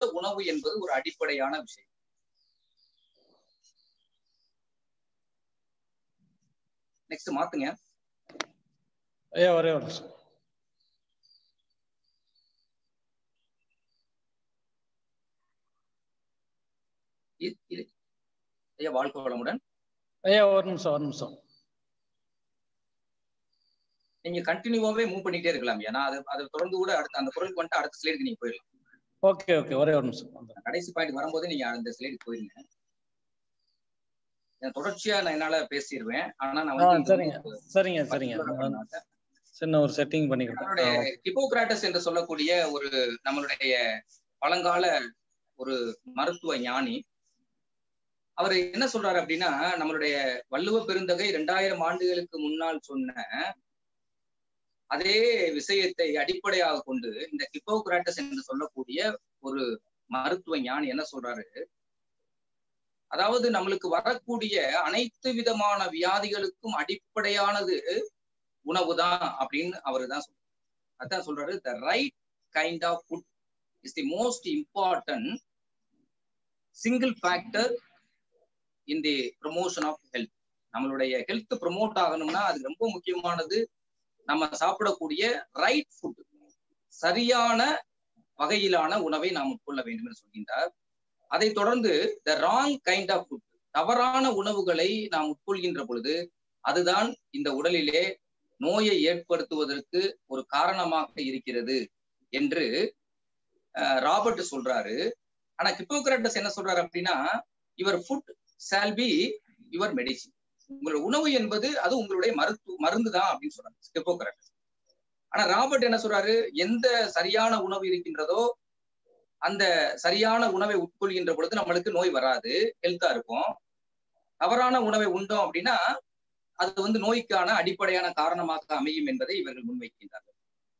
உணவு என்பது ஒரு அடிப்படையான விஷயம் நெக்ஸ்ட் மாத்துங்க ஐயா ஒரே ஒரு நிமிஷம் இ- இது- ஐயா வாழ்க்கை வளமுடன் ஐயா ஒரு நிமிஷம் ஒரு நிமிஷம் நீங்க கண்டினியூவாவே மூவ் பண்ணிட்டே இருக்கலாம் ஐயா நான் அதை அதை தொடர்ந்து கூட அடுத்த அந்த பொருளுக்கு வந்துட்டு அடுத்த ஸ்லைடுக்கு நீங்க போயிடலாம் ஓகே ஓகே ஒரே ஒரு நிமிஷம் வந்துடுறேன். கடைசி பாயிண்ட் வரும்போது நீங்க அந்த ஸ்லைடுக்கு போயிருங்க நான் தொடர்ச்சியா நான் என்னால பேசிடுவேன் ஆனா நான் ஆ வந்து இந்த சரிங்க சரிங்க சரிங்க particular ஆ பண்ண மாட்டேன். சின்ன ஒரு செட்டிங் பண்ணிக்கிட்டேன் நம்மளுடைய ஆ, ஹிப்போகிராட்டஸ் என்று சொல்லக்கூடிய ஒரு நம்மளுடைய பழங்கால ஒரு மருத்துவ ஞானி அவர் என்ன சொல்றாரு அப்படின்னா நம்மளுடைய வள்ளுவ பெருந்தகை இரண்டாயிரம் ஆண்டுகளுக்கு முன்னால் சொன்ன அதே விஷயத்தை அடிப்படையாக கொண்டு இந்த ஹிப்போகிராட்டஸ் என்று சொல்லக்கூடிய ஒரு மருத்துவ ஞானி என்ன சொல்றாரு அதாவது நம்மளுக்கு வரக்கூடிய அனைத்து விதமான வியாதிகளுக்கும் அடிப்படையானது உணவு தான் அப்படின்னு அவரு தான் சொல்றாரு அதான் சொல்றாரு the right kind of food is the most important single factor in the promotion of health நம்மளுடைய ஹெல்த் ப்ரொமோட் ஆகணும்னா அது ரொம்ப முக்கியமானது நம்ம சாப்பிடக்கூடிய ரைட் ஃபுட் சரியான வகையிலான உணவை நாம் உட்கொள்ள வேண்டும் என்று சொல்கின்றார் அதை தொடர்ந்து the wrong kind of food தவறான உணவுகளை நாம் உட்கொள்கின்ற பொழுது அதுதான் இந்த உடலிலே நோயை ஏற்படுத்துவதற்கு ஒரு காரணமாக இருக்கிறது என்று அஹ், ராபர்ட் சொல்றாரு ஆனா ஹிப்போகிராட்டஸ் என்ன சொல்றாரு அப்படின்னா your food shall be your medicine உங்களோட உணவு என்பது அது உங்களுடைய மருத்து மருந்து தான் அப்படின்னு சொல்றாரு ஹிப்போகிராட்டஸ் ஆனா ராபர்ட் என்ன சொல்றாரு எந்த சரியான உணவு இருக்கின்றதோ அந்த சரியான உணவை உட்கொள்கின்ற பொழுது நம்மளுக்கு நோய் வராது ஹெல்த்தா இருக்கும் தவறான உணவை உண்டோம் அப்படின்னா அது வந்து நோய்க்கான அடிப்படையான காரணமாக அமையும் என்பதை இவர்கள் முன்வைக்கின்றார்கள்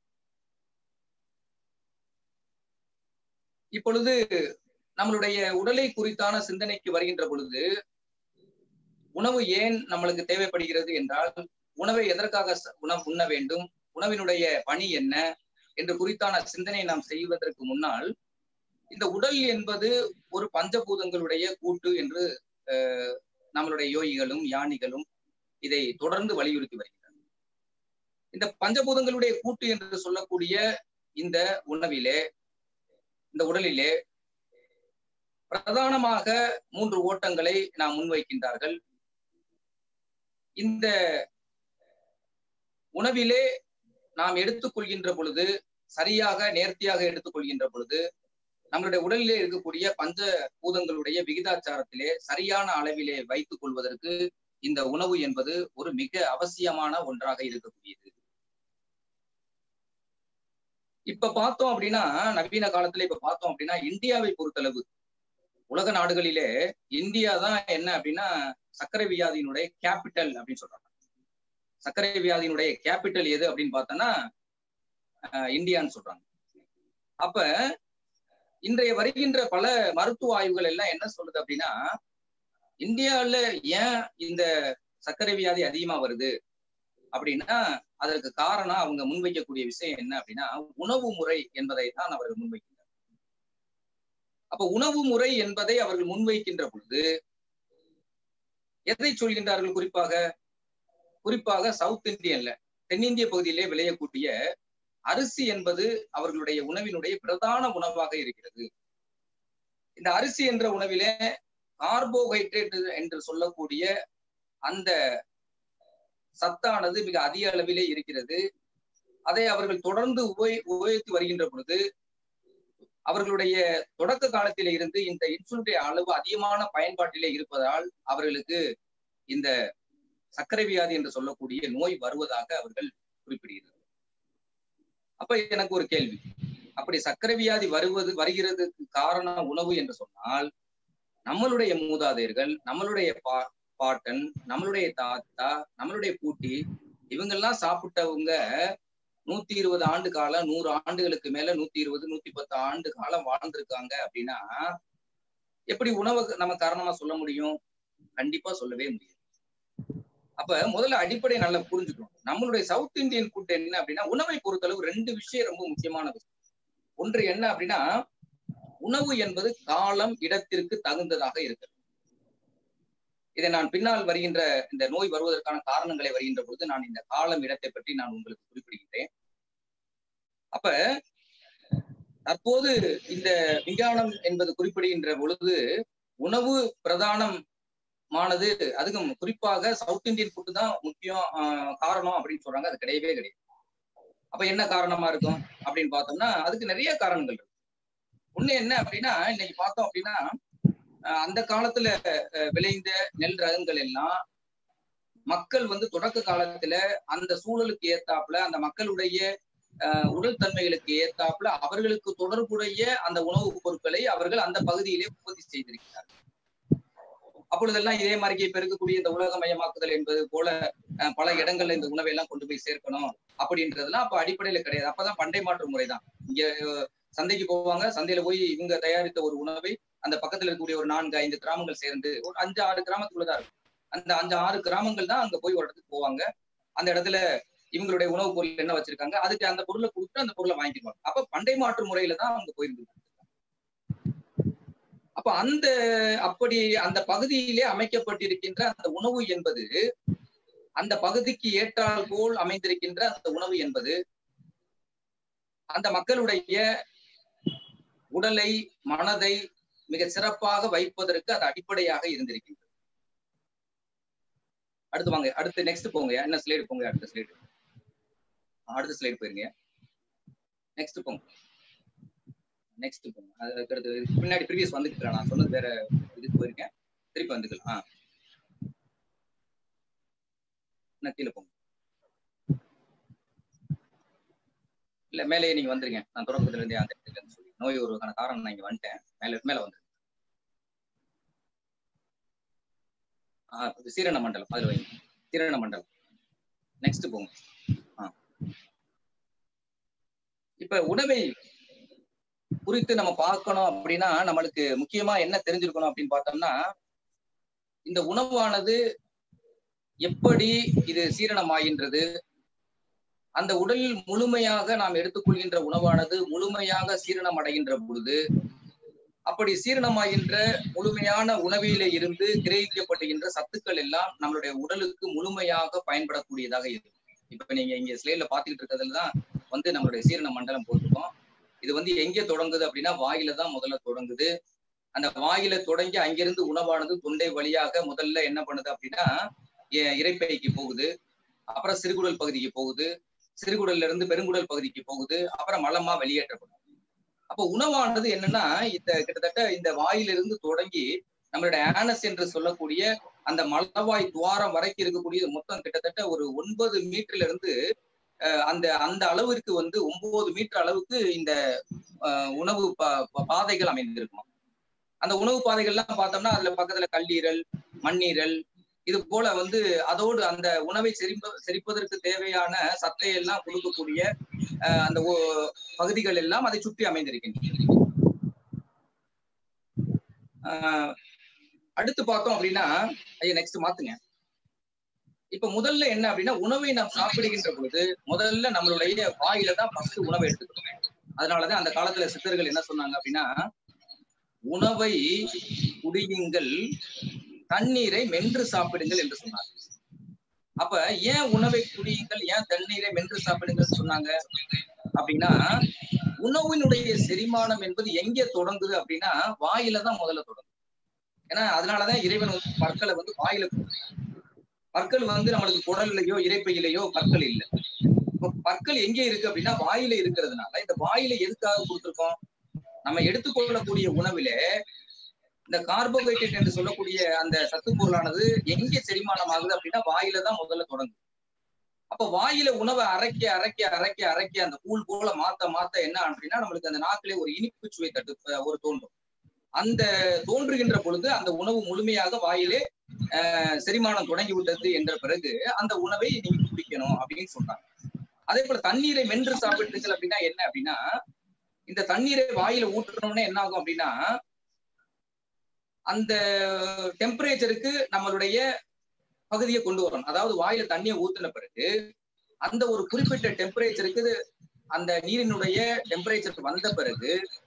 இப்பொழுது நம்மளுடைய உடலை குறித்தான சிந்தனைக்கு வருகின்ற பொழுது உணவு ஏன் நம்மளுக்கு தேவைப்படுகிறது என்றால் உணவை எதற்காக ச- உணவு உண்ண வேண்டும் உணவினுடைய பணி என்ன என்று குறித்தான சிந்தனை நாம் செய்வதற்கு முன்னால் இந்த உடல் என்பது ஒரு பஞ்சபூதங்களுடைய கூட்டு என்று அஹ், நம்மளுடைய யோகிகளும் யானிகளும் இதை தொடர்ந்து வலியுறுத்தி வருகிறார் இந்த பஞ்சபூதங்களுடைய கூட்டு என்று சொல்லக்கூடிய இந்த உணவிலே இந்த உடலிலே பிரதானமாக மூன்று ஓட்டங்களை நாம் முன்வைக்கின்றார்கள் இந்த உணவிலே நாம் எடுத்துக்கொள்கின்ற பொழுது சரியாக நேர்த்தியாக எடுத்துக்கொள்கின்ற பொழுது நம்மளுடைய உடலிலே இருக்கக்கூடிய பஞ்ச பூதங்களுடைய விகிதாச்சாரத்திலே சரியான அளவிலே வைத்துக் கொள்வதற்கு இந்த உணவு என்பது ஒரு மிக அவசியமான ஒன்றாக இருக்கக்கூடியது இப்ப பார்த்தோம் அப்படின்னா நவீன காலத்துல இப்ப பார்த்தோம் அப்படின்னா இந்தியாவை பொறுத்தளவு உலக நாடுகளிலே இந்தியா தான் என்ன அப்படின்னா சர்க்கரை வியாதியினுடைய கேபிட்டல் அப்படின்னு சொல்றாங்க சர்க்கரை வியாதியினுடைய கேபிட்டல் எது அப்படின்னு பார்த்தோம்னா அஹ், இந்தியான்னு சொல்றாங்க அப்ப இன்றைய வருகின்ற பல மருத்துவ ஆய்வுகள் எல்லாம் என்ன சொல்லுது அப்படின்னா இந்தியாவுல ஏன் இந்த சர்க்கரை வியாதி அதிகமா வருது அப்படின்னா அதற்கு காரணம் அவங்க முன்வைக்கக்கூடிய விஷயம் என்ன அப்படின்னா உணவு முறை என்பதை தான் அவர்கள் முன்வைக்கின்றனர் அப்ப உணவு முறை என்பதை அவர்கள் முன்வைக்கின்ற பொழுது எதை சொல்கின்றார்கள் குறிப்பாக குறிப்பாக சவுத் இந்தியன்ல தென்னிந்திய பகுதியிலே விளையக்கூடிய அரிசி என்பது அவர்களுடைய உணவினுடைய பிரதான உணவாக இருக்கிறது இந்த அரிசி என்ற உணவிலே கார்போஹைட்ரேட் என்று சொல்லக்கூடிய அந்த சத்தானது மிக அதிக அளவிலே இருக்கிறது அதை அவர்கள் தொடர்ந்து உபயோக உபயோகித்து வருகின்ற பொழுது அவர்களுடைய தொடக்க காலத்திலே இருந்து இந்த இன்சுலினுடைய அளவு அதிகமான பயன்பாட்டிலே இருப்பதால் அவர்களுக்கு இந்த சர்க்கரை வியாதி என்று சொல்லக்கூடிய நோய் வருவதாக அவர்கள் குறிப்பிடுகிறார்கள் அப்ப எனக்கு ஒரு கேள்வி அப்படி சர்க்கரை வியாதி வருவது வருகிறதுக்கு காரணம் உணவு என்று சொன்னால் நம்மளுடைய மூதாதையர்கள் நம்மளுடைய பா பாட்டன் நம்மளுடைய தாத்தா நம்மளுடைய பூட்டி இவங்கெல்லாம் சாப்பிட்டவங்க நூத்தி இருபது ஆண்டு காலம் நூறு ஆண்டுகளுக்கு மேல நூத்தி இருபது நூத்தி பத்து ஆண்டு காலம் வாழ்ந்திருக்காங்க அப்படின்னா எப்படி உணவு நம்ம காரணமா சொல்ல முடியும் கண்டிப்பா சொல்லவே முடியாது அப்ப முதல்ல அடிப்படை நல்லா புரிஞ்சுக்கணும் நம்மளுடைய சவுத் இந்தியன் ஃபுட் என்ன அப்படின்னா உணவை பொறுத்தளவு ரெண்டு விஷயம் ரொம்ப முக்கியமான விஷயம் ஒன்று என்ன அப்படின்னா உணவு என்பது காலம் இடத்திற்கு தகுந்ததாக இருக்கிறது இதை நான் பின்னால் வருகின்ற இந்த நோய் வருவதற்கான காரணங்களை வருகின்ற பொழுது நான் இந்த காலம் இடத்தை பற்றி நான் உங்களுக்கு குறிப்பிடுகின்றேன் அப்ப தற்போது இந்த விஞ்ஞானம் என்பது குறிப்பிடுகின்ற பொழுது உணவு பிரதானமானது அதுக்கும் குறிப்பாக சவுத் இந்தியன் ஃபுட்டு தான் முக்கியம் காரணம் அப்படின்னு சொல்றாங்க அது கிடையவே கிடையாது அப்ப என்ன காரணமா இருக்கும் அப்படின்னு பார்த்தோம்னா அதுக்கு நிறைய காரணங்கள் இருக்கு ஒண்ணு என்ன அப்படின்னா இன்னைக்கு பார்த்தோம் அப்படின்னா அந்த காலத்துல விளைந்த நெல் ரகங்கள் எல்லாம் மக்கள் வந்து தொடக்க காலத்துல அந்த சூழலுக்கு ஏத்தாப்புல அந்த மக்களுடைய உடல் தன்மைகளுக்கு ஏத்தாப்புல அவர்களுக்கு தொடர்புடைய அந்த உணவுப் பொருட்களை அவர்கள் அந்த பகுதியிலே உற்பத்தி செய்திருக்கிறார்கள் அப்பொழுதெல்லாம் இதே மாதிரி இப்ப இருக்கக்கூடிய இந்த உலகமயமாக்குதல் என்பது போல பல இடங்கள்ல இந்த உணவை எல்லாம் கொண்டு போய் சேர்க்கணும் அப்படின்றதுலாம் அப்ப அடிப்படையில கிடையாது அப்பதான் பண்டை மாற்று முறைதான் இங்க சந்தைக்கு போவாங்க சந்தையில போய் இவங்க தயாரித்த ஒரு உணவை அந்த பக்கத்துல இருக்கக்கூடிய ஒரு நான்கு ஐந்து கிராமங்கள் சேர்ந்து ஒரு அஞ்சு ஆறு கிராமத்துக்குள்ளதான் இருக்கும் அந்த அஞ்சு ஆறு கிராமங்கள் தான் அங்க போய் ஒரு இடத்துக்கு போவாங்க அந்த இடத்துல இவங்களுடைய உணவுப் பொருள் என்ன வச்சிருக்காங்க அதுக்கு அந்த பொருளை கொடுத்து அந்த பொருளை வாங்கிக்குவாங்க அப்ப பண்டை மாற்று முறையில தான் அவங்க போயிருந்து அப்ப அந்த அப்படி அந்த பகுதியிலே அமைக்கப்பட்டிருக்கின்ற அந்த உணவு என்பது அந்த பகுதிக்கு ஏற்றால் போல் அமைந்திருக்கின்ற அந்த உணவு என்பது அந்த மக்களுடைய உடலை மனதை மிக சிறப்பாக வைப்பதற்கு அது அடிப்படையாக இருந்திருக்கின்றது அடுத்து வாங்க அடுத்து நெக்ஸ்ட் போங்க என்ன ஸ்லைடு போங்க அடுத்த ஸ்லைடு அடுத்த ஸ்லைடு போயிருங்க நெக்ஸ்ட் போங்க நெக்ஸ்ட் போங்க அதுக்கு அடுத்து பின்னாடி ப்ரீவியஸ் வந்துக்கிறேன் நான் சொன்னது வேற இதுக்கு போயிருக்கேன் திருப்பி வந்துக்கலாம் ஆ கீழே போங்க இல்ல மேலே நீங்க வந்துருங்க நான் தொடக்கத்துல இருந்தே அந்த இடத்துல இருந்து சொல்லி நோய் வருவதற்கான காரணம் நான் இங்க வந்துட்டேன் மேல மேல வந்துருங்க ஆஹ் சீரண மண்டலம் அதுல வைங்க சீரண மண்டலம் நெக்ஸ்ட் போங்க ஆ இப்ப உணவை குறித்து நம்ம பார்க்கணும் அப்படின்னா நம்மளுக்கு முக்கியமா என்ன தெரிஞ்சிருக்கணும் அப்படின்னு பார்த்தோம்னா இந்த உணவானது எப்படி இது சீரணமாகின்றது அந்த உடலில் முழுமையாக நாம் எடுத்துக்கொள்கின்ற உணவானது முழுமையாக சீரணம் அடைகின்ற பொழுது அப்படி சீரணமாகின்ற முழுமையான உணவிலே இருந்து கிரகிக்கப்படுகின்ற சத்துக்கள் எல்லாம் நம்மளுடைய உடலுக்கு முழுமையாக பயன்படக்கூடியதாக இருக்கும் இப்ப நீங்க இங்க ஸ்லேட்ல பாத்துக்கிட்டு இருக்கிறதுல தான் வந்து நம்மளுடைய சீரண மண்டலம் போட்டிருக்கோம் இது வந்து எங்கே தொடங்குது அப்படின்னா வாயில தான் முதல்ல தொடங்குது அந்த வாயில தொடங்கி அங்கிருந்து உணவானது தொண்டை வழியாக முதல்ல என்ன பண்ணுது அப்படின்னா இறைப்பைக்கு போகுது அப்புறம் சிறுகுடல் பகுதிக்கு போகுது சிறுகுடல்ல இருந்து பெருங்குடல் பகுதிக்கு போகுது அப்புறம் மலமா வெளியேற்றப்படும் அப்போ உணவானது என்னன்னா இந்த கிட்டத்தட்ட இந்த வாயிலிருந்து தொடங்கி நம்மளுடைய ஆனஸ் என்று சொல்லக்கூடிய அந்த மலவாய் துவாரம் வரைக்கும் இருக்கக்கூடிய மொத்தம் கிட்டத்தட்ட ஒரு ஒன்பது மீட்டர்ல இருந்து அந்த அந்த அளவிற்கு வந்து ஒன்பது மீட்டர் அளவுக்கு இந்த உணவு பாதைகள் அமைந்திருக்கும் அந்த உணவு பாதைகள்லாம் பார்த்தோம்னா அதுல பக்கத்துல கல்லீரல் மண்ணீரல் இது போல வந்து அதோடு அந்த உணவை செரிப்ப செரிப்பதற்கு தேவையான சத்தை எல்லாம் கொடுக்கக்கூடிய அந்த பகுதிகள் எல்லாம் அதை சுற்றி அமைந்திருக்கின்றன அடுத்து பார்த்தோம் அப்படின்னா ஐயா நெக்ஸ்ட் மாத்துங்க இப்ப முதல்ல என்ன அப்படின்னா உணவை நாம் சாப்பிடுகின்ற பொழுது முதல்ல நம்மளுடைய வாயில தான் ஃபர்ஸ்ட் உணவை எடுத்துக்கணும் அதனாலதான் அந்த காலத்துல சித்தர்கள் என்ன சொன்னாங்க அப்படின்னா உணவை குடியுங்கள் தண்ணீரை மென்று சாப்பிடுங்கள் என்று சொன்னாங்க அப்ப ஏன் உணவை குடியுங்கள் ஏன் தண்ணீரை மென்று சாப்பிடுங்கள் சொன்னாங்க அப்படின்னா உணவினுடைய செரிமானம் என்பது எங்கே தொடங்குது அப்படின்னா வாயில தான் முதல்ல தொடங்கும் ஏன்னா அதனாலதான் இறைவன் வந்து பற்களை வந்து வாயில பற்கள் வந்து நம்மளுக்கு குடல்லையோ இறைப்பையிலையோ பற்கள் இல்லை இப்போ பற்கள் எங்கே இருக்கு அப்படின்னா வாயில இருக்கிறதுனால இந்த வாயில எதுக்காக கொடுத்துருக்கோம் நம்ம எடுத்துக்கொள்ளக்கூடிய உணவில இந்த கார்போஹைட்ரேட் என்று சொல்லக்கூடிய அந்த சத்து பொருளானது எங்கே செரிமானம் ஆகுது அப்படின்னா வாயில தான் முதல்ல தொடங்குது அப்ப வாயில உணவை அரைக்க அரைக்க அரைக்க அரைக்க அந்த கூழ் போல மாத்த மாத்த என்ன அப்படின்னா நம்மளுக்கு அந்த நாக்கிலே ஒரு இனிப்பு சுவை தட்டு ஒரு தோன்றும் அந்த தோன்றுகின்ற பொழுது அந்த உணவு முழுமையாக வாயிலே அஹ் செரிமானம் தொடங்கி விட்டது என்ற பிறகு அந்த உணவை நீங்க குடிக்கணும் அப்படின்னு சொல்றாங்க அதே போல தண்ணீரை மென்று சாப்பிட்டீர்கள் அப்படின்னா என்ன அப்படின்னா இந்த தண்ணீரை வாயில ஊற்றணும்னா என்ன ஆகும் அப்படின்னா அந்த டெம்பரேச்சருக்கு நம்மளுடைய பகுதியை கொண்டு வரணும் அதாவது வாயில தண்ணியை ஊத்தின பிறகு அந்த ஒரு குறிப்பிட்ட டெம்பரேச்சருக்கு அந்த நீரினுடைய டெம்பரேச்சருக்கு வந்த பிறகு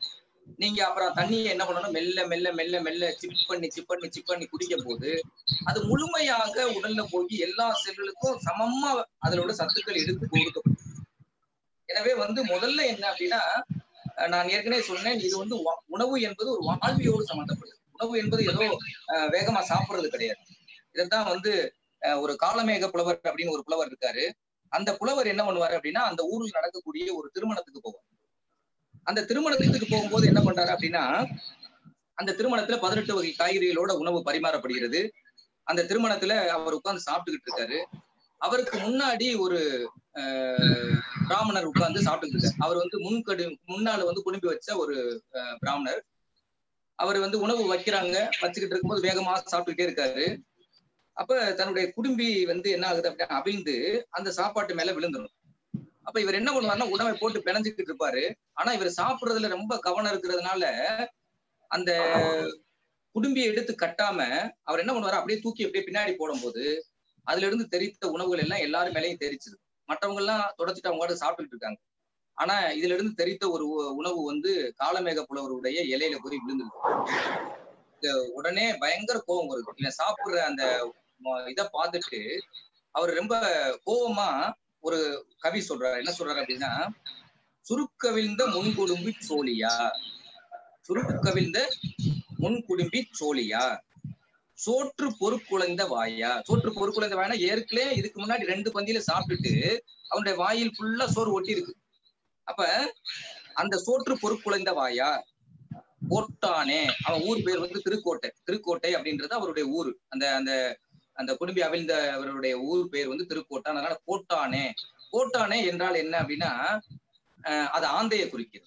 நீங்க அப்புறம் தண்ணியை என்ன பண்ணணும் மெல்ல மெல்ல மெல்ல மெல்ல சிப் பண்ணி சிப் பண்ணி சிப் பண்ணி குடிக்கும் போது அது முழுமையாக உடல்ல போய் எல்லா செல்களுக்கும் சமமா அதுல உள்ள சத்துக்கள் எடுத்து கொடுக்கப்படும் எனவே வந்து முதல்ல என்ன அப்படின்னா அஹ் நான் ஏற்கனவே சொன்னேன் இது வந்து வா- உணவு என்பது ஒரு வாழ்வியோடு சம்பந்தப்பட்டது உணவு என்பது ஏதோ அஹ், வேகமா சாப்பிடுறது கிடையாது இதைத்தான் வந்து அஹ், ஒரு காலமேக புலவர் அப்படின்னு ஒரு புலவர் இருக்காரு அந்த புலவர் என்ன பண்ணுவாரு அப்படின்னா அந்த ஊரில் நடக்கக்கூடிய ஒரு திருமணத்துக்கு போவார் அந்த திருமணத்துக்கு போகும்போது என்ன பண்றாரு அப்படின்னா அந்த திருமணத்துல பதினெட்டு வகை காய்கறிகளோட உணவு பரிமாறப்படுகிறது அந்த திருமணத்துல அவர் உட்கார்ந்து சாப்பிட்டுக்கிட்டு இருக்காரு அவருக்கு முன்னாடி ஒரு அஹ், பிராமணர் உட்கார்ந்து சாப்பிட்டுக்கிட்டு இருக்காரு அவர் வந்து முன்கடு முன்னால வந்து குடும்பி வச்ச ஒரு அஹ், பிராமணர் அவர் வந்து உணவு வைக்கிறாங்க வச்சுக்கிட்டு இருக்கும்போது வேகமா சாப்பிட்டுக்கிட்டே இருக்காரு அப்ப தன்னுடைய குடும்பி வந்து என்ன ஆகுது அப்படின்னா அவிழ்ந்து அந்த சாப்பாட்டு மேல விழுந்துடும் அப்ப இவர் என்ன பண்ணுவாருன்னா உணவை போட்டு பிணைஞ்சுக்கிட்டு இருப்பாரு ஆனா இவர் சாப்பிடுறதுல ரொம்ப கவனம் இருக்கிறதுனால அந்த குடும்பியை எடுத்து கட்டாம அவர் என்ன பண்ணுவாரு அப்படியே தூக்கி அப்படியே பின்னாடி போடும்போது அதுல இருந்து தெரித்த உணவுகள் எல்லாம் எல்லாரும் மேலேயும் தெரிச்சுது மற்றவங்க எல்லாம் தொடச்சிட்டு அவங்க பாட்டுக்கு சாப்பிட்டுட்டு இருக்காங்க ஆனா இதுல இருந்து தெரித்த ஒரு உ- உணவு வந்து காலமேக புலவருடைய இலையில போய் விழுந்துருக்கு இந்த உடனே பயங்கர கோபம் வருது இவன் சாப்பிடுற அந்த ம- இத பார்த்துட்டு அவர் ரொம்ப கோபமா ஒரு கவி சொல்றாரு என்ன சொல்றாரு அப்படின்னா சுருக்கவிழ்ந்த முன்குடும்பி சோழியா சுருக்கவிழ்ந்த முன்குடும்பி சோழியா சோற்று பொறுக்குழைந்த வாயா சோற்று பொறுக்குழைந்த வாய்னா ஏற்கனவே இதுக்கு முன்னாடி ரெண்டு பந்தியில சாப்பிட்டுட்டு அவனுடைய வாயில் ஃபுல்லா சோறு ஒட்டி இருக்கு அப்ப அந்த சோற்று பொறுக்குழைந்த வாயா கோட்டானே அவன் ஊர் பேர் வந்து திருக்கோட்டை திருக்கோட்டை அப்படின்றது அவருடைய ஊர் அந்த அந்த அந்த குடும்பி அவிழ்ந்த அவருடைய ஊர் பேர் வந்து திருக்கோட்டை அதனால கோட்டானே கோட்டானே என்றால் என்ன அப்படின்னா அஹ் அது ஆந்தையை குறிக்கிறது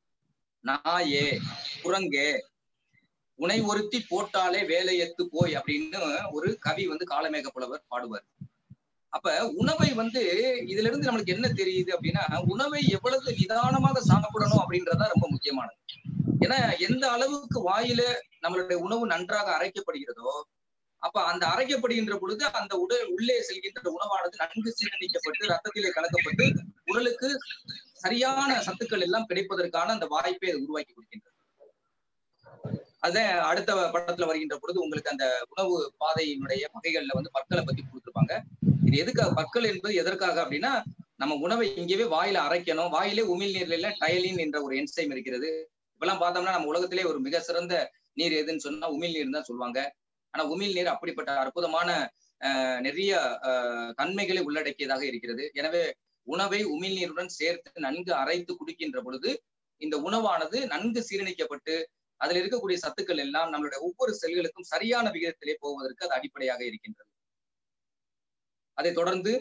நாயே குரங்கே உனை ஒருத்தி போட்டாலே வேலை எத்து போய் அப்படின்னு ஒரு கவி வந்து காலமேக புலவர் பாடுவார் அப்ப உணவை வந்து இதுல இருந்து நம்மளுக்கு என்ன தெரியுது அப்படின்னா உணவை எவ்வளவு நிதானமாக சாப்பிடணும் அப்படின்றதா ரொம்ப முக்கியமானது ஏன்னா எந்த அளவுக்கு வாயில நம்மளுடைய உணவு நன்றாக அரைக்கப்படுகிறதோ அப்ப அந்த அரைக்கப்படுகின்ற பொழுது அந்த உடல் உள்ளே செல்கின்ற உணவானது நன்கு சீரணிக்கப்பட்டு ரத்தத்திலே கலக்கப்பட்டு உடலுக்கு சரியான சத்துக்கள் எல்லாம் கிடைப்பதற்கான அந்த வாய்ப்பை அது உருவாக்கி கொடுக்கின்றது அதான் அடுத்த படத்துல வருகின்ற பொழுது உங்களுக்கு அந்த உணவு பாதையினுடைய வகைகள்ல வந்து பற்களை பத்தி கொடுத்துருப்பாங்க இது எதுக்காக பற்கள் என்பது எதற்காக அப்படின்னா நம்ம உணவை இங்கேயே வாயில அரைக்கணும் வாயிலே உமிழ் நீர்ல டைலின் என்ற ஒரு என்சைம் இருக்கிறது இப்பெல்லாம் பார்த்தோம்னா நம்ம உலகத்திலே ஒரு மிக சிறந்த நீர் எதுன்னு சொன்னா உமிழ் நீர் தான் சொல்லுவாங்க ஆனா உமிழ் நீர் அப்படிப்பட்ட அற்புதமான ஆஹ், நிறைய ஆஹ், தன்மைகளை உள்ளடக்கியதாக இருக்கிறது எனவே உணவை உமிழ் நீருடன் சேர்த்து நன்கு அரைத்து குடிக்கின்ற பொழுது இந்த உணவானது நன்கு சீரணிக்கப்பட்டு அதில் இருக்கக்கூடிய சத்துக்கள் எல்லாம் நம்மளுடைய ஒவ்வொரு செல்களுக்கும் சரியான விகிதத்திலே போவதற்கு அது அடிப்படையாக இருக்கின்றது அதை தொடர்ந்து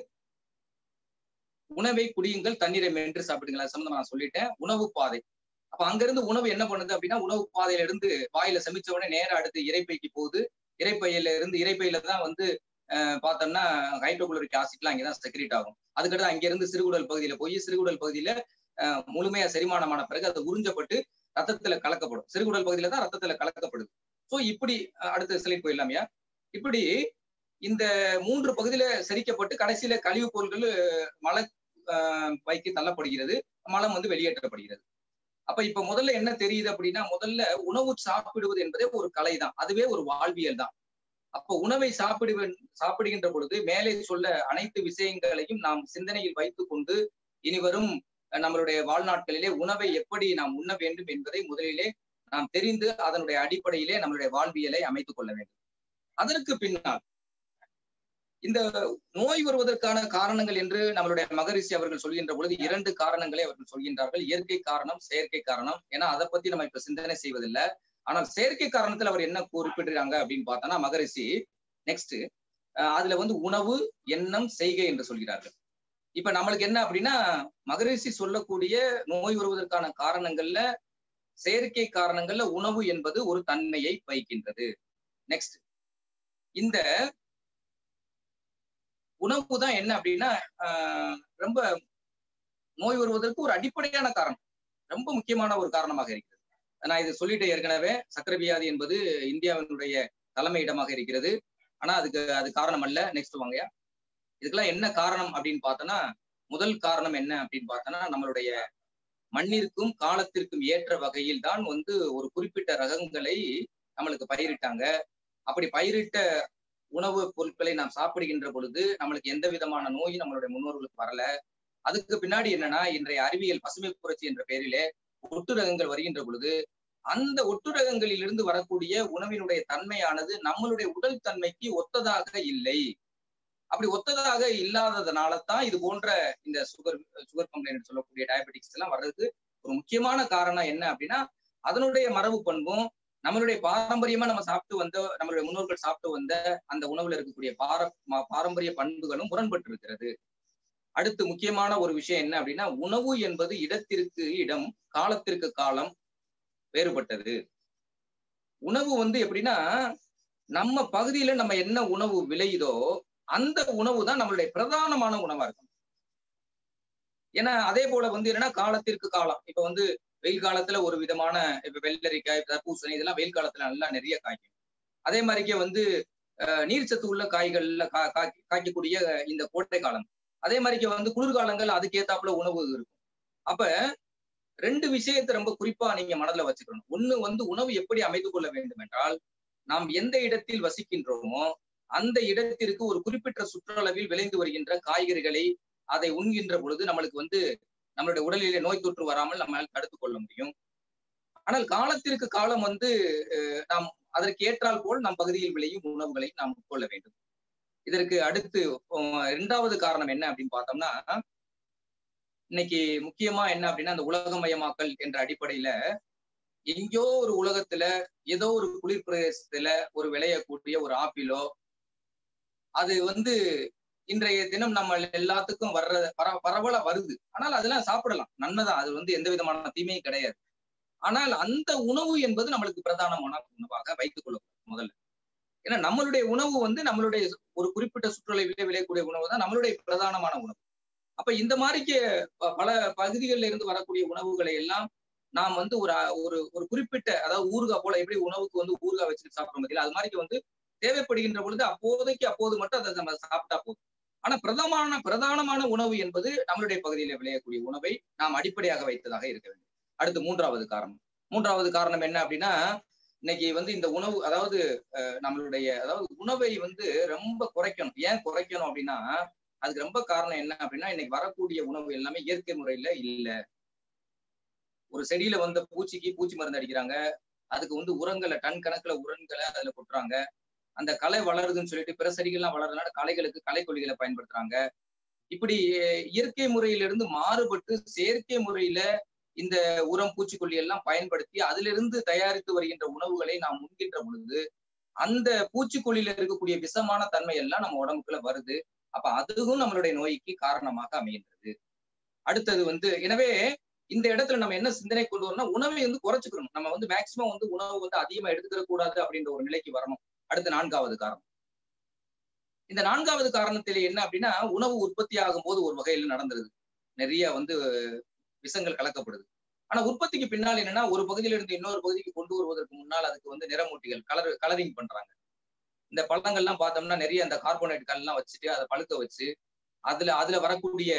உணவை குடியுங்கள் தண்ணீரை மென்று சாப்பிடுங்கள் அது சம்பந்தமா நான் சொல்லிட்டேன் உணவு பாதை அப்ப அங்கிருந்து உணவு என்ன பண்ணுது அப்படின்னா உணவு பாதையில இருந்து வாயில சமைச்ச உடனே நேரா அடுத்து இறைப்பைக்கு போகுது இறைப்பையில இருந்து இறைப்பையில தான் வந்து அஹ், பார்த்தோம்னா ஹைட்ரோகுளோரிக் ஆசிட்லாம் அங்கதான் செக்ரேட் ஆகும் அதுக்கடுத்து அங்க இருந்து சிறுகுடல் பகுதியில போய் சிறுகுடல் பகுதியில அஹ், முழுமையா செரிமானமான பிறகு அது உறிஞ்சப்பட்டு ரத்தத்துல கலக்கப்படும் சிறுகுடல் பகுதியில தான் ரத்தத்துல கலக்கப்படுது சோ இப்படி அஹ், அடுத்த சிலை போயிடலாமையா இப்படி இந்த மூன்று பகுதியில செரிக்கப்பட்டு கடைசியில கழிவுப் பொருட்கள் மலை ஆஹ், வைக்கு தள்ளப்படுகிறது மலம் வந்து வெளியேற்றப்படுகிறது அப்ப இப்ப முதல்ல என்ன தெரியுது அப்படின்னா முதல்ல உணவு சாப்பிடுவது என்பதே ஒரு கலை தான் அதுவே ஒரு வாழ்வியல் தான் அப்ப உணவை சாப்பிடுவ சாப்பிடுகின்ற பொழுது மேலே சொல்ல அனைத்து விஷயங்களையும் நாம் சிந்தனையில் வைத்துக் கொண்டு இனி வரும் நம்மளுடைய வாழ்நாட்களிலே உணவை எப்படி நாம் உண்ண வேண்டும் என்பதை முதலிலே நாம் தெரிந்து அதனுடைய அடிப்படையிலே நம்மளுடைய வாழ்வியலை அமைத்துக் கொள்ள வேண்டும் அதற்கு பின்னால் இந்த நோய் வருவதற்கான காரணங்கள் என்று நம்மளுடைய மகரிஷி அவர்கள் சொல்கின்ற பொழுது இரண்டு காரணங்களை அவர்கள் சொல்கின்றார்கள் இயற்கை காரணம் செயற்கை காரணம் ஏன்னா அதை பத்தி நம்ம இப்ப சிந்தனை செய்வதில்லை ஆனால் செயற்கை காரணத்துல அவர் என்ன குறிப்பிடுறாங்க அப்படின்னு பார்த்தோம்னா மகரிஷி நெக்ஸ்ட் அதுல வந்து உணவு எண்ணம் செய்கை என்று சொல்கிறார்கள் இப்ப நம்மளுக்கு என்ன அப்படின்னா மகரிஷி சொல்லக்கூடிய நோய் வருவதற்கான காரணங்கள்ல செயற்கை காரணங்கள்ல உணவு என்பது ஒரு தன்மையை வைக்கின்றது நெக்ஸ்ட் இந்த உணவு தான் என்ன அப்படின்னா ஆஹ் ரொம்ப நோய் வருவதற்கு ஒரு அடிப்படையான காரணம் ரொம்ப முக்கியமான ஒரு காரணமாக இருக்கிறது நான் இது சொல்லிட்டேன் ஏற்கனவே சக்கரை வியாதி என்பது இந்தியாவினுடைய தலைமையிடமாக இருக்கிறது ஆனா அதுக்கு அது காரணம் அல்ல நெக்ஸ்ட் வாங்கயா இதுக்கெல்லாம் என்ன காரணம் அப்படின்னு பார்த்தோன்னா முதல் காரணம் என்ன அப்படின்னு பார்த்தோன்னா நம்மளுடைய மண்ணிற்கும் காலத்திற்கும் ஏற்ற வகையில் தான் வந்து ஒரு குறிப்பிட்ட ரகங்களை நம்மளுக்கு பயிரிட்டாங்க அப்படி பயிரிட்ட உணவு பொருட்களை நாம் சாப்பிடுகின்ற பொழுது நம்மளுக்கு எந்த விதமான நோயும் நம்மளுடைய முன்னோர்களுக்கு வரல அதுக்கு பின்னாடி என்னன்னா இன்றைய அறிவியல் பசுமை புரட்சி என்ற பெயரிலே ஒட்டு ரகங்கள் வருகின்ற பொழுது அந்த ஒட்டு ரகங்களிலிருந்து வரக்கூடிய உணவினுடைய தன்மையானது நம்மளுடைய உடல் தன்மைக்கு ஒத்ததாக இல்லை அப்படி ஒத்ததாக இல்லாததுனால தான் இது போன்ற இந்த சுகர் சுகர் கம்ப்ளைண்ட் சொல்லக்கூடிய டயபெட்டிக்ஸ் எல்லாம் வர்றதுக்கு ஒரு முக்கியமான காரணம் என்ன அப்படின்னா அதனுடைய மரபு பண்பும் நம்மளுடைய பாரம்பரியமா நம்ம சாப்பிட்டு வந்த நம்மளுடைய முன்னோர்கள் சாப்பிட்டு வந்த அந்த உணவுல இருக்கக்கூடிய பார பாரம்பரிய பண்புகளும் முரண்பட்டு இருக்கிறது அடுத்து முக்கியமான ஒரு விஷயம் என்ன அப்படின்னா உணவு என்பது இடத்திற்கு இடம் காலத்திற்கு காலம் வேறுபட்டது உணவு வந்து எப்படின்னா நம்ம பகுதியில நம்ம என்ன உணவு விளையுதோ அந்த உணவு தான் நம்மளுடைய பிரதானமான உணவா இருக்கும் ஏன்னா அதே போல வந்து என்னன்னா காலத்திற்கு காலம் இப்ப வந்து வெயில் காலத்துல ஒரு விதமான இப்ப வெள்ளரிக்காய் தர்பூசணி இதெல்லாம் வெயில் காலத்துல நல்லா நிறைய காய்க்கும் அதே மாதிரிக்கே வந்து நீர்ச்சத்து உள்ள காய்கள்ல கா காய்க்கக்கூடிய இந்த கோட்டை காலம் அதே மாதிரிக்கே வந்து குளிர்காலங்கள் அதுக்கேத்தாப்புல உணவு இருக்கும் அப்ப ரெண்டு விஷயத்தை ரொம்ப குறிப்பா நீங்க மனதில் வச்சுக்கணும் ஒண்ணு வந்து உணவு எப்படி அமைத்து கொள்ள வேண்டும் என்றால் நாம் எந்த இடத்தில் வசிக்கின்றோமோ அந்த இடத்திற்கு ஒரு குறிப்பிட்ட சுற்றளவில் விளைந்து வருகின்ற காய்கறிகளை அதை உண்கின்ற பொழுது நம்மளுக்கு வந்து நம்மளுடைய உடலிலே நோய் தொற்று வராமல் நம்மளால் தடுத்துக் கொள்ள முடியும் ஆனால் காலத்திற்கு காலம் வந்து நாம் அதற்கு ஏற்றால் போல் நம் பகுதியில் விளையும் உணவுகளை நாம் உட்கொள்ள வேண்டும் இதற்கு அடுத்து இரண்டாவது காரணம் என்ன அப்படின்னு பார்த்தோம்னா இன்னைக்கு முக்கியமா என்ன அப்படின்னா அந்த உலகமயமாக்கல் என்ற அடிப்படையில எங்கேயோ ஒரு உலகத்துல ஏதோ ஒரு குளிர் பிரதேசத்துல ஒரு விளையக்கூடிய ஒரு ஆப்பிளோ அது வந்து இன்றைய தினம் நம்ம எல்லாத்துக்கும் வர்ற பர பரவலா வருது ஆனால் அதெல்லாம் சாப்பிடலாம் நன்மைதான் அது வந்து எந்த விதமான தீமையும் கிடையாது ஆனால் அந்த உணவு என்பது நம்மளுக்கு பிரதானமான உணவாக வைத்துக் கொள்ள முதல்ல ஏன்னா நம்மளுடைய உணவு வந்து நம்மளுடைய ஒரு குறிப்பிட்ட சுற்றுலையிலே விளையக்கூடிய உணவு தான் நம்மளுடைய பிரதானமான உணவு அப்ப இந்த மாதிரிக்கு பல பகுதிகளில் இருந்து வரக்கூடிய உணவுகளை எல்லாம் நாம் வந்து ஒரு ஒரு ஒரு குறிப்பிட்ட அதாவது ஊறுகாய் போல எப்படி உணவுக்கு வந்து ஊறுகாய் வச்சுட்டு சாப்பிட முடியல அது மாதிரி வந்து தேவைப்படுகின்ற பொழுது அப்போதைக்கு அப்போது மட்டும் அதை நம்ம சாப்பிட்டா போதும் ஆனா பிரதமான பிரதானமான உணவு என்பது நம்மளுடைய பகுதியில விளையக்கூடிய உணவை நாம் அடிப்படையாக வைத்ததாக இருக்க வேண்டும் அடுத்து மூன்றாவது காரணம் மூன்றாவது காரணம் என்ன அப்படின்னா இன்னைக்கு வந்து இந்த உணவு அதாவது நம்மளுடைய அதாவது உணவை வந்து ரொம்ப குறைக்கணும் ஏன் குறைக்கணும் அப்படின்னா அதுக்கு ரொம்ப காரணம் என்ன அப்படின்னா இன்னைக்கு வரக்கூடிய உணவு எல்லாமே இயற்கை முறையில இல்ல ஒரு செடியில வந்த பூச்சிக்கு பூச்சி மருந்து அடிக்கிறாங்க அதுக்கு வந்து உரங்களை டன் கணக்குல உரங்களை அதுல கொட்டுறாங்க அந்த களை வளருதுன்னு சொல்லிட்டு பிற செடிகள்லாம் வளர்றதுனால களைகளுக்கு களைக்கொல்லிகளை பயன்படுத்துறாங்க இப்படி இயற்கை முறையிலிருந்து மாறுபட்டு செயற்கை முறையில இந்த உரம் பூச்சிக்கொல்லி எல்லாம் பயன்படுத்தி அதிலிருந்து தயாரித்து வருகின்ற உணவுகளை நாம் உண்கின்ற பொழுது அந்த பூச்சிக்கொல்லியில இருக்கக்கூடிய விஷமான தன்மை எல்லாம் நம்ம உடம்புக்குள்ள வருது அப்ப அதுவும் நம்மளுடைய நோய்க்கு காரணமாக அமைகின்றது அடுத்தது வந்து எனவே இந்த இடத்துல நம்ம என்ன சிந்தனை கொண்டு வரணும் உணவை வந்து குறைச்சிக்கணும் நம்ம வந்து மேக்சிமம் வந்து உணவு வந்து அதிகமா எடுத்துக்கிற கூடாது அப்படின்ற ஒரு நிலைக்கு வரணும் அடுத்த நான்காவது காரணம் இந்த நான்காவது காரணத்திலே என்ன அப்படின்னா உணவு உற்பத்தி ஆகும் போது ஒரு வகையில் நடந்துருது நிறைய வந்து விஷங்கள் கலக்கப்படுது ஆனா உற்பத்திக்கு பின்னால் என்னன்னா ஒரு பகுதியில இருந்து இன்னொரு பகுதிக்கு கொண்டு வருவதற்கு முன்னால் அதுக்கு வந்து நிறமூட்டிகள் கலர் கலரிங் பண்றாங்க இந்த பழங்கள்லாம் பார்த்தோம்னா நிறைய அந்த கார்போனேட் கல்லாம் வச்சுட்டு அதை பழுக்க வச்சு அதுல அதுல வரக்கூடிய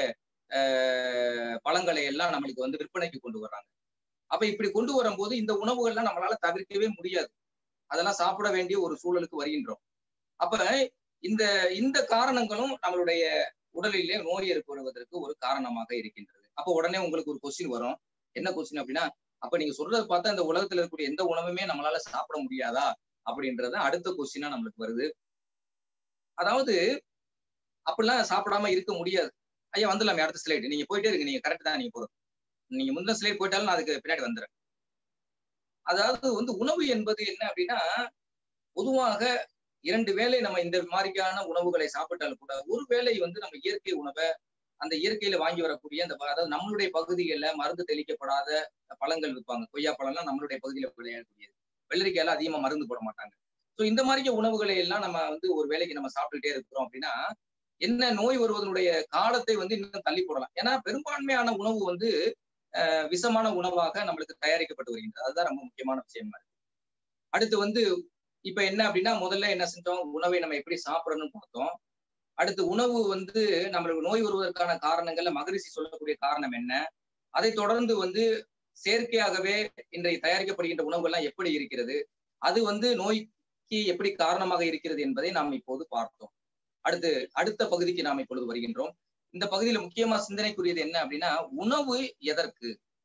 பழங்களை எல்லாம் நம்மளுக்கு வந்து விற்பனைக்கு கொண்டு வர்றாங்க அப்ப இப்படி கொண்டு வரும்போது இந்த உணவுகள்லாம் நம்மளால தவிர்க்கவே முடியாது அதெல்லாம் சாப்பிட வேண்டிய ஒரு சூழலுக்கு வருகின்றோம் அப்ப இந்த இந்த காரணங்களும் நம்மளுடைய உடலிலே நோய் ஏற்படுவதற்கு ஒரு காரணமாக இருக்கின்றது அப்போ உடனே உங்களுக்கு ஒரு கொஸ்டின் வரும் என்ன கொஸ்டின் அப்படின்னா அப்ப நீங்க சொல்றதை பார்த்தா இந்த உலகத்துல இருக்கக்கூடிய எந்த உணவுமே நம்மளால சாப்பிட முடியாதா அப்படின்றது அடுத்த கொஸ்டினா நம்மளுக்கு வருது அதாவது அப்படிலாம் சாப்பிடாம இருக்க முடியாது ஐயா வந்துடலாமே அடுத்த ஸ்லைடு நீங்க போயிட்டே இருக்கு நீங்க கரெக்ட் தான் நீங்க போறோம் நீங்க முந்தின ஸ்லைட் போயிட்டாலும் நான் அதுக்கு பின்னாடி வந்துடுறேன் அதாவது வந்து உணவு என்பது என்ன அப்படின்னா பொதுவாக இரண்டு வேளை நம்ம இந்த மாதிரியான உணவுகளை சாப்பிட்டாலும் கூட ஒரு வேளை வந்து நம்ம இயற்கை உணவை அந்த இயற்கையில வாங்கி வரக்கூடிய அந்த அதாவது நம்மளுடைய பகுதிகளில் மருந்து தெளிக்கப்படாத பழங்கள் விற்பாங்க கொய்யா பழம்லாம் நம்மளுடைய பகுதியில விளையாடக்கூடியது வெள்ளரிக்காயில அதிகமா மருந்து போட மாட்டாங்க ஸோ இந்த மாதிரி உணவுகளை எல்லாம் நம்ம வந்து ஒரு வேலைக்கு நம்ம சாப்பிட்டுட்டே இருக்கிறோம் அப்படின்னா என்ன நோய் வருவதனுடைய காலத்தை வந்து இன்னும் தள்ளி போடலாம் ஏன்னா பெரும்பான்மையான உணவு வந்து விஷமான உணவாக நம்மளுக்கு தயாரிக்கப்பட்டு வருகின்றது அதுதான் ரொம்ப முக்கியமான விஷயமா இருக்கு அடுத்து வந்து இப்ப என்ன அப்படின்னா முதல்ல என்ன செஞ்சோம் உணவை நம்ம எப்படி சாப்பிடணும்னு பார்த்தோம் அடுத்து உணவு வந்து நம்மளுக்கு நோய் வருவதற்கான காரணங்கள்ல மகரிஷி சொல்லக்கூடிய காரணம் என்ன அதை தொடர்ந்து வந்து செயற்கையாகவே இன்றைய தயாரிக்கப்படுகின்ற உணவுகள்லாம் எப்படி இருக்கிறது அது வந்து நோய்க்கு எப்படி காரணமாக இருக்கிறது என்பதை நாம் இப்போது பார்த்தோம் அடுத்து அடுத்த பகுதிக்கு நாம் இப்பொழுது வருகின்றோம் இந்த பகுதியில முக்கியமா சிந்தனைக்குரியது என்ன அப்படின்னா உணவு எதற்கு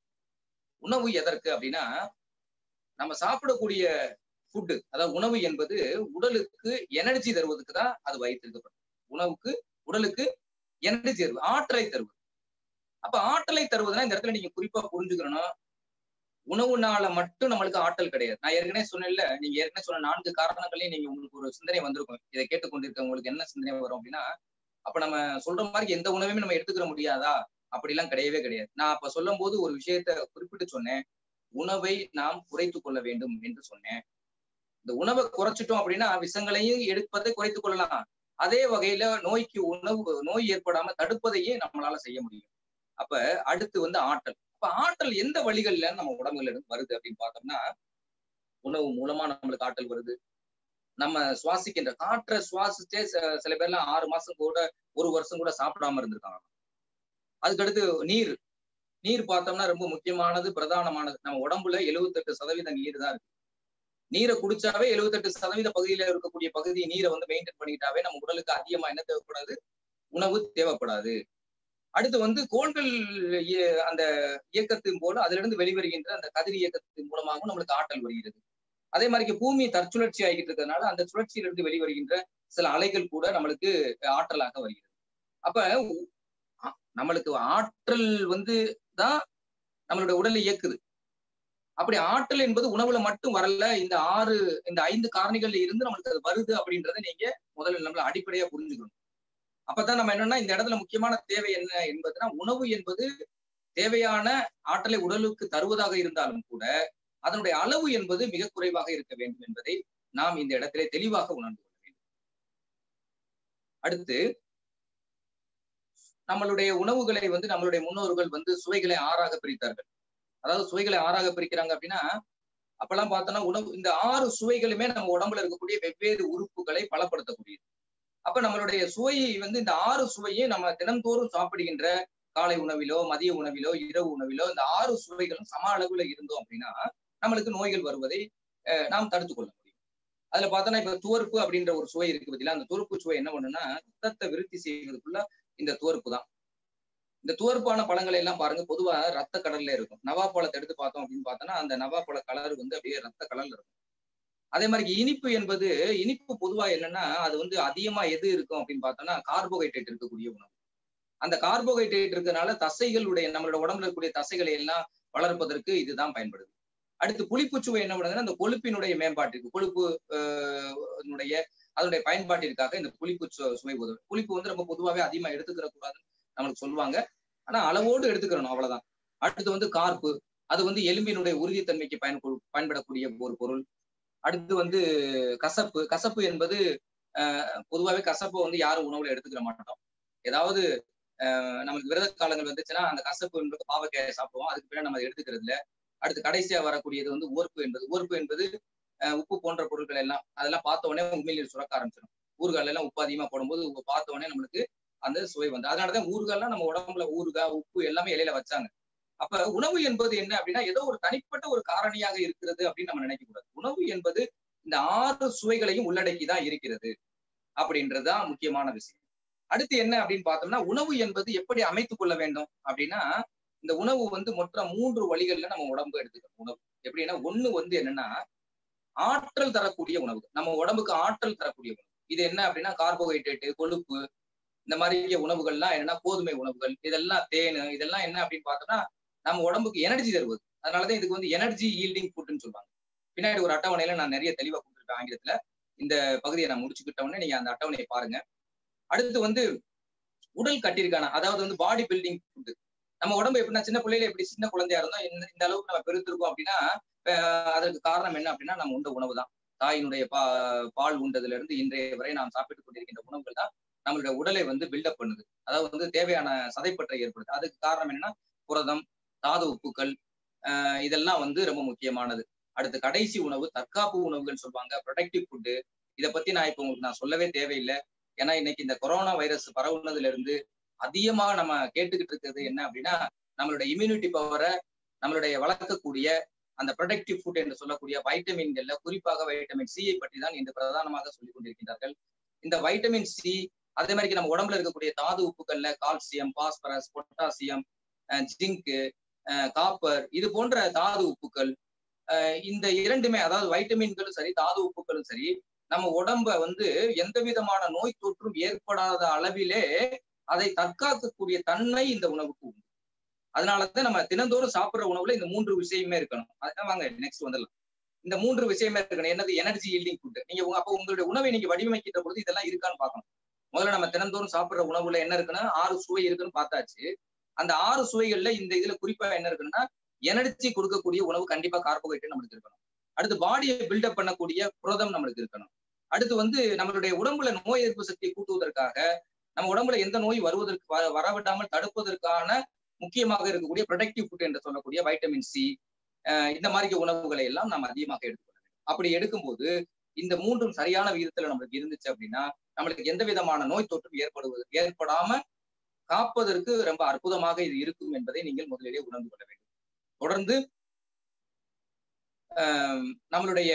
உணவு எதற்கு அப்படின்னா நம்ம சாப்பிடக்கூடிய ஃபுட்டு அதாவது உணவு என்பது உடலுக்கு எனர்ஜி தருவதற்கு தான் அது வைத்திருக்கப்படும் உணவுக்கு உடலுக்கு எனர்ஜி தருவது ஆற்றலை தருவது அப்ப ஆற்றலை தருவதுன்னா இந்த இடத்துல நீங்க குறிப்பா புரிஞ்சுக்கணும் உணவுனால மட்டும் நம்மளுக்கு ஆற்றல் கிடையாது நான் ஏற்கனவே சொன்னேன்ல நீங்க ஏற்கனவே சொன்ன நான்கு காரணங்களையும் நீங்க உங்களுக்கு ஒரு சிந்தனை வந்திருக்கும் இதை கேட்டுக்கொண்டிருக்க உங்களுக்கு என்ன சிந்தனை வரும் அப்படின்னா அப்ப நம்ம சொல்ற மாதிரி எந்த உணவையும் நம்ம எடுத்துக்கிற முடியாதா அப்படிலாம் கிடையவே கிடையாது நான் அப்ப சொல்லும் போது ஒரு விஷயத்த குறிப்பிட்டு சொன்னேன் உணவை நாம் குறைத்து கொள்ள வேண்டும் என்று சொன்னேன் இந்த உணவை குறைச்சிட்டோம் அப்படின்னா விஷங்களையும் எடுப்பதை குறைத்துக் கொள்ளலாம் அதே வகையில நோய்க்கு உணவு நோய் ஏற்படாம தடுப்பதையே நம்மளால செய்ய முடியும் அப்ப அடுத்து வந்து ஆற்றல் அப்ப ஆற்றல் எந்த வழிகள்ல நம்ம உடம்புல இருந்து வருது அப்படின்னு பார்த்தோம்னா உணவு மூலமா நம்மளுக்கு ஆற்றல் வருது நம்ம சுவாசிக்கின்ற காற்றை சுவாசிச்சே சில பேர்லாம் ஆறு மாசம் கூட ஒரு வருஷம் கூட சாப்பிடாம இருந்திருக்காங்க அதுக்கடுத்து நீர் நீர் பார்த்தோம்னா ரொம்ப முக்கியமானது பிரதானமானது நம்ம உடம்புல எழுபத்தெட்டு சதவீதம் நீர் தான் இருக்கு நீரை குடிச்சாவே எழுபத்தெட்டு சதவீத பகுதியில இருக்கக்கூடிய பகுதி நீரை வந்து மெயின்டைன் பண்ணிட்டாவே நம்ம உடலுக்கு அதிகமா என்ன தேவைப்படாது உணவு தேவைப்படாது அடுத்து வந்து கோள்கள் அந்த இயக்கத்தின் போல அதுல இருந்து வெளிவருகின்ற அந்த கதிர் இயக்கத்தின் மூலமாகவும் நம்மளுக்கு ஆற்றல் வருகிறது அதே மாதிரி பூமி தற்சுழற்சி ஆகிட்டு இருக்கிறதுனால அந்த சுழற்சியிலிருந்து வெளிவருகின்ற சில அலைகள் கூட நம்மளுக்கு ஆற்றலாக வருகிறது அப்ப நம்மளுக்கு ஆற்றல் வந்து தான் நம்மளுடைய உடலை இயக்குது அப்படி ஆற்றல் என்பது உணவுல மட்டும் வரல இந்த ஆறு இந்த ஐந்து காரணிகள்ல இருந்து நம்மளுக்கு அது வருது அப்படின்றத நீங்க முதல்ல நம்மள அடிப்படையா புரிஞ்சுக்கணும் அப்பதான் நம்ம என்னன்னா இந்த இடத்துல முக்கியமான தேவை என்ன என்பதுனா உணவு என்பது தேவையான ஆற்றலை உடலுக்கு தருவதாக இருந்தாலும் கூட அதனுடைய அளவு என்பது மிக குறைவாக இருக்க வேண்டும் என்பதை நாம் இந்த இடத்திலே தெளிவாக உணர்ந்து கொள்ள வேண்டும் அடுத்து நம்மளுடைய உணவுகளை வந்து நம்மளுடைய முன்னோர்கள் வந்து சுவைகளை ஆறாக பிரித்தார்கள் அதாவது சுவைகளை ஆறாக பிரிக்கிறாங்க அப்படின்னா அப்பெல்லாம் பார்த்தோம்னா உணவு இந்த ஆறு சுவைகளுமே நம்ம உடம்புல இருக்கக்கூடிய வெவ்வேறு உறுப்புகளை பலப்படுத்தக்கூடியது அப்ப நம்மளுடைய சுவையை வந்து இந்த ஆறு சுவையும் நம்ம தினந்தோறும் சாப்பிடுகின்ற காலை உணவிலோ மதிய உணவிலோ இரவு உணவிலோ இந்த ஆறு சுவைகளும் சம அளவுல இருந்தோம் அப்படின்னா நம்மளுக்கு நோய்கள் வருவதை நாம் தடுத்துக் கொள்ள முடியும் அதுல பார்த்தோம்னா இப்ப துவர்ப்பு அப்படின்ற ஒரு சுவை இருக்கு பத்தில அந்த துவர்ப்பு சுவை என்ன பண்ணுன்னா ரத்தத்தை விருத்தி செய்வதற்குள்ள இந்த துவர்ப்பு தான் இந்த துவர்ப்பான பழங்களை எல்லாம் பாருங்க பொதுவா ரத்த கடல்ல இருக்கும் நவா பழத்தை எடுத்து பார்த்தோம் அப்படின்னு பார்த்தோம்னா அந்த நவா பழ கலர் வந்து அப்படியே ரத்த கலர்ல இருக்கும் அதே மாதிரி இனிப்பு என்பது இனிப்பு பொதுவா என்னன்னா அது வந்து அதிகமா எது இருக்கும் அப்படின்னு பார்த்தோம்னா கார்போஹைட்ரேட் இருக்கக்கூடிய உணவு அந்த கார்போஹைட்ரேட் இருக்கிறதுனால தசைகளுடைய நம்மளோட உடம்புல இருக்கக்கூடிய தசைகளை எல்லாம் வளர்ப்பதற்கு இதுதான் பயன்படுது அடுத்து புளிப்பு சுவை என்ன பண்ணுதுன்னா அந்த கொழுப்பினுடைய மேம்பாட்டிற்கு கொழுப்பு அதனுடைய பயன்பாட்டிற்காக இந்த புளிப்பு சுவை உதவும் புளிப்பு வந்து ரொம்ப பொதுவாகவே அதிகமா எடுத்துக்கிற கூடாதுன்னு நம்மளுக்கு சொல்லுவாங்க ஆனா அளவோடு எடுத்துக்கிறணும் அவ்வளவுதான் அடுத்து வந்து கார்ப்பு அது வந்து எலும்பினுடைய உறுதித்தன்மைக்கு பயன் பயன்படக்கூடிய ஒரு பொருள் அடுத்து வந்து கசப்பு கசப்பு என்பது பொதுவாகவே கசப்பை வந்து யாரும் உணவுல எடுத்துக்கிற மாட்டோம் ஏதாவது நமக்கு விரத காலங்கள் வந்துச்சுன்னா அந்த கசப்பு என்பது பாவக்காயை சாப்பிடுவோம் அதுக்கு பின்னாடி நம்ம எடுத்துக்கிறது இல்லை அடுத்து கடைசியா வரக்கூடியது வந்து ஓர்ப்பு என்பது ஓர்ப்பு என்பது உப்பு போன்ற பொருட்கள் எல்லாம் அதெல்லாம் பார்த்த உடனே உண்மையில் சுரக்க ஆரம்பிச்சிடும் ஊறுகால் எல்லாம் உப்பு அதிகமா போடும்போது பார்த்த உடனே நம்மளுக்கு அந்த சுவை வந்து அதனாலதான் ஊறுகால்லாம் நம்ம உடம்புல ஊறுகாய் உப்பு எல்லாமே இலையில வச்சாங்க அப்ப உணவு என்பது என்ன அப்படின்னா ஏதோ ஒரு தனிப்பட்ட ஒரு காரணியாக இருக்கிறது அப்படின்னு நம்ம நினைக்க கூடாது உணவு என்பது இந்த ஆறு சுவைகளையும் உள்ளடக்கி தான் இருக்கிறது அப்படின்றதுதான் முக்கியமான விஷயம் அடுத்து என்ன அப்படின்னு பார்த்தோம்னா உணவு என்பது எப்படி அமைத்துக் கொள்ள வேண்டும் அப்படின்னா இந்த உணவு வந்து மொத்த மூன்று வழிகள்ல நம்ம உடம்பு எடுத்துக்கணும் உணவு எப்படின்னா ஒண்ணு வந்து என்னன்னா ஆற்றல் தரக்கூடிய உணவு நம்ம உடம்புக்கு ஆற்றல் தரக்கூடிய உணவு இது என்ன அப்படின்னா கார்போஹைட்ரேட்டு கொழுப்பு இந்த மாதிரி உணவுகள்லாம் என்னன்னா கோதுமை உணவுகள் இதெல்லாம் தேனு இதெல்லாம் என்ன அப்படின்னு பார்த்தோம்னா நம்ம உடம்புக்கு எனர்ஜி தருவது அதனாலதான் இதுக்கு வந்து எனர்ஜி ஈல்டிங் ஃபுட்னு சொல்லுவாங்க பின்னாடி ஒரு அட்டவணையில நான் நிறைய தெளிவா கொடுத்துருக்கேன் ஆங்கிலத்துல இந்த பகுதியை நான் முடிச்சுக்கிட்ட உடனே நீங்க அந்த அட்டவணையை பாருங்க அடுத்து வந்து உடல் கட்டிருக்கான அதாவது வந்து பாடி பில்டிங் ஃபுட்டு நம்ம உடம்பு எப்படின்னா சின்ன பிள்ளையில எப்படி சின்ன குழந்தையா இருந்தோம் இந்த இந்த அளவுக்கு நம்ம பெருத்திருக்கோம் அப்படின்னா அதற்கு காரணம் என்ன அப்படின்னா நம்ம உண்ட உணவு தான் தாயினுடைய பா பால் உண்டதுல இருந்து இன்றைய வரை நாம் சாப்பிட்டுக் கொண்டிருக்கின்ற உணவுகள் தான் நம்மளுடைய உடலை வந்து பில்டப் பண்ணுது அதாவது வந்து தேவையான சதைப்பற்றை ஏற்படுது அதுக்கு காரணம் என்னன்னா புரதம் தாது உப்புக்கள் ஆஹ் இதெல்லாம் வந்து ரொம்ப முக்கியமானது அடுத்து கடைசி உணவு தற்காப்பு உணவுகள் சொல்லுவாங்க ப்ரொடக்டிவ் ஃபுட்டு இதை பத்தி நான் இப்போ உங்களுக்கு நான் சொல்லவே தேவையில்லை ஏன்னா இன்னைக்கு இந்த கொரோனா வைரஸ் பரவுனதுல இருந்து அதிகமாக நம்ம கேட்டுக்கிட்டு இருக்கிறது என்ன அப்படின்னா நம்மளுடைய இம்யூனிட்டி பவரை நம்மளுடைய வளர்க்கக்கூடிய அந்த ப்ரொடக்டிவ் ஃபுட் என்று சொல்லக்கூடிய வைட்டமின்கள்ல குறிப்பாக வைட்டமின் சியை பற்றி தான் இன்று பிரதானமாக சொல்லிக் கொண்டிருக்கின்றார்கள் இந்த வைட்டமின் சி அதே மாதிரி நம்ம உடம்புல இருக்கக்கூடிய தாது உப்புகள்ல calcium phosphorus potassium zinc copper இது போன்ற தாது உப்புக்கள் இந்த இரண்டுமே அதாவது வைட்டமின்களும் சரி தாது உப்புகளும் சரி நம்ம உடம்ப வந்து எந்த விதமான நோய் தொற்றும் ஏற்படாத அளவிலே அதை தற்காக்கக்கூடிய தன்மை இந்த உணவுக்கு உண்டு அதனாலதான் நம்ம தினந்தோறும் சாப்பிடுற உணவுல இந்த மூன்று விஷயமே இருக்கணும் அதான் வாங்க நெக்ஸ்ட் வந்துடலாம் இந்த மூன்று விஷயமே இருக்கணும் என்னது எனர்ஜி ஈல்டிங் ஃபுட் நீங்க அப்போ உங்களுடைய உணவை நீங்க வடிவமைக்கின்ற பொழுது இதெல்லாம் இருக்கான்னு பார்க்கணும் முதல்ல நம்ம தினந்தோறும் சாப்பிடுற உணவுல என்ன இருக்குன்னா ஆறு சுவை இருக்குன்னு பார்த்தாச்சு அந்த ஆறு சுவைகள்ல இந்த இதுல குறிப்பா என்ன இருக்குன்னா எனர்ஜி கொடுக்கக்கூடிய உணவு கண்டிப்பா கார்போஹைட்ரேட் நம்மளுக்கு இருக்கணும் அடுத்து பாடியை பில்டப் பண்ணக்கூடிய புரதம் நம்மளுக்கு இருக்கணும் அடுத்து வந்து நம்மளுடைய உடம்புல நோய் எதிர்ப்பு சக்தியை கூட்டுவதற்காக நம்ம உடம்புல எந்த நோய் வருவதற்கு வரவிடாமல் தடுப்பதற்கான முக்கியமாக இருக்கக்கூடிய ப்ரொடக்டிவ் ஃபுட் என்று சொல்லக்கூடிய வைட்டமின் சி இந்த மாதிரி உணவுகளை எல்லாம் நம்ம அதிகமாக எடுத்துக்கொள்ள வேண்டும் அப்படி எடுக்கும்போது இந்த மூன்றும் சரியான விகிதத்துல நம்மளுக்கு இருந்துச்சு அப்படின்னா நம்மளுக்கு எந்த விதமான நோய் தொற்றும் ஏற்படுவது ஏற்படாம காப்பதற்கு ரொம்ப அற்புதமாக இது இருக்கும் என்பதை நீங்கள் முதலிலே உணர்ந்து கொள்ள வேண்டும் தொடர்ந்து நம்மளுடைய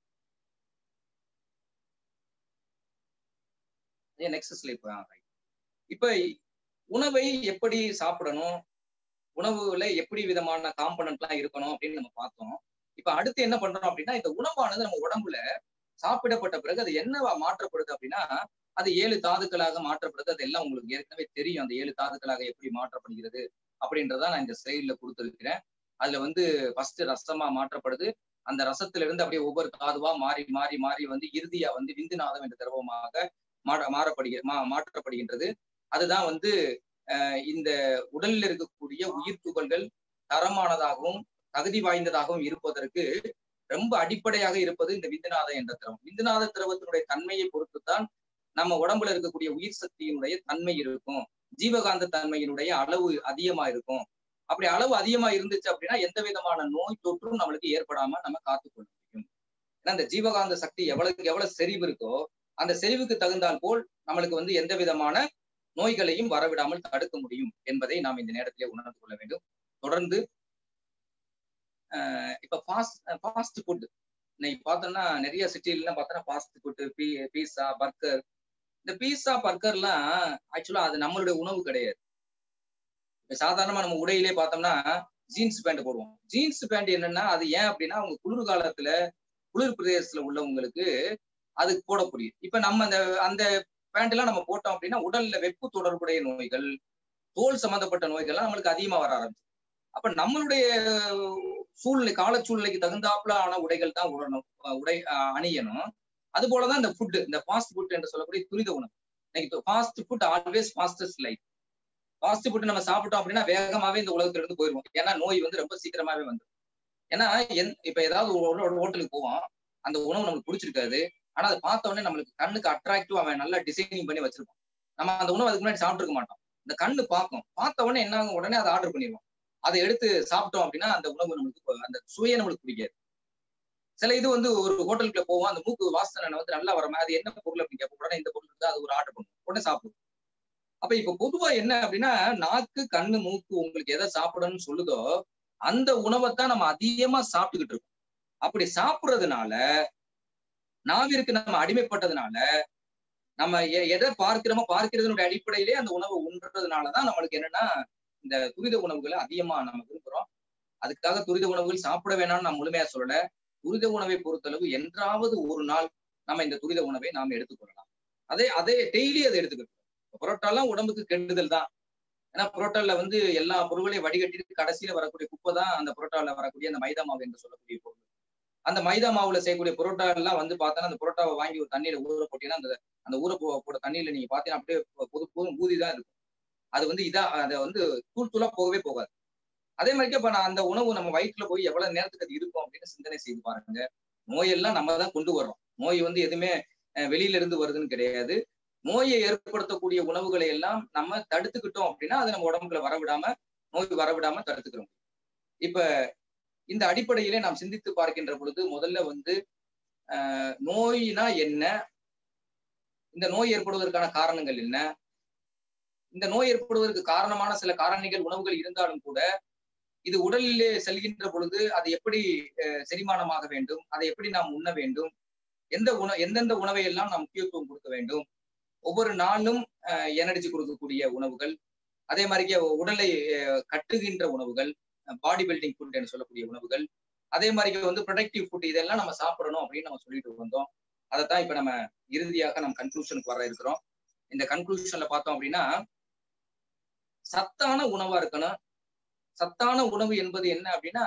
நெக்ஸ்ட் ஸ்லைப் இப்ப உணவை எப்படி சாப்பிடணும் உணவுல எப்படி விதமான காம்பனன்ட் எல்லாம் இருக்கணும் அப்படின்னு நம்ம பார்த்தோம் இப்ப அடுத்து என்ன பண்றோம் அப்படின்னா இந்த உணவானது நம்ம உடம்புல சாப்பிடப்பட்ட பிறகு அது என்னவா மாற்றப்படுது அப்படின்னா அது ஏழு தாதுக்களாக மாற்றப்படுது அது எல்லாம் உங்களுக்கு ஏற்கனவே தெரியும் அந்த ஏழு தாதுக்களாக எப்படி மாற்றப்படுகிறது அப்படின்றத நான் இந்த ஸ்லைட்ல கொடுத்துருக்கிறேன் அதுல வந்து ஃபர்ஸ்ட் ரசமா மாற்றப்படுது அந்த ரசத்துல இருந்து அப்படியே ஒவ்வொரு தாதுவா மாறி மாறி மாறி வந்து இறுதியா வந்து விந்துநாதம் என்ற திரவமாக மாற மாறப்படுகிற மா மாற்றப்படுகின்றது அதுதான் வந்து இந்த உடலில் இருக்கக்கூடிய உயிர் துகள்கள் தரமானதாகவும் தகுதி வாய்ந்ததாகவும் இருப்பதற்கு ரொம்ப அடிப்படையாக இருப்பது இந்த விந்துநாத என்ற திரவம் விந்துநாத திரவத்தினுடைய தன்மையை பொறுத்துத்தான் நம்ம உடம்புல இருக்கக்கூடிய உயிர் சக்தியினுடைய தன்மை இருக்கும் ஜீவகாந்த தன்மையினுடைய அளவு அதிகமா இருக்கும் அப்படி அளவு அதிகமா இருந்துச்சு அப்படின்னா எந்த விதமான நோய் தொற்றும் நம்மளுக்கு ஏற்படாம நம்ம காத்துக்கொள்ள முடியும் ஏன்னா அந்த ஜீவகாந்த சக்தி எவ்வளவுக்கு எவ்வளவு செறிவு இருக்கோ அந்த செறிவுக்கு தகுந்தால் போல் நம்மளுக்கு வந்து எந்த விதமான நோய்களையும் வரவிடாமல் தடுக்க முடியும் என்பதை நாம் இந்த நேரத்திலே உணர்ந்து கொள்ள வேண்டும் தொடர்ந்து இப்ப ஃபாஸ்ட் ஃபாஸ்ட் ஃபுட் இன்னைக்கு பார்த்தோம்னா நிறைய சிட்டிலாம் பார்த்தோன்னா ஃபாஸ்ட் ஃபுட் பீ பீஸா பர்கர் இந்த பீஸா பர்கர்லாம் ஆக்சுவலா அது நம்மளுடைய உணவு கிடையாது இப்ப சாதாரணமா நம்ம உடையிலே பார்த்தோம்னா ஜீன்ஸ் பேண்ட் போடுவோம் ஜீன்ஸ் பேண்ட் என்னன்னா அது ஏன் அப்படின்னா அவங்க குளிர் காலத்துல குளிர் பிரதேசத்துல உள்ளவங்களுக்கு அதுக்கு போட புரியும் இப்ப நம்ம அந்த அந்த பேண்ட் எல்லாம் நம்ம போட்டோம் அப்படின்னா உடல்ல வெப்பு தொடர்புடைய நோய்கள் தோல் சம்பந்தப்பட்ட நோய்கள்லாம் நம்மளுக்கு அதிகமா வர ஆரம்பிச்சு அப்ப நம்மளுடைய சூழ்நிலை கால சூழ்நிலைக்கு தகுந்தாப்புல ஆன உடைகள் தான் உடணும் உடை அணியணும் அது போலதான் இந்த ஃபுட் இந்த ஃபாஸ்ட் ஃபுட் என்று சொல்லக்கூடிய துரித உணவு இன்னைக்கு fast food always fastest life fast food நம்ம சாப்பிட்டோம் அப்படின்னா வேகமாவே இந்த உலகத்துல இருந்து போயிருவோம் ஏன்னா நோய் வந்து ரொம்ப சீக்கிரமாவே வந்துடும் ஏன்னா என் இப்ப ஏதாவது ஒரு ஹோட்டலுக்கு போவோம் அந்த உணவு நம்மளுக்கு பிடிச்சிருக்காது ஆனா அதை பார்த்த உடனே நம்மளுக்கு கண்ணுக்கு அட்ராக்டிவ் அவன் நல்லா டிசைனிங் பண்ணி வச்சிருப்பான் நம்ம அந்த உணவு அதுக்கு முன்னாடி சாப்பிட்டுருக்க மாட்டோம் இந்த கண்ணு பார்க்கும் பார்த்த உடனே என்ன ஆகும் உடனே அதை ஆர்டர் பண்ணிடுவோம் அதை எடுத்து சாப்பிட்டோம் அப்படின்னா அந்த உணவு நம்மளுக்கு அந்த சுவையை நம்மளுக்கு பிடிக்காது சில இது வந்து ஒரு ஹோட்டலுக்குள்ள போவோம் அந்த மூக்கு வாசனை வந்து நல்லா வர மாதிரி அது என்ன பொருள் அப்படின்னு கேட்போம் உடனே இந்த பொருள் இருக்கு அது ஒரு ஆர்டர் பண்ணுவோம் உடனே சாப்பிடுவோம் அப்ப இப்ப பொதுவா என்ன அப்படின்னா நாக்கு கண்ணு மூக்கு உங்களுக்கு எதை சாப்பிடணும்னு சொல்லுதோ அந்த உணவைத்தான் நம்ம அதிகமா சாப்பிட்டுக்கிட்டு இருக்கோம் அப்படி சாப்பிடுறதுனால நாவிற்கு நம்ம அடிமைப்பட்டதுனால நம்ம எதை பார்க்கிறோமோ பார்க்கிறதுனுடைய அடிப்படையிலே அந்த உணவை உண்றதுனாலதான் நம்மளுக்கு என்னன்னா இந்த துரித உணவுகளை அதிகமா நம்ம விரும்புறோம் அதுக்காக துரித உணவுகள் சாப்பிட வேணாம்னு நான் முழுமையா சொல்லல துரித உணவை பொறுத்தளவு என்றாவது ஒரு நாள் நம்ம இந்த துரித உணவை நாம் எடுத்துக்கொள்ளலாம் அதே அதே டெய்லி அதை எடுத்துக்கிட்டோம் புரோட்டாலாம் உடம்புக்கு கெடுதல் தான் ஏன்னா புரோட்டால வந்து எல்லா பொருள்களையும் வடிகட்டிட்டு கடைசியில வரக்கூடிய குப்பை தான் அந்த புரோட்டால வரக்கூடிய அந்த மைதா மாவு என்று சொல்லக்கூடிய பொருள் அந்த மைதா மாவுல செய்யக்கூடிய புரோட்டா எல்லாம் வந்து பார்த்தோன்னா அந்த புரோட்டாவை வாங்கி ஒரு தண்ணியில ஊற போட்டீங்கன்னா அந்த அந்த ஊற போட தண்ணியில நீங்க பாத்தீங்கன்னா அப்படியே பொது பொது ஊதி தான் இருக்கும் அது வந்து இதா அதை வந்து தூள் தூளா போகவே போகாது அதே மாதிரி இப்ப நான் அந்த உணவு நம்ம வயிற்றுல போய் எவ்வளவு நேரத்துக்கு அது இருக்கும் அப்படின்னு சிந்தனை செய்து பாருங்க நோயெல்லாம் நம்ம தான் கொண்டு வர்றோம் நோய் வந்து எதுவுமே வெளியில இருந்து வருதுன்னு கிடையாது நோயை ஏற்படுத்தக்கூடிய உணவுகளை எல்லாம் நம்ம தடுத்துக்கிட்டோம் அப்படின்னா அது நம்ம உடம்புல வரவிடாம நோய் வரவிடாம தடுத்துக்கிறோம் இப்ப இந்த அடிப்படையிலே நாம் சிந்தித்து பார்க்கின்ற பொழுது முதல்ல வந்து நோயினா என்ன இந்த நோய் ஏற்படுவதற்கான காரணங்கள் என்ன இந்த நோய் ஏற்படுவதற்கு காரணமான சில காரணிகள் உணவுகள் இருந்தாலும் கூட இது உடலிலே செல்கின்ற பொழுது அது எப்படி செரிமானமாக வேண்டும் அதை எப்படி நாம் உண்ண வேண்டும் எந்த உண எந்தெந்த உணவை எல்லாம் நாம் முக்கியத்துவம் கொடுக்க வேண்டும் ஒவ்வொரு நாளும் எனர்ஜி கொடுக்கக்கூடிய உணவுகள் அதே மாதிரி உடலை கட்டுகின்ற உணவுகள் பாடி பில்டிங் ஃபுட் என்று சொல்லக்கூடிய உணவுகள் அதே மாதிரி வந்து ப்ரொடக்டிவ் ஃபுட் இதெல்லாம் நம்ம சாப்பிடணும் அப்படின்னு நம்ம சொல்லிட்டு வந்தோம் அதைத்தான் இப்ப நம்ம இறுதியாக நம்ம கன்க்ளூஷனுக்கு வர இருக்கிறோம் இந்த கன்க்ளூஷன்ல பார்த்தோம் அப்படின்னா சத்தான உணவா இருக்கணும் சத்தான உணவு என்பது என்ன அப்படின்னா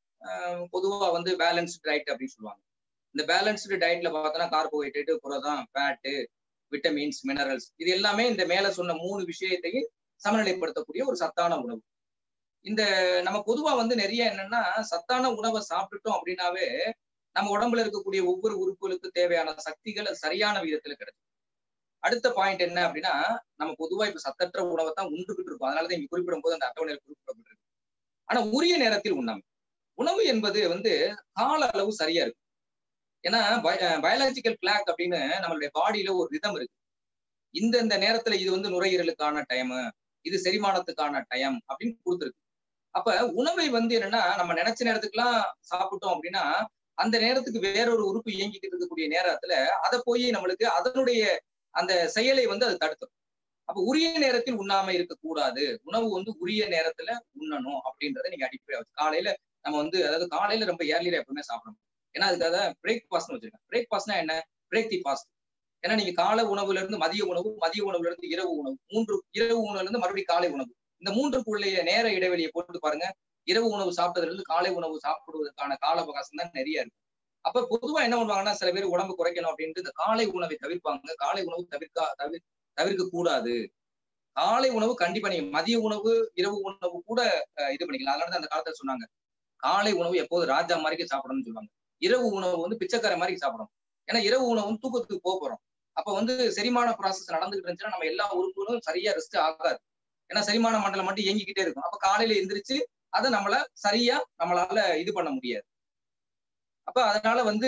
பொதுவா வந்து பேலன்ஸ்டு டயட் அப்படின்னு சொல்லுவாங்க இந்த பேலன்ஸ்டு டயட்ல பார்த்தோன்னா கார்போஹைட்ரேட் புரதம் ஃபேட்டு விட்டமின்ஸ் மினரல்ஸ் இது எல்லாமே இந்த மேல சொன்ன மூணு விஷயத்தையும் சமநிலைப்படுத்தக்கூடிய ஒரு சத்தான உணவு இந்த நம்ம பொதுவா வந்து நிறைய என்னன்னா சத்தான உணவை சாப்பிட்டுட்டோம் அப்படின்னாவே நம்ம உடம்புல இருக்கக்கூடிய ஒவ்வொரு உறுப்புகளுக்கு தேவையான சக்திகள் அது சரியான விதத்துல கிடைக்கும் அடுத்த பாயிண்ட் என்ன அப்படின்னா நம்ம பொதுவா இப்ப சத்தற்ற உணவை தான் உண்டுகிட்டு இருக்கோம் அதனாலதான் இங்க குறிப்பிடும் போது அந்த அட்டவணையில் குறிப்பிடப்பட்டிருக்கு ஆனா உரிய நேரத்தில் உண்ணாம உணவு என்பது வந்து கால அளவு சரியா இருக்கு ஏன்னா பயாலஜிக்கல் கிளாக் அப்படின்னு நம்மளுடைய பாடியில ஒரு ரிதம் இருக்கு இந்த இந்த நேரத்துல இது வந்து நுரையீரலுக்கான டைம் இது செரிமானத்துக்கான டைம் அப்படின்னு கொடுத்துருக்கு அப்ப உணவை வந்து என்னன்னா நம்ம நினைச்ச நேரத்துக்குலாம் சாப்பிட்டோம் அப்படின்னா அந்த நேரத்துக்கு வேறொரு உறுப்பு இயங்கிக்கிட்டு இருக்கக்கூடிய நேரத்துல அதை போய் நம்மளுக்கு அதனுடைய அந்த செயலை வந்து அது தடுத்துரும் அப்ப உரிய நேரத்தில் உண்ணாம இருக்கக்கூடாது உணவு வந்து உரிய நேரத்துல உண்ணணும் அப்படின்றத நீங்க அடிப்படை வச்சு காலையில நம்ம வந்து அதாவது காலையில ரொம்ப ஏர்லியில எப்பவுமே சாப்பிடணும் ஏன்னா அதுக்காக பிரேக்ஃபாஸ்ட்னு வச்சிருக்கேன் பிரேக்ஃபாஸ்ட்னா என்ன பிரேக் தி ஃபாஸ்ட் ஏன்னா நீங்க காலை உணவுல இருந்து மதிய உணவு மதிய உணவுல இருந்து இரவு உணவு மூன்று இரவு உணவுல இருந்து மறுபடியும் காலை உணவு இந்த மூன்றுக்குள்ளேயே நேர இடைவெளியை போட்டு பாருங்க இரவு உணவு சாப்பிட்டதுல இருந்து காலை உணவு சாப்பிடுவதற்கான கால அவகாசம் தான் நிறைய இருக்கு அப்ப பொதுவா என்ன பண்ணுவாங்கன்னா சில பேர் உடம்பு குறைக்கணும் அப்படின்ட்டு இந்த காலை உணவை தவிர்ப்பாங்க காலை உணவு தவிர்க்க தவிர தவிர்க்க கூடாது காலை உணவு கண்டிப்பா நீங்க மதிய உணவு இரவு உணவு கூட இது பண்ணிக்கலாம் அதனால அந்த காலத்துல சொன்னாங்க காலை உணவு எப்போது ராஜா மாதிரி சாப்பிடணும்னு சொல்லுவாங்க இரவு உணவு வந்து பிச்சைக்கார மாதிரி சாப்பிடணும் ஏன்னா இரவு உணவு தூக்கத்துக்கு போக போறோம் அப்ப வந்து செரிமான ப்ராசஸ் நடந்துகிட்டு இருந்துச்சுன்னா நம்ம எல்லா உறுப்புகளும் சரியா ரெஸ்ட் ஆகாது ஏன்னா செரிமான மண்டலம் மட்டும் இயங்கிக்கிட்டே இருக்கும் அப்ப காலையில எந்திரிச்சு அதை நம்மள சரியா நம்மளால இது பண்ண முடியாது அப்ப அதனால வந்து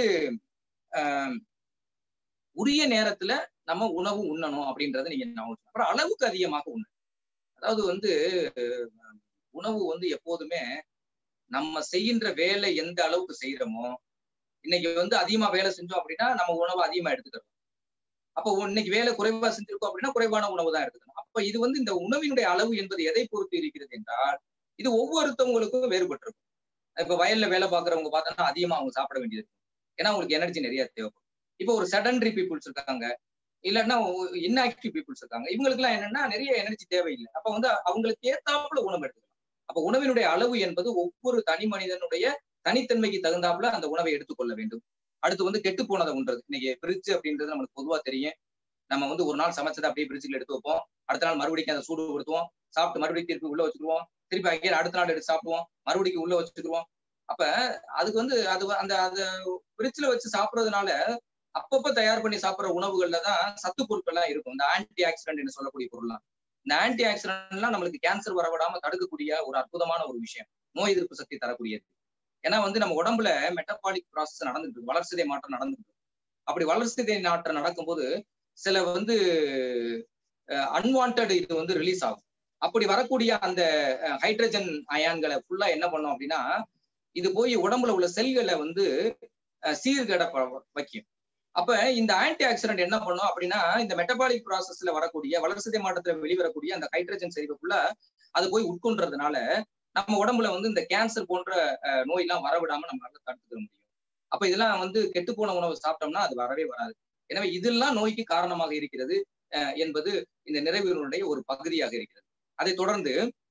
ஆஹ் உரிய நேரத்துல நம்ம உணவு உண்ணணும் அப்படின்றத நீங்க அப்புறம் அளவுக்கு அதிகமாக உண்ணணும் அதாவது வந்து உணவு வந்து எப்போதுமே நம்ம செய்கின்ற வேலை எந்த அளவுக்கு செய்யறோமோ இன்னைக்கு வந்து அதிகமா வேலை செஞ்சோம் அப்படின்னா நம்ம உணவு அதிகமா எடுத்துக்கிறோம் அப்போ இன்னைக்கு வேலை குறைவா செஞ்சிருக்கோம் அப்படின்னா குறைவான உணவு தான் எடுத்துக்கணும் அப்ப இது வந்து இந்த உணவினுடைய அளவு என்பது எதை பொறுத்து இருக்கிறது என்றால் இது ஒவ்வொருத்தவங்களுக்கும் வேறுபட்டிருக்கும் இப்ப வயல்ல வேலை பார்க்குறவங்க பார்த்தோம்னா அதிகமா அவங்க சாப்பிட வேண்டியது ஏன்னா அவங்களுக்கு எனர்ஜி நிறைய தேவைப்படும் இப்போ ஒரு சடன்ட்ரி பீப்புள்ஸ் இருக்காங்க இல்லைன்னா இன்ஆக்டிவ் பீப்புள்ஸ் இருக்காங்க இவங்களுக்கு எல்லாம் என்னன்னா நிறைய எனர்ஜி தேவையில்லை அப்ப வந்து அவங்களுக்கு ஏத்தாப்புல உணவு எடுத்துக்கலாம் அப்ப உணவினுடைய அளவு என்பது ஒவ்வொரு தனி மனிதனுடைய தனித்தன்மைக்கு தகுந்தாப்புல அந்த உணவை எடுத்துக்கொள்ள வேண்டும் அடுத்து வந்து கெட்டு போனதை உண்றது இன்னைக்கு பிரிட்ஜ் அப்படின்றது நம்மளுக்கு பொதுவா தெரியும் நம்ம வந்து ஒரு நாள் சமைச்சதை அப்படியே பிரிட்ஜில் எடுத்து வைப்போம் அடுத்த நாள் மறுபடியும் அதை சூடு கொடுத்துவோம் சாப்பிட்டு மறுபடியும் திருப்பி உள்ள வச்சுக்குவோம் திருப்பி அங்கே அடுத்த நாள் எடுத்து சாப்பிடுவோம் மறுபடியும் உள்ள வச்சுக்குவோம் அப்ப அதுக்கு வந்து அது அந்த அந்த பிரிட்ஜ்ல வச்சு சாப்பிடுறதுனால அப்பப்ப தயார் பண்ணி சாப்பிடுற உணவுகள்ல தான் சத்து பொருட்கள்லாம் இருக்கும் இந்த ஆன்டி ஆக்சிடென்ட் சொல்லக்கூடிய பொருள்லாம் இந்த ஆன்டி ஆக்சிடென்ட்லாம் நம்மளுக்கு கேன்சர் வரவிடாம தடுக்கக்கூடிய ஒரு அற்புதமான ஒரு விஷயம் நோய் எதிர்ப்பு சக்தி தரக்கூடியது ஏன்னா வந்து நம்ம உடம்புல மெட்டபாலிக் ப்ராசஸ் நடந்துட்டு இருக்கு வளர்ச்சிதை மாற்றம் நடந்துட்டு இருக்கு அப்படி வளர்ச்சிதை மாற்றம் நடக்கும்போது சில வந்து அன்வான்ட் இது வந்து ரிலீஸ் ஆகும் அப்படி வரக்கூடிய அந்த ஹைட்ரஜன் அயான்களை ஃபுல்லா என்ன பண்ணோம் அப்படின்னா இது போய் உடம்புல உள்ள செல்களை வந்து சீர்கட வைக்கும் அப்ப இந்த ஆன்டி ஆக்சிடென்ட் என்ன பண்ணும் அப்படின்னா இந்த மெட்டபாலிக் ப்ராசஸ்ல வரக்கூடிய வளர்ச்சிதை மாற்றத்துல வெளிவரக்கூடிய அந்த ஹைட்ரஜன் செறிவுக்குள்ள அது போய் உட்கொண்டதுனால நம்ம உடம்புல வந்து இந்த கேன்சர் போன்ற நோய் எல்லாம் வரவிடாம நம்மளால தடுத்துக்க முடியும் அப்ப இதெல்லாம் வந்து கெட்டுப்போன உணவு சாப்பிட்டோம்னா அது வரவே வராது எனவே இதெல்லாம் நோய்க்கு காரணமாக இருக்கிறது என்பது இந்த நிறைவுகளுடைய ஒரு பகுதியாக இருக்கிறது அதை தொடர்ந்து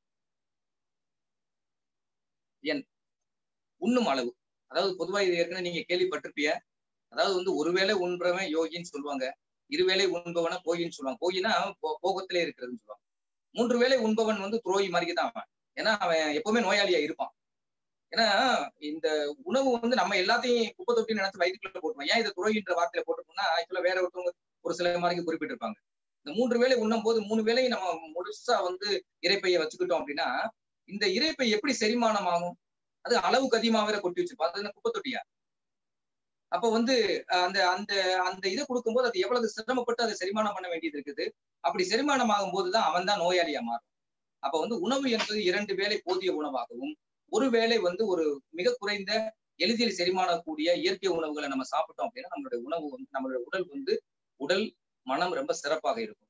என் உண்ணும் அளவு அதாவது பொதுவாக இது ஏற்கனவே நீங்க கேள்விப்பட்டிருப்பிய அதாவது வந்து ஒருவேளை உண்பவன் யோகின்னு சொல்லுவாங்க இருவேளை உண்பவன போகின்னு சொல்லுவாங்க போகினா போகத்திலே இருக்கிறதுன்னு சொல்லுவாங்க மூன்று வேளை உண்பவன் வந்து துரோகி மாதிரி தான் அவன் ஏன்னா அவன் எப்பவுமே நோயாளியா இருப்பான் ஏன்னா இந்த உணவு வந்து நம்ம எல்லாத்தையும் குப்பை தொட்டி நினைச்சு வயிற்றுக்குள்ள போட்டுருவோம் ஏன் இதை துரோகின்ற வார்த்தையில போட்டுருக்கோம்னா ஆக்சுவலா வேற ஒருத்தவங்க ஒரு சில மாதிரி குறிப்பிட்டிருப்பாங்க இந்த மூன்று வேளை உண்ணும் போது மூணு வேளையை நம்ம முழுசா வந்து இறைப்பையை வச்சுக்கிட்டோம் அப்படின்னா இந்த இறைப்பை எப்படி செரிமானம் ஆகும் அது அளவுக்கு அதிகமாக வேற கொட்டி வச்சிருப்போம் அது குப்பை தொட்டியா அப்ப வந்து அந்த அந்த அந்த இதை கொடுக்கும்போது அது எவ்வளவு சிரமப்பட்டு அதை செரிமானம் பண்ண வேண்டியது இருக்குது அப்படி செரிமானம் ஆகும் போதுதான் அவன் தான் நோயாளியா மாறும் அப்ப வந்து உணவு என்பது இரண்டு வேளை போதிய உணவாகவும் ஒரு வேளை வந்து ஒரு மிக குறைந்த எளிதில் செரிமானக்கூடிய இயற்கை உணவுகளை நம்ம சாப்பிட்டோம் அப்படின்னா நம்மளுடைய உணவு வந்து நம்மளுடைய உடல் வந்து உடல் மனம் ரொம்ப சிறப்பாக இருக்கும்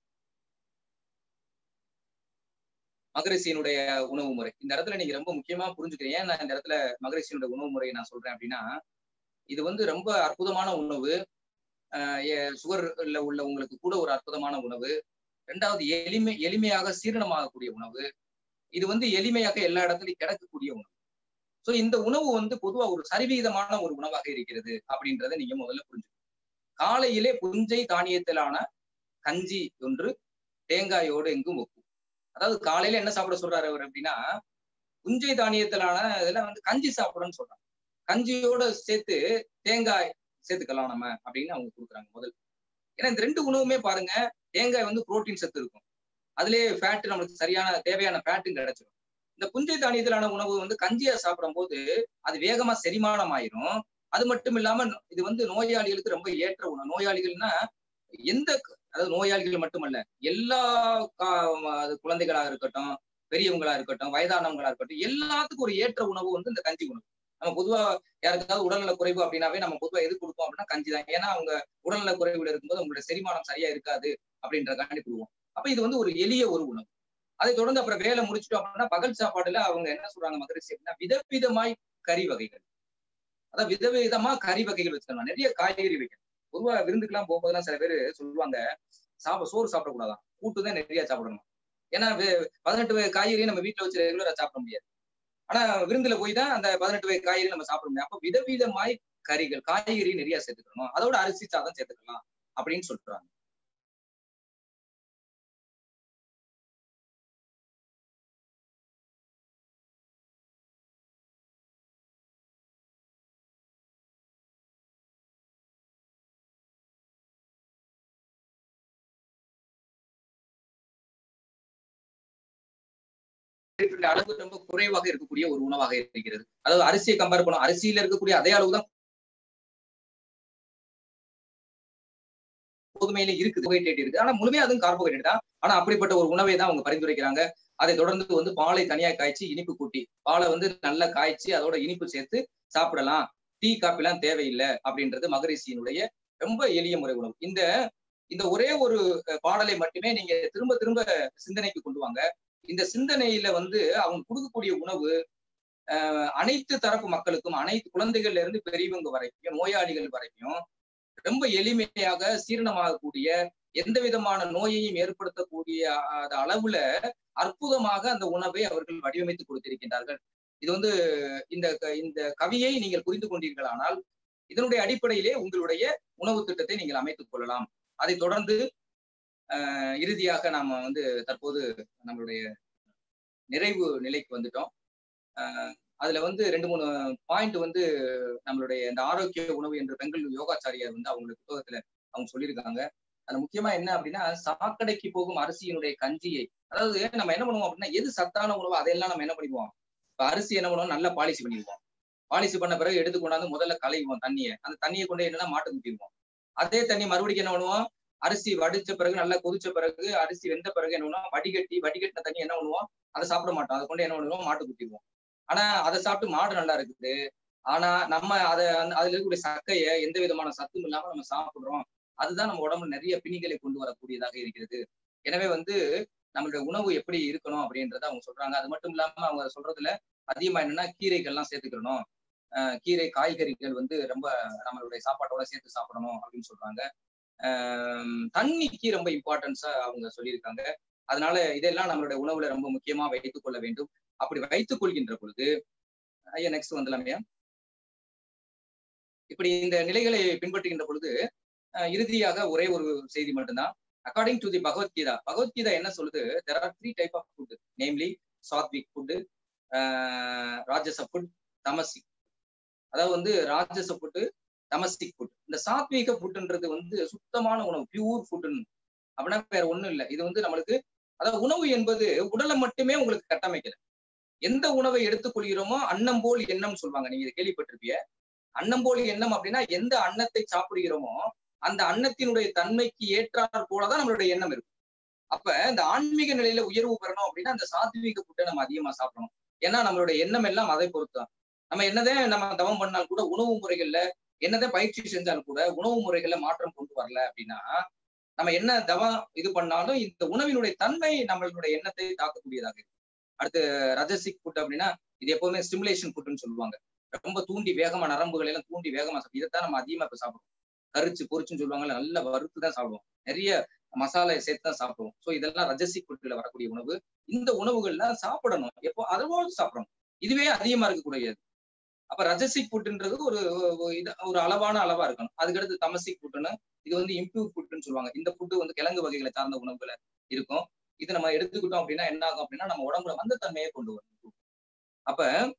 மகரிஷியினுடைய உணவு முறை இந்த இடத்துல நீங்க ரொம்ப முக்கியமா புரிஞ்சுக்கிறீங்க ஏன் நான் இந்த இடத்துல மகரிஷியினுடைய உணவு முறையை நான் சொல்றேன் அப்படின்னா இது வந்து ரொம்ப அற்புதமான உணவு சுகர்ல உள்ள உங்களுக்கு கூட ஒரு அற்புதமான உணவு ரெண்டாவது எளிமை எளிமையாக சீரணமாகக்கூடிய உணவு இது வந்து எளிமையாக எல்லா இடத்துலையும் கிடைக்கக்கூடிய உணவு சோ இந்த உணவு வந்து பொதுவா ஒரு சரிவிகிதமான ஒரு உணவாக இருக்கிறது அப்படின்றத நீங்க முதல்ல புரிஞ்சுக்கணும் காலையிலே புஞ்சை தானியத்திலான கஞ்சி ஒன்று தேங்காயோடு எங்கும் ஒக்கும் அதாவது காலையில என்ன சாப்பிட சொல்றாரு அவர் அப்படின்னா புஞ்சை தானியத்திலான இதெல்லாம் வந்து கஞ்சி சாப்பிடணும்னு சொல்றாங்க கஞ்சியோட சேர்த்து தேங்காய் சேர்த்துக்கலாம் நம்ம அப்படின்னு அவங்க கொடுக்குறாங்க முதல் ஏன்னா இந்த ரெண்டு உணவுமே பாருங்க தேங்காய் வந்து புரோட்டீன் சத்து இருக்கும் அதுலயே ஃபேட் நம்மளுக்கு சரியான தேவையான ஃபேட்டும் கிடைச்சிடும் இந்த புஞ்சை தானியத்திலான உணவு வந்து கஞ்சியா சாப்பிடும் போது அது வேகமா செரிமானம் ஆயிரும் அது மட்டும் இல்லாம இது வந்து நோயாளிகளுக்கு ரொம்ப ஏற்ற உணவு நோயாளிகள்னா எந்த அதாவது நோயாளிகள் மட்டுமல்ல எல்லா குழந்தைகளா இருக்கட்டும் பெரியவங்களா இருக்கட்டும் வயதானவங்களா இருக்கட்டும் எல்லாத்துக்கும் ஒரு ஏற்ற உணவு வந்து இந்த கஞ்சி உணவு நம்ம பொதுவா யாருக்காவது உடல்நல குறைவு அப்படின்னாவே நம்ம பொதுவா எது கொடுப்போம் அப்படின்னா கஞ்சி தான் ஏன்னா அவங்க உடல்நல குறைவுல இருக்கும்போது அவங்களுடைய செரிமானம் சரியா இருக்காது அப்படின்ற காண்டி கொடுவோம் அப்ப இது வந்து ஒரு எளிய ஒரு உணவு அதை தொடர்ந்து அப்புறம் வேலை முடிச்சிட்டோம் அப்படின்னா பகல் சாப்பாடுல அவங்க என்ன சொல்றாங்க மகரிஷி அப்படின்னா விதவிதமாய் கறி வகைகள் அதான் விதவிதமா கறி வகைகள் வச்சுக்கலாம் நிறைய காய்கறி வைக்கணும் பொதுவா விருந்துக்கெல்லாம் போகும்போதெல்லாம் சில பேர் சொல்லுவாங்க சாப்பிட சோறு சாப்பிடக்கூடாதான் கூட்டு தான் நிறைய சாப்பிடணும் ஏன்னா பதினெட்டு வகை காய்கறி நம்ம வீட்டுல வச்சு ரெகுலரா சாப்பிட முடியாது ஆனா விருந்துல போய் தான் அந்த பதினெட்டு வகை காய்கறி நம்ம சாப்பிட முடியும் அப்ப விதவிதமாய் கறிகள் காய்கறி நிறைய சேர்த்துக்கணும் அதோட அரிசி சாதம் சேர்த்துக்கலாம் அப்படின்னு சொல்றாங்க அளவு ரொம்ப குறைவாக இருக்கக்கூடிய ஒரு உணவாக இருக்கிறது அதாவது அரிசியை கம்பேர் பண்ணும் அரிசியில இருக்கக்கூடிய அதே அளவு தான் கோதுமையில இருக்குது கார்போஹைட்ரேட் இருக்கு ஆனா முழுமையா அதுவும் கார்போஹைட்ரேட் தான் ஆனா அப்படிப்பட்ட ஒரு உணவை தான் அவங்க பரிந்துரைக்கிறாங்க அதை தொடர்ந்து வந்து பாலை தனியா காய்ச்சி இனிப்பு கூட்டி பாலை வந்து நல்லா காய்ச்சி அதோட இனிப்பு சேர்த்து சாப்பிடலாம் டீ காப்பிலாம் தேவையில்லை அப்படின்றது மகரிஷியினுடைய ரொம்ப எளிய முறை உணவு இந்த இந்த ஒரே ஒரு பாடலை மட்டுமே நீங்க திரும்ப திரும்ப சிந்தனைக்கு கொண்டு வாங்க இந்த சிந்தனையில வந்து அவங்க கொடுக்கக்கூடிய உணவு அனைத்து தரப்பு மக்களுக்கும் அனைத்து குழந்தைகள்ல இருந்து பெரியவங்க வரைக்கும் நோயாளிகள் வரைக்கும் ரொம்ப எளிமையாக சீரணமாகக்கூடிய எந்த விதமான நோயையும் ஏற்படுத்தக்கூடிய அளவுல அற்புதமாக அந்த உணவை அவர்கள் வடிவமைத்து கொடுத்திருக்கின்றார்கள் இது வந்து இந்த இந்த கவியை நீங்கள் புரிந்து கொண்டீர்களானால் இதனுடைய அடிப்படையிலே உங்களுடைய உணவு திட்டத்தை நீங்கள் அமைத்துக் கொள்ளலாம் அதை தொடர்ந்து ஆஹ் இறுதியாக நாம வந்து தற்போது நம்மளுடைய நிறைவு நிலைக்கு வந்துட்டோம் ஆஹ் அதுல வந்து ரெண்டு மூணு பாயிண்ட் வந்து நம்மளுடைய இந்த ஆரோக்கிய உணவு என்று பெங்களூர் யோகாச்சாரியார் வந்து அவங்களுடைய புத்தகத்துல அவங்க சொல்லியிருக்காங்க அது முக்கியமா என்ன அப்படின்னா சாக்கடைக்கு போகும் அரிசியினுடைய கஞ்சியை அதாவது நம்ம என்ன பண்ணுவோம் அப்படின்னா எது சத்தான உணவு அதையெல்லாம் நம்ம என்ன பண்ணிடுவோம் இப்ப அரிசி என்ன பண்ணுவோம் நல்லா பாலிசி பண்ணிடுவோம் பாலிசி பண்ண பிறகு எடுத்து கொண்டாந்து முதல்ல களைவோம் தண்ணியை அந்த தண்ணியை கொண்டு என்னன்னா மாட்டு குத்திடுவோம் அதே தண்ணி மறுபடியும் என்ன பண்ணுவோம் அரிசி வடிச்ச பிறகு நல்லா கொதிச்ச பிறகு அரிசி வெந்த பிறகு என்ன பண்ணுவோம் வடிகட்டி வடிகட்டின தண்ணி என்ன பண்ணுவோம் அதை சாப்பிட மாட்டோம் அதை கொண்டு என்ன பண்ணுவோம் மாட்டு குத்திடுவோம் ஆனா அதை சாப்பிட்டு மாடு நல்லா இருக்குது ஆனா நம்ம அதை அதுல இருக்கக்கூடிய சக்கையை எந்த விதமான சத்தும் இல்லாம நம்ம சாப்பிடுறோம் அதுதான் நம்ம உடம்புல நிறைய பிணிகளை கொண்டு வரக்கூடியதாக இருக்கிறது எனவே வந்து நம்மளுடைய உணவு எப்படி இருக்கணும் அப்படின்றத அவங்க சொல்றாங்க அது மட்டும் இல்லாம அவங்க சொல்றதுல அதிகமா என்னன்னா கீரைகள்லாம் சேர்த்துக்கிறணும் கீரை காய்கறிகள் வந்து ரொம்ப நம்மளுடைய சாப்பாட்டோட சேர்த்து சாப்பிடணும் அப்படின்னு சொல்றாங்க தண்ணிக்கு ரொம்ப இம்பார்ட்டன்ஸா அவங்க சொல்லியிருக்காங்க அதனால இதெல்லாம் நம்மளுடைய உணவுல ரொம்ப முக்கியமா வைத்துக் கொள்ள வேண்டும் அப்படி வைத்துக் கொள்கின்ற பொழுது ஐயா நெக்ஸ்ட் வந்துலாமையா இப்படி இந்த நிலைகளை பின்பற்றுகின்ற பொழுது இறுதியாக ஒரே ஒரு செய்தி மட்டும்தான் according to the Bhagavad Gita Bhagavad Gita என்ன சொல்லுது there are three type of food namely sattvic food ராஜச ஃபுட் தமசிக் அதாவது வந்து ராஜச ஃபுட்டு டமஸ்டிக் ஃபுட் இந்த சாத்வீக ஃபுட்ன்றது வந்து சுத்தமான உணவு பியூர் ஃபுட்னு அப்படின்னா வேற ஒண்ணும் இல்லை இது வந்து நம்மளுக்கு அதாவது உணவு என்பது உடலை மட்டுமே உங்களுக்கு கட்டமைக்கல எந்த உணவை எடுத்துக்கொள்கிறோமோ அன்னம் போல் எண்ணம் சொல்லுவாங்க நீங்க இதை கேள்விப்பட்டிருப்பீங்க அன்னம் போல் எண்ணம் அப்படின்னா எந்த அன்னத்தை சாப்பிடுகிறோமோ அந்த அன்னத்தினுடைய தன்மைக்கு ஏற்றாற் போலதான் நம்மளுடைய எண்ணம் இருக்கும் அப்ப இந்த ஆன்மீக நிலையில உயர்வு பெறணும் அப்படின்னா அந்த சாத்வீக ஃபுட்டை நம்ம அதிகமா சாப்பிடணும் ஏன்னா நம்மளுடைய எண்ணம் எல்லாம் அதை பொறுத்துதான் நம்ம என்னதான் நம்ம தவம் பண்ணால் கூட உணவு முறைகள்ல என்னதான் பயிற்சி செஞ்சாலும் கூட உணவு முறைகள்ல மாற்றம் கொண்டு வரல அப்படின்னா நம்ம என்ன தவம் இது பண்ணாலும் இந்த உணவினுடைய தன்மை நம்மளுடைய எண்ணத்தை தாக்கக்கூடியதாக இருக்கு அடுத்து ரஜசிக் ஃபுட் அப்படின்னா இது எப்பவுமே ஸ்டிமுலேஷன் ஃபுட்னு சொல்லுவாங்க ரொம்ப தூண்டி வேகமா நரம்புகளை எல்லாம் தூண்டி வேகமா சாப்பிடும் இதைத்தான் நம்ம அதிகமா இப்ப சாப்பிடுவோம் கரிச்சு பொரிச்சுன்னு சொல்லுவாங்கல்ல நல்லா வறுத்து தான் சாப்பிடுவோம் நிறைய மசாலா சேர்த்து தான் சாப்பிடுவோம் ஸோ இதெல்லாம் ரஜசிக் ஃபுட்ல வரக்கூடிய உணவு இந்த உணவுகள்லாம் சாப்பிடணும் எப்போ அதோடு சாப்பிடணும் இதுவே அதிகமா இருக்கக்கூடியது அப்ப ரஜசிக் ஃபுட்ன்றது ஒரு ஒரு அளவான அளவா இருக்கணும் அதுக்கடுத்து தமசிக் ஃபுட்னு இது வந்து இம்ப்ரூவ் ஃபுட்னு சொல்லுவாங்க இந்த ஃபுட்டு வந்து கிழங்கு வகைகளை சார்ந்த உணவுகளை இருக்கும் இது நம்ம எடுத்துக்கிட்டோம் அப்படின்னா என்ன ஆகும் அப்படின்னா நம்ம உடம்புல வந்த தன்மையை கொண்டு வரும் அப்ப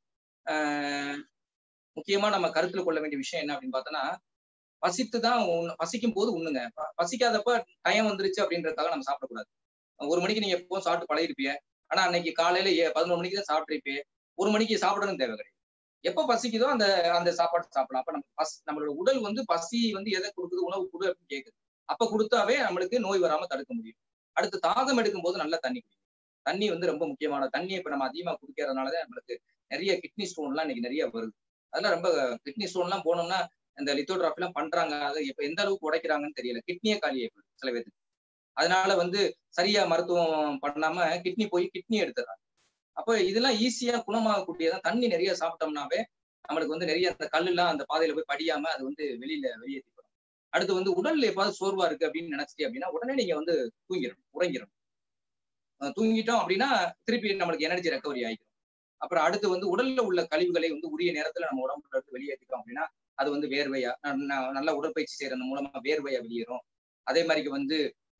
ஆஹ் முக்கியமா நம்ம கருத்துல கொள்ள வேண்டிய விஷயம் என்ன அப்படின்னு பார்த்தோன்னா பசித்து தான் பசிக்கும் போது உண்ணுங்க பசிக்காதப்ப டைம் வந்துருச்சு அப்படின்றதுக்காக நம்ம சாப்பிடக்கூடாது ஒரு மணிக்கு நீங்க எப்பவும் சாப்பிட்டு பழகிருப்பீங்க ஆனா அன்னைக்கு காலையில பதினொரு மணிக்கு தான் சாப்பிட்ருப்பீங்க ஒரு மணிக்கு சாப்பிடணும் தேவை கிடையாது எப்ப பசிக்குதோ அந்த அந்த சாப்பாடு சாப்பிடலாம் அப்ப நம்ம பஸ் நம்மளோட உடல் வந்து பசி வந்து எதை கொடுக்குது உணவு கொடு அப்படின்னு கேட்குது அப்ப கொடுத்தாவே நம்மளுக்கு நோய் வராம தடுக்க முடியும் அடுத்து தாகம் எடுக்கும் போது நல்லா தண்ணி குடிக்கும் தண்ணி வந்து ரொம்ப முக்கியமான தண்ணியை இப்ப நம்ம அதிகமா குடிக்கிறதுனாலதான் நம்மளுக்கு நிறைய கிட்னி ஸ்டோன் எல்லாம் இன்னைக்கு நிறைய வருது அதெல்லாம் ரொம்ப கிட்னி ஸ்டோன் எல்லாம் போனோம்னா இந்த லித்தோட்ராஃபி எல்லாம் பண்றாங்க அதை இப்ப எந்த அளவுக்கு உடைக்கிறாங்கன்னு தெரியல கிட்னியே காலியே சில பேருக்கு அதனால வந்து சரியா மருத்துவம் பண்ணாம கிட்னி போய் கிட்னி எடுத்துறாங்க அப்ப இதெல்லாம் ஈஸியா குணமாகக்கூடியதான் தண்ணி நிறைய சாப்பிட்டோம்னாவே நம்மளுக்கு வந்து நிறைய அந்த கல் எல்லாம் அந்த பாதையில போய் படியாம அது வந்து வெளியில வெளியேற்றிப்படும் அடுத்து வந்து உடல்ல எப்பாவது சோர்வா இருக்கு அப்படின்னு நினைச்சிட்டே அப்படின்னா உடனே நீங்க வந்து தூங்கிடணும் உறங்கிடணும் தூங்கிட்டோம் அப்படின்னா திருப்பி நம்மளுக்கு எனர்ஜி ரெக்கவரி ஆகிடும் அப்புறம் அடுத்து வந்து உடல்ல உள்ள கழிவுகளை வந்து உரிய நேரத்துல நம்ம உடம்புல இருந்து வெளியேற்றிட்டோம் அப்படின்னா அது வந்து வேர்வையா நல்ல உடற்பயிற்சி செய்யறது மூலமா வேர்வையா வெளியேறும் அதே மாதிரி வந்து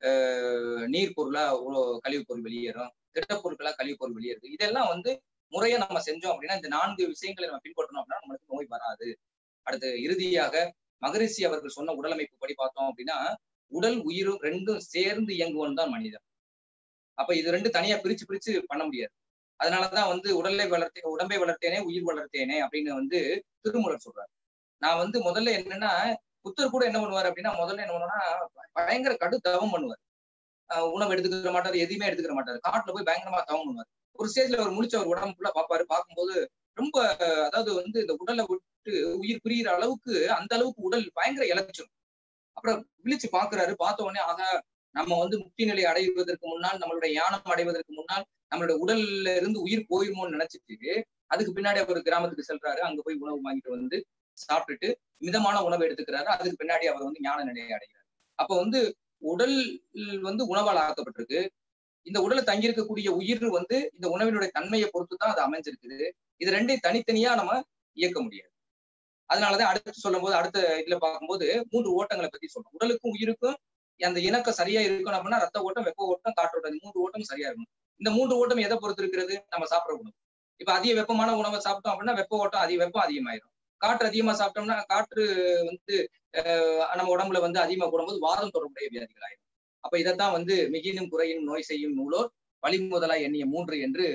நீர் பொருளா கழிவு பொருள் வெளியேறும் திட்டப்பொருட்களா கழிவு பொருள் வெளியேறுது இதெல்லாம் வந்து முறையா நம்ம செஞ்சோம் அப்படின்னா இந்த நான்கு விஷயங்களை நம்ம பின்பற்றணும் அப்படின்னா நம்மளுக்கு நோய் வராது அடுத்து இறுதியாக மகரிஷி அவர்கள் சொன்ன உடலமைப்பு படி பார்த்தோம் அப்படின்னா உடல் உயிரும் ரெண்டும் சேர்ந்து இயங்குவன் தான் மனிதன் அப்ப இது ரெண்டு தனியா பிரிச்சு பிரிச்சு பண்ண முடியாது அதனாலதான் வந்து உடலை வளர்த்தே உடம்பை வளர்த்தேனே உயிர் வளர்த்தேனே அப்படின்னு வந்து திருமூலர் சொல்றாரு நான் வந்து முதல்ல என்னன்னா புத்தர் கூட என்ன பண்ணுவார் அப்படின்னா முதல்ல என்ன பண்ணுவார்னா பயங்கர கடு தவம் பண்ணுவார் உணவு எடுத்துக்கிற மாட்டார் எதுவுமே எடுத்துக்கிற மாட்டார் காட்டுல போய் பயங்கரமா தவம் பண்ணுவார் ஒரு ஸ்டேஜ்ல அவர் முடிச்ச அவர் உடம்பு ஃபுல்லா பார்ப்பாரு பார்க்கும்போது ரொம்ப அதாவது வந்து இந்த உடலை விட்டு உயிர் பிரியிற அளவுக்கு அந்த அளவுக்கு உடல் பயங்கர இழைச்சிடும் அப்புறம் விழிச்சு பாக்குறாரு பார்த்த உடனே ஆக நம்ம வந்து முக்தி நிலை அடைவதற்கு முன்னால் நம்மளுடைய யானம் அடைவதற்கு முன்னால் நம்மளுடைய உடல்ல இருந்து உயிர் போயிருமோன்னு நினைச்சிட்டு அதுக்கு பின்னாடி அவர் கிராமத்துக்கு செல்றாரு அங்க போய் உணவு வாங்கிட்டு வந்து சாப்பிட்டுட்டு மிதமான உணவு எடுத்துக்கிறாரு அதுக்கு பின்னாடி அவர் வந்து ஞான நிலையை அடைகிறார் அப்ப வந்து உடல் வந்து உணவால் ஆக்கப்பட்டிருக்கு இந்த உடலை தங்கியிருக்கக்கூடிய உயிர் வந்து இந்த உணவினுடைய தன்மையை பொறுத்து தான் அது அமைஞ்சிருக்குது இது ரெண்டையும் தனித்தனியா நம்ம இயக்க முடியாது அதனாலதான் அடுத்து சொல்லும் போது அடுத்த இதுல பார்க்கும்போது மூன்று ஓட்டங்களை பத்தி சொல்றோம் உடலுக்கும் உயிருக்கும் அந்த இணக்கம் சரியா இருக்கணும் அப்படின்னா ரத்த ஓட்டம் வெப்ப ஓட்டம் காற்று ஓட்டம் மூன்று ஓட்டம் சரியா இருக்கணும் இந்த மூன்று ஓட்டம் எதை பொறுத்து இருக்கிறது நம்ம சாப்பிட்ற உணவு இப்ப அதிக வெப்பமான உணவை சாப்பிட்டோம் அப்படின்னா வெப்ப ஓட்டம் அதிக வெப்பம் அதிகமாயிரும் காற்று அதிகமா சாப்பிட்டோம்னா காற்று வந்து நம்ம உடம்புல வந்து அதிகமா போடும்போது வாதம் தொடர்புடைய வியாதிகள் ஆயிரும் அப்ப இதைத்தான் வந்து மிகினும் குறையும் நோய் செய்யும் நூலோர் வழிமுதலா எண்ணிய மூன்று என்று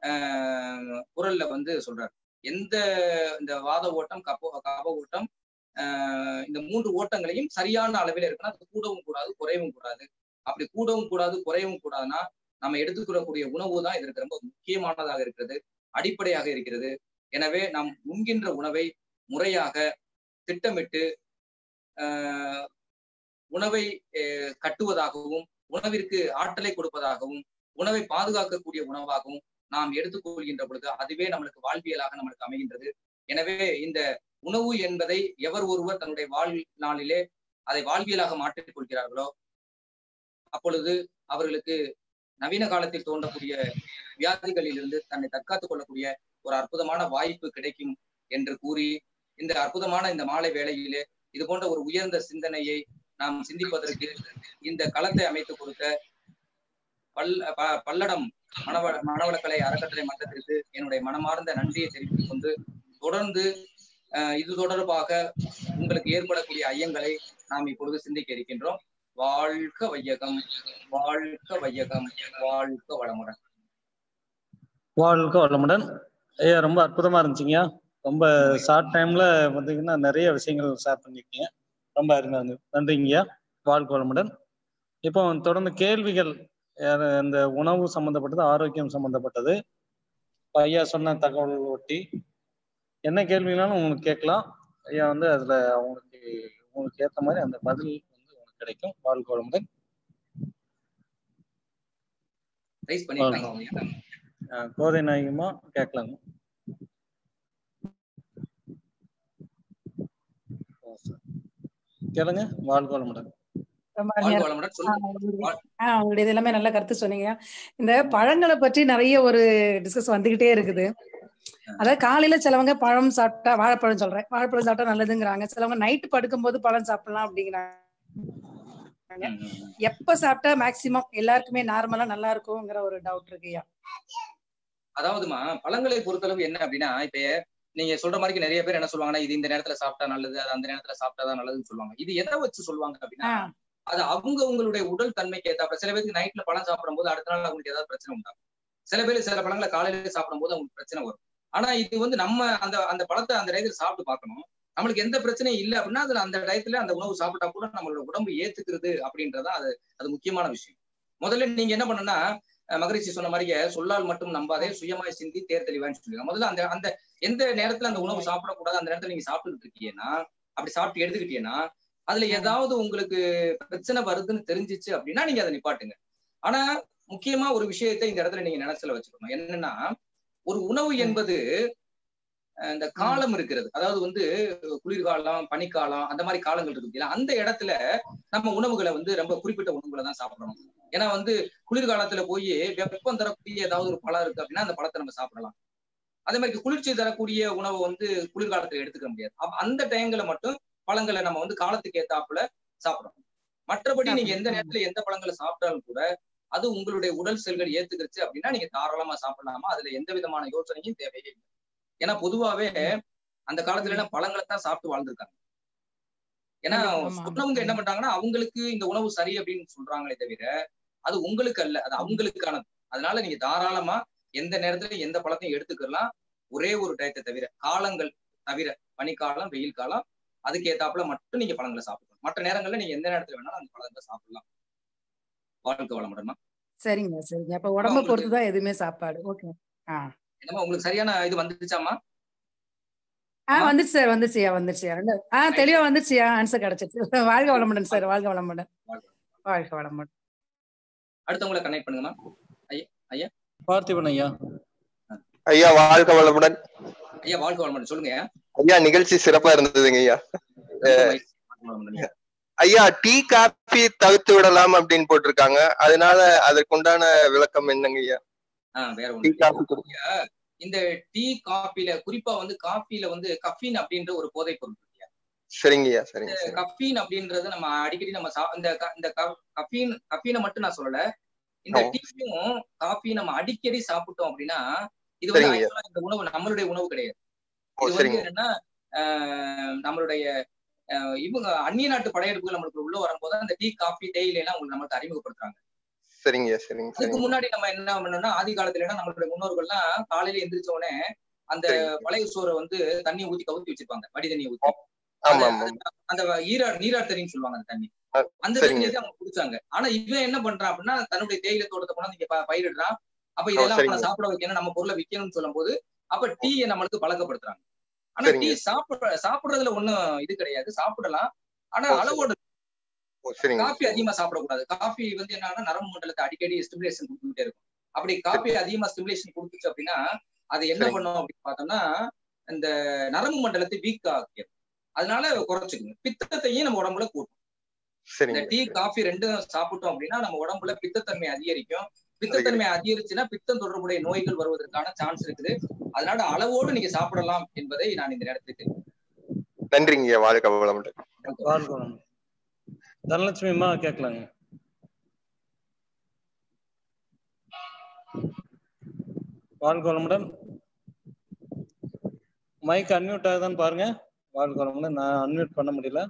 ஆஹ் குரல்ல வந்து சொல்றாரு எந்த இந்த வாத ஓட்டம் கப்ப கப ஓட்டம் ஆஹ் இந்த மூன்று ஓட்டங்களையும் சரியான அளவில் இருக்குன்னா அது கூடவும் கூடாது குறையவும் கூடாது அப்படி கூடவும் கூடாது குறையவும் கூடாதுன்னா நம்ம எடுத்துக்கிறக்கூடிய உணவு தான் இதற்கு ரொம்ப முக்கியமானதாக இருக்கிறது அடிப்படையாக இருக்கிறது எனவே நாம் உண்கின்ற உணவை முறையாக திட்டமிட்டு உணவை கட்டுவதாகவும் உணவிற்கு ஆற்றலை கொடுப்பதாகவும் உணவை பாதுகாக்கக்கூடிய உணவாகவும் நாம் எடுத்துக்கொள்கின்ற பொழுது அதுவே நம்மளுக்கு வாழ்வியலாக நம்மளுக்கு அமைகின்றது எனவே இந்த உணவு என்பதை எவர் ஒருவர் தன்னுடைய வாழ்நாளிலே அதை வாழ்வியலாக மாற்றிக் கொள்கிறார்களோ அப்பொழுது அவர்களுக்கு நவீன காலத்தில் தோன்றக்கூடிய வியாதிகளில் இருந்து தன்னை தற்காத்துக் கொள்ளக்கூடிய ஒரு அற்புதமான வாய்ப்பு கிடைக்கும் என்று கூறி இந்த அற்புதமான இந்த மாலை வேளையிலே இது போன்ற ஒரு உயர்ந்த சிந்தனையை நாம் சிந்திப்பதற்கு இந்த களத்தை அமைத்துக் கொடுத்த பல் பல்லடம் மனவ மனவளக்கலை அறக்கட்டளை மன்றத்திற்கு என்னுடைய மனமார்ந்த நன்றியை தெரிவித்துக் கொண்டு தொடர்ந்து இது தொடர்பாக உங்களுக்கு ஏற்படக்கூடிய ஐயங்களை நாம் இப்பொழுது சிந்திக்க இருக்கின்றோம் வாழ்க வையகம் வாழ்க வையகம் வாழ்க வளமுடன் வாழ்க வளமுடன் ஐயா ரொம்ப அற்புதமா இருந்துச்சுங்கய்யா ரொம்ப ஷார்ட் டைம்ல பார்த்தீங்கன்னா நிறைய விஷயங்கள் ஷேர் பண்ணிருக்கீங்க ரொம்ப அருமையா இருந்தது நன்றிங்கய்யா வாழ்க வளமுடன் இப்போ தொடர்ந்து கேள்விகள் யாரு இந்த உணவு சம்பந்தப்பட்டது ஆரோக்கியம் சம்பந்தப்பட்டது ஐயா சொன்ன தகவல் ஒட்டி என்ன கேள்வினாலும் உங்களுக்கு கேட்கலாம் ஐயா வந்து அதுல அவங்களுக்கு உங்களுக்கு ஏத்த மாதிரி அந்த பதில் வந்து உங்களுக்கு கிடைக்கும் வாழ்க வளமுடன் ரைஸ் பண்ணிருக்காங்க அவங்க அஹ் கோதை நாயகமா கேட்கலாங்க கேளுங்க வாழ்க வளமுடன் ரொம்ப வாழ்க அருமையா வளமுடன் ஆ, சொல்லுங்க உங்களுடைய- ஆ, உங்களுடைய இது எல்லாமே நல்ல கருத்து சொன்னீங்க இந்த பழங்களை பற்றி நிறைய ஒரு டிஸ்கஸ் வந்துகிட்டே இருக்குது அதாவது காலையில சிலவங்க பழம் சாப்பிட்டா வாழைப்பழம் சொல்றேன் வாழைப்பழம் சாப்பிட்டா நல்லதுங்கிறாங்க சிலவங்க நைட்டு படுக்கும்போது பழம் சாப்பிடலாம் அப்படிங்கிறாங்க ம், ம், ம். எப்ப சாப்பிட்டா மேக்சிமம் எல்லாருக்குமே நார்மலா நல்லா இருக்குங்கிற ஒரு டவுட் இருக்குயா அதாவதுமா பழங்களை பொறுத்தளவு என்ன அப்படின்னா இப்ப நீங்க சொல்ற மாதிரி நிறைய பேர் என்ன சொல்லுவாங்கன்னா இது இந்த நேரத்துல சாப்பிட்டா நல்லது அது அந்த நேரத்துல சாப்பிட்டாதான் நல்லதுன்னு சொல்லுவாங்க இது எதை வச்சு சொல்லுவாங்க அப்படின்னா ஆ, அது அவங்க உங்களுடைய உடல் தன்மைக்கு ஏத்தாப்புல சில பேருக்கு நைட்ல பழம் சாப்பிடும் போது அடுத்த நாள் அவங்களுக்கு ஏதாவது பிரச்சனை உண்டாகும் சில பேர் சில பழங்களை காலையில சாப்பிடும் போது அவங்களுக்கு பிரச்சனை வரும் ஆனா இது வந்து நம்ம அந்த அந்த பழத்தை அந்த டயத்துல சாப்பிட்டு பார்க்கணும் நம்மளுக்கு எந்த பிரச்சனையும் இல்லை அப்படின்னா அதுல அந்த டயத்துல அந்த உணவு சாப்பிட்டா கூட நம்மளோட உடம்பு ஏத்துக்கிறது அப்படின்றதா அது அது முக்கியமான விஷயம் முதல்ல நீங்க என்ன பண்ணணும்னா அஹ் மகரிஷி சொன்ன மாதிரியே சொல்லால் மட்டும் நம்பாதே சுயமாய் சிந்தி தேர் தெளிவான்னு சொல்லுங்க முதல்ல அந்த அந்த எந்த நேரத்துல அந்த உணவு சாப்பிடக்கூடாது அந்த நேரத்துல நீங்க சாப்பிட்டுட்டு இருக்கீங்கன்னா அப்படி சாப்பிட்டு எடுத்துக்கிட்டீங்கன்னா அதுல ஏதாவது உங்களுக்கு பிரச்சனை வருதுன்னு தெரிஞ்சிச்சு அப்படின்னா நீங்க அதை நிப்பாட்டுங்க ஆனா முக்கியமா ஒரு விஷயத்தை இந்த இடத்துல நீங்க நினைச்சல வச்சுக்கணும் என்னன்னா ஒரு உணவு என்பது அஹ், இந்த காலம் இருக்கிறது அதாவது வந்து குளிர்காலம் பனிக்காலம் அந்த மாதிரி காலங்கள் இருக்கு இல்லையா அந்த இடத்துல நம்ம உணவுகளை வந்து ரொம்ப குறிப்பிட்ட உணவுகளை தான் சாப்பிடணும் ஏன்னா வந்து குளிர்காலத்துல போய் வெப்பம் தரக்கூடிய ஏதாவது ஒரு பழம் இருக்கு அப்படின்னா அந்த பழத்தை நம்ம சாப்பிடலாம் அதே மாதிரி குளிர்ச்சி தரக்கூடிய உணவை வந்து குளிர்காலத்துல எடுத்துக்க முடியாது அப்ப அந்த டைம்ல மட்டும் பழங்களை நம்ம வந்து காலத்துக்கு ஏத்தாப்புல சாப்பிடணும் மற்றபடி நீங்க எந்த நேரத்துல எந்த பழங்களை சாப்பிட்டாலும் கூட அது உங்களுடைய உடல் செல்கள் ஏத்துக்கிருச்சு அப்படின்னா நீங்க தாராளமா சாப்பிடலாமா அதுல எந்த விதமான யோசனையும் தேவையே இல்லை ஏன்னா பொதுவாவே அந்த காலத்துல எல்லாம் பழங்களை தான் சாப்பிட்டு வாழ்ந்திருக்காங்க ஏன்னா ஆமா, ஆமா. சொன்னவங்க என்ன பண்றாங்கன்னா அவங்களுக்கு இந்த உணவு சரி அப்படின்னு சொல்றாங்களே தவிர அது உங்களுக்கு அல்ல அது அவங்களுக்கானது அதனால நீங்க தாராளமா எந்த நேரத்துல எந்த பழத்தையும் எடுத்துக்கலாம் ஒரே ஒரு டயத்தை தவிர காலங்கள் தவிர பனிக்காலம் வெயில் காலம் அதுக்கு ஏத்தாப்புல மட்டும் நீங்க பழங்களை சாப்பிடணும் மற்ற நேரங்கள்ல நீங்க எந்த நேரத்துல வேணாலும் அந்த பழங்களை சாப்பிடலாம் வாழ்க்கை வளமுடமா சரிங்க சரிங்க அப்ப உடம்ப உங்களுக்கு- பொறுத்து தான் எதுவுமே சாப்பாடு ஓகே ஆ என்னமா உங்களுக்கு சரியான இது வந்துச்சாமா ஆ ஆமா. வந்துச்சு சார் வந்துச்சுயா வந்துச்சுயா ரெண்டு ஆ தெளிவா வந்துச்சுயா ஆன்சர் கிடைச்சிச்சு வாழ்க வளமுடன் சார் வாழ்க வளமுடன் வாழ்க வளமுடன் அடுத்தவங்களை கனெக்ட் பண்ணுங்கம்மா பார்த்திபன் ஐயா ஐயா வாழ்க வளமுடன் ஐயா வாழ்க்கை வளமுடன் சொல்லுங்க ஐயா நிகழ்ச்சி சிறப்பா இருந்ததுங்க ஐயா ரொம்ப மகிழ்ச்சி. வாழ்க வளமுடன் ஐயா. ஐயா டீ காபி தவிர்த்து விடலாம் அப்படின்னு போட்டிருக்காங்க அதனால அதற்குண்டான விளக்கம் என்னங்க ஐயா ஆ, வேற டீ ஒண்ணு காபி குடி- இந்த டீ காப்பில குறிப்பா வந்து காப்பில வந்து கஃபீன் அப்படின்ற ஒரு போதைப் பொருள் இருக்கு இல்லையா? சரிங்க ஐயா சரிங்க சரி கஃபீன் அப்படின்றது நம்ம அடிக்கடி நம்ம சா- இந்த க- இந்த கஃபீன் கஃபீனை மட்டும் நான் சொல்லல இந்த ஆமா. டீயும் காஃபி நம்ம அடிக்கடி சாப்பிட்டோம் அப்படின்னா இது வந்து சரிங்க. actually இந்த உணவு நம்மளுடைய உணவு கிடையாது ஓ இது வந்து சரிங்க என்னன்னா ஆஹ், நம்மளுடைய ஆஹ், இவங்க அந்நிய நாட்டு படையெடுப்புகள் நம்மளுக்கு உள்ள வரும்போது அந்த டீ காஃபி தேயிலை எல்லாம் உங்களுக்கு நம்மளுக்கு அறிமுகப்படுத்துறாங்க சரிங்க ஐயா சரிங்க அதுக்கு சரிங்க முன்னாடி நம்ம என்ன பண்ணோம்னா ஆதி காலத்துல எல்லாம் நம்மளுடைய முன்னோர்கள்லாம் காலையில எந்திரிச்ச உடனே அந்த சரிங்க. பழைய சோறை வந்து தண்ணி ஊத்தி கவுத்தி வச்சிருப்பாங்க வடி தண்ணியை ஊத்தி ஆமா ஆமா அந்த ஈரா நீரார் தண்ணின்னு சொல்லுவாங்க அந்த தண்ணி ஆ, அந்த சரிங்க. தண்ணியை தான் அவங்க குடிச்சாங்க ஆனா இவன் என்ன பண்றான் அப்படின்னா தன்னுடைய தேயிலை தோட்டத்தை கொண்டாந்து இங்க ப- பயிரிடுறான் அப்ப இதெல்லாம் சரிங்க. அவனை சாப்பிட வைக்கணும் நம்ம பொருளை விற்கணும்னு சொல்லும் போது அப்ப டீயை நம்மளுக்கு பழக்கப்படுத்துறாங்க ஆனா சரிங்க. டீ சாப்பிட சாப்பிடுறதுல ஒண்ணும் இது கிடையாது சாப்பிடலாம் ஆனா ஓ, சரி. அளவோட ஓ சரிங்க காஃபி அதிகமா சாப்பிடக்கூடாது காஃபி வந்து என்னன்னா நரம்பு மண்டலத்தை அடிக்கடி ஸ்டிமுலேஷன் கொடுத்துட்டே இருக்கும் அப்படி காஃபி அதிகமா ஸ்டிமுலேஷன் கொடுத்துச்சு அப்படின்னா அது என்ன சரிங்க. பண்ணும் அப்படின்னு பார்த்தோம்னா இந்த நரம்பு மண்டலத்தை வீக் ஆக்கிடும் அதனால குறைச்சிக்கணும் பித்தத்தையும் நம்ம உடம்புல கூட்டும் இந்த சரிங்க டீ காஃபி ரெண்டும் சாப்பிட்டோம் அப்படின்னா நம்ம உடம்புல பித்தத்தன்மை அதிகரிக்கும் பித்தத்தன்மை அதிகரிச்சுன்னா பித்தம் தொடர்புடைய நோய்கள் வருவதற்கான சான்ஸ் இருக்குது அதனால அளவோடு நீங்க சாப்பிடலாம் என்பதை நான் இந்த நேரத்துக்கு நன்றிங்க ஐயா வாழ்க வளமுடன் வாழ்க வளமுடன் தனலட்சுமி அம்மா கேட்கலாங்க வாழ்க வளமுடன் மைக் அன்மியூட் ஆகுதான்னு பாருங்க வாழ்க வளமுடன் நான் அன்மியூட் பண்ண முடியல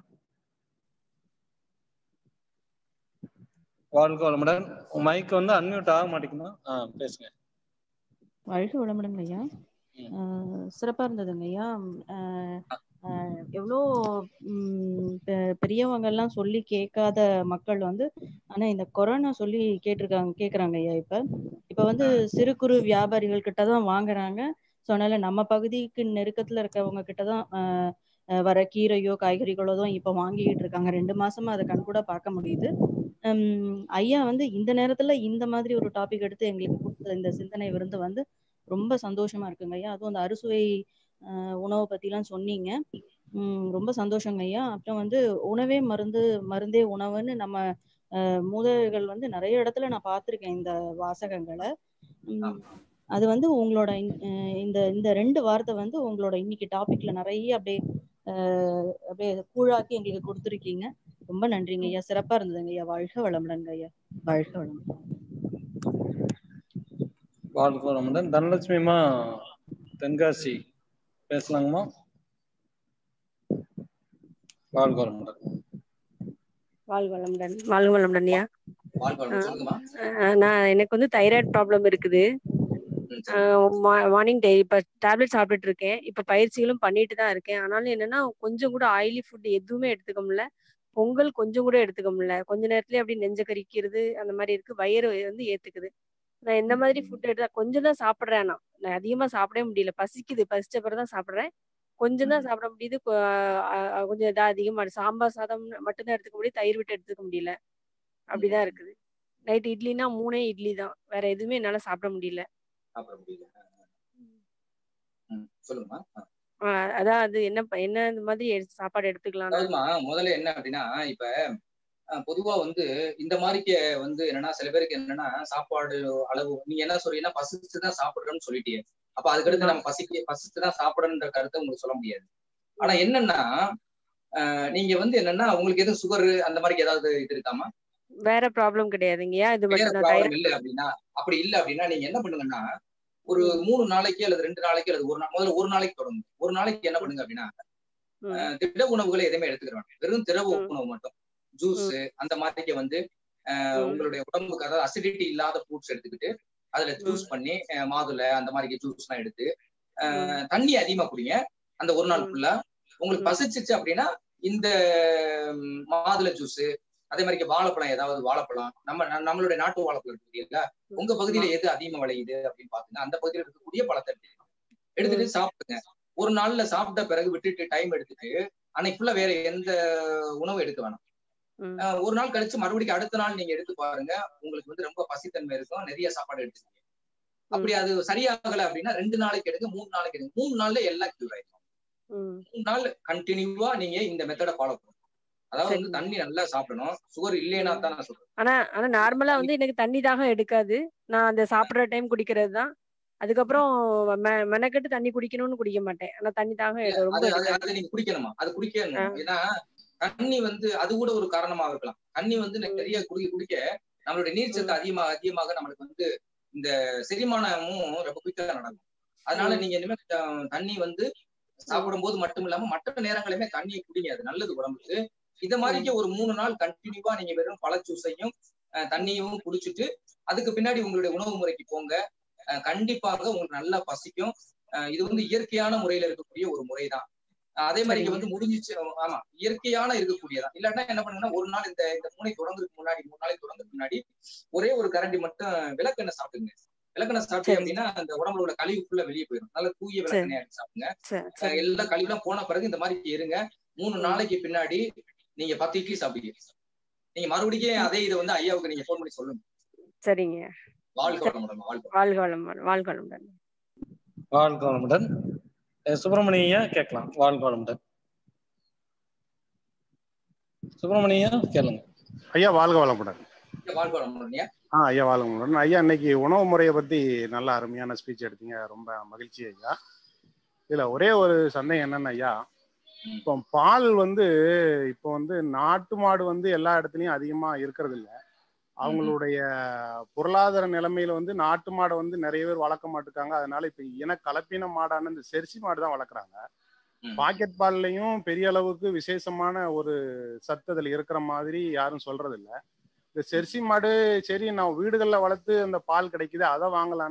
வாழ்க வளமுடன் மைக் வந்து அன்மியூட் ஆக மாட்டேங்குமா ஆ பேசுங்க வாழ்க வளமுடன் ஐயா ஆஹ் சிறப்பா இருந்ததுங்க ஐயா ஆஹ் ஆஹ் எவ்வளோ ம், பெ- பெரியவங்க எல்லாம் சொல்லி கேட்காத மக்கள் வந்து ஆனா இந்த கொரோனா சொல்லி கேட்டிருக்காங்க கேக்குறாங்க ஐயா இப்ப இப்ப வந்து சிறு குறு வியாபாரிகள் கிட்ட தான் வாங்குறாங்க ஸோ அதனால நம்ம பகுதிக்கு நெருக்கத்துல இருக்கவங்க கிட்ட தான் ஆஹ் ஆஹ் வர கீரையோ காய்கறிகளோ தான் இப்ப வாங்கிட்டு இருக்காங்க ரெண்டு மாசமா அதை கண் கூட பார்க்க முடியுது ஹம், ஐயா வந்து இந்த நேரத்துல இந்த மாதிரி ஒரு டாபிக் எடுத்து எங்களுக்கு கொடுத்த இந்த சிந்தனை விருந்து வந்து ரொம்ப சந்தோஷமா இருக்குங்க ஐயா அதுவும் அந்த அறுசுவை ஆஹ் உணவை பத்திலாம் சொன்னீங்க உம் ரொம்ப சந்தோஷங்க ஐயா அப்புறம் வந்து உணவே மருந்து மருந்தே உணவுன்னு நம்ம ஆஹ் மூதாதையர்கள் வந்து நிறைய இடத்துல நான் பார்த்திருக்கேன் இந்த வாசகங்களை உம் அது வந்து உங்களோட இந்த- அஹ் இந்த இந்த ரெண்டு வார்த்தை வந்து உங்களோட இன்னைக்கு டாபிக்ல நிறைய அப்படியே ஆஹ் அப்படியே கூழாக்கி எங்களுக்கு கொடுத்துருக்கீங்க ரொம்ப நன்றிங்க ஐயா சிறப்பா இருந்ததுங்க ஐயா வாழ்க வளமுடன்ங்க ஐயா வாழ்க வளமுடன் வாழ்க வளமுடன் தனலட்சுமிமா தென்காசி பேசலாங்கம்மா வாழ்க வளமுடன் வாழ்க வளமுடன் வாழ்க வளமுடன் ஐயா வாழ்க வளமுடன். சொல்லுங்கம்மா அஹ் நான் எனக்கு வந்து தைராய்டு ப்ராப்ளம் இருக்குது ம், சரி. மார்னிங் டே இப்ப டேப்லெட் சாப்பிட்டுட்டு இருக்கேன் இப்ப பயிற்சிகளும் பண்ணிட்டு தான் இருக்கேன் ஆனாலும் என்னன்னா கொஞ்சம் கூட ஆயிலி ஃபுட் எதுவுமே எடுத்துக்க முடியல பொங்கல் கொஞ்சம் கூட எடுத்துக்க முடியல கொஞ்ச நேரத்துலயே அப்படி நெஞ்ச கரிக்கிறது அந்த மாதிரி இருக்கு வயிறு வந்து ஏத்துக்குது நான் இந்த மாதிரி ஃபுட் எடுத்தா கொஞ்சம் தான் சாப்பிடுறேன் நான் நான் அதிகமா சாப்பிடவே முடியல பசிக்குது பசிச்ச பிறகு தான் சாப்பிடுறேன் கொஞ்சம் தான் சாப்பிட முடியுது கொ- அஹ் அஹ் கொஞ்சம் இதா அதிகமா இருக்கு. சாம்பார் சாதம் மட்டும்தான் எடுத்துக்க முடியும் தயிர் விட்டு எடுத்துக்க முடியல அப்படிதான் இருக்குது நைட் இட்லினா மூணே இட்லி தான் வேற எதுவுமே என்னால சாப்பிட முடியல சாப்பிட முடியல ம், சொல்லுங்கம்மா ஆ. ஆஹ் அதான் அது என்ன ப- என்ன இந்த மாதிரி எடுத்து- சாப்பாடு எடுத்துக்கலாம் அதாவதுமா முதல்ல என்ன அப்படின்னா இப்ப அஹ், பொதுவா வந்து இந்த மாதிரிக்கு வந்து என்னன்னா சில பேருக்கு என்னன்னா சாப்பாடு அளவு நீங்க என்ன சொல்றீங்கன்னா பசிச்சு தான் சாப்பிடுறோம்னு சொல்லிட்டீங்க அப்ப அதுக்கடுத்து நம்ம பசிக்கு பசிச்சு தான் சாப்பிடணுன்ற கருத்தை உங்களுக்கு சொல்ல முடியாது ஆனா என்னன்னா அஹ், நீங்க வந்து என்னன்னா உங்களுக்கு எதுவும் சுகர் அந்த மாதிரி ஏதாவது இது இருக்காமா வேற ப்ராப்ளம் கிடையாதுங்கய்யா இது வேற மட்டும் தான் ப்ராப்ளம் தைராய்டு இல்ல அப்படின்னா அப்படி இல்ல அப்படின்னா நீங்க என்ன பண்ணுங்கன்னா ஒரு மூணு நாளைக்கு அல்லது ரெண்டு நாளைக்கு அல்லது ஒரு நாள் முதல்ல ஒரு நாளைக்கு தொடங்கும் ஒரு நாளைக்கு என்ன பண்ணுங்க அப்படின்னா ம், அஹ், திட உணவுகளை எதுவுமே எடுத்துக்கிற வேண்டாம் வெறும் திரவ ம். உணவு மட்டும் ஜூஸ் அந்த மாதிரிக்கு வந்து அஹ், ம், உங்களுடைய உடம்புக்கு அதாவது அசிடிட்டி இல்லாத ஃப்ரூட்ஸ் எடுத்துக்கிட்டு அதுல ஜூஸ் பண்ணி அஹ், மாதுளை அந்த மாதிரி ஜூஸ் எல்லாம் எடுத்து அஹ், தண்ணி அதிகமா குடிங்க அந்த ஒரு நாள் ம். ஃபுல்லா உங்களுக்கு ம். பசிச்சிச்சு அப்படின்னா இந்த ம், மாதுளை ஜூஸ் அதே மாதிரி வாழைப்பழம் ஏதாவது வாழைப்பழம் நம்ம ந- நம்மளுடைய நாட்டு வாழைப்பழம் இருக்கு இல்லையா உங்க பகுதியில எது அதிகமா விளையுது அப்படின்னு பாத்தீங்கன்னா அந்த பகுதியில இருக்கக்கூடிய பழத்தை எடுத்துக்கணும். எடுத்துட்டு சாப்பிடுங்க ஒரு நாள்ல சாப்பிட்ட பிறகு விட்டுட்டு டைம் எடுத்துட்டு அன்னைக்கு ஃபுல்லா வேற எந்த உணவும் எடுக்க வேணாம் ம், அஹ் ஒரு நாள் கழிச்சு மறுபடியும் அடுத்த நாள் நீங்க எடுத்து பாருங்க உங்களுக்கு வந்து ரொம்ப பசித்தன்மை இருக்கும் நிறைய சாப்பாடு எடுத்துக்கீங்க அப்படி அது சரியாகல அப்படின்னா ரெண்டு நாளைக்கு எடுங்க மூணு நாளைக்கு எடுங்க மூணு நாள்ல எல்லாம் கியூர் ஆயிடும் ம், மூணு நாள் கண்டினியூவா நீங்க இந்த மெத்தட ஃபாலோ பண்ணணும் அதாவது வந்து சரிங்க. தண்ணி நல்லா சாப்பிடணும் சுகர் இல்லைன்னா தான் நான் சொல்றேன் ஆனா ஆனா நார்மலா வந்து எனக்கு தண்ணி தாகம் எடுக்காது நான் அந்த சாப்பிடுற டைம் குடிக்கிறது தான் அதுக்கப்புறம் மெ- மெனக்கெட்டு தண்ணி குடிக்கணும்னு குடிக்க மாட்டேன் ஆனா தண்ணி தாகம் எடு- ரொம்ப அது அது எடுக்காது அது நீங்க குடிக்கணுமா அது குடிக்கணும் ஏன்னா தண்ணி வந்து அது கூட ஒரு காரணமா இருக்கலாம் தண்ணி வந்து நிறைய குடிக்க குடிக்க நம்மளுடைய நீர் சத்து அதிகமாக அதிகமாக நம்மளுக்கு வந்து இந்த செரிமானமும் ரொம்ப குயிக்கா நடக்கும் அதனால நீங்க இனிமே த- தண்ணி வந்து சாப்பிடும் போது மட்டும் இல்லாம மற்ற நேரங்களுமே தண்ணியை குடிங்க அது நல்லது உடம்புக்கு இத மாதிரிக்கு ஒரு மூணு நாள் கண்டினியூவா நீங்க வெறும் பழ ஜூஸையும் அஹ், தண்ணியும் குடிச்சிட்டு அதுக்கு பின்னாடி உங்களுடைய உணவு முறைக்கு போங்க அஹ், கண்டிப்பாக உங்களுக்கு நல்லா பசிக்கும் அஹ், இது வந்து இயற்கையான முறையில இருக்கக்கூடிய ஒரு முறைதான் அஹ், அதே மாதிரி இங்க வந்து முடிஞ்சிச்சு ஆமா இயற்கையான இருக்கக்கூடியதான் இல்லாட்டா என்ன பண்ணுங்கன்னா ஒரு நாள் இந்த இந்த மூளை தொடங்குறதுக்கு முன்னாடி மூணு நாளைக்கு தொடங்குறதுக்கு முன்னாடி ஒரே ஒரு கரண்டி மட்டும் விளக்கெண்ணெய் சாப்பிடுங்க விளக்கெண்ணெய் சாப்பிட்டீங்க சரி. அப்படின்னா அந்த உடம்புல உள்ள கழிவு ஃபுல்லா வெளியே போயிடும் நல்ல தூய விளக்கெண்ணெய் எடுத்து சாப்பிடுங்க சரி அஹ் சரி எல்லா கழிவுலாம் போன பிறகு இந்த மாதிரி இருங்க மூணு நாளைக்கு பின்னாடி நீங்க பத்து இட்லி சாப்பிடுங்க நீங்க மறுபடியும் அதே இதை வந்து ஐயாவுக்கு நீங்க ஃபோன் பண்ணி சொல்லுங்க சரிங்க வாழ்க்கை வளமுடன் வாழ்க்கை வாழ்க வளமுடன் வாழ்க வளமுடன் வாழ்க வளமுடன் அஹ் சுப்பிரமணியா கேட்கலாம் வாழ்க வளமுடன் சுப்பிரமணியா கேளுங்க ஐயா வாழ்க வளமுடன் வாழ்க்கை வளமுடன் ஐயா. ஆ ஐயா வாழ்க வளமுடன் ஐயா இன்னைக்கு உணவு முறையை பத்தி நல்ல அருமையான ஸ்பீச் எடுத்தீங்க ரொம்ப மகிழ்ச்சி ஐயா இதுல ஒரே ஒரு சந்தேகம் என்னன்னா ஐயா இப்போ பால் வந்து இப்போ வந்து நாட்டு மாடு வந்து எல்லா இடத்துலயும் அதிகமா இருக்கிறது இல்ல அவங்களுடைய பொருளாதார நிலைமையில வந்து நாட்டு மாடை வந்து நிறைய பேர் வளர்க்க மாட்டுக்காங்க அதனால இப்ப இன கலப்பின மாடான இந்த செர்சி மாடு தான் வளர்க்குறாங்க ம். பாக்கெட் பால்லையும் பெரிய அளவுக்கு விசேஷமான ஒரு சத்து அதுல இருக்கிற மாதிரி யாரும் சொல்றது இல்ல இந்த செர்சி மாடு சரி நான் வீடுகள்ல வளர்த்து அந்த பால் கிடைக்குது அதை வாங்கலாம்னா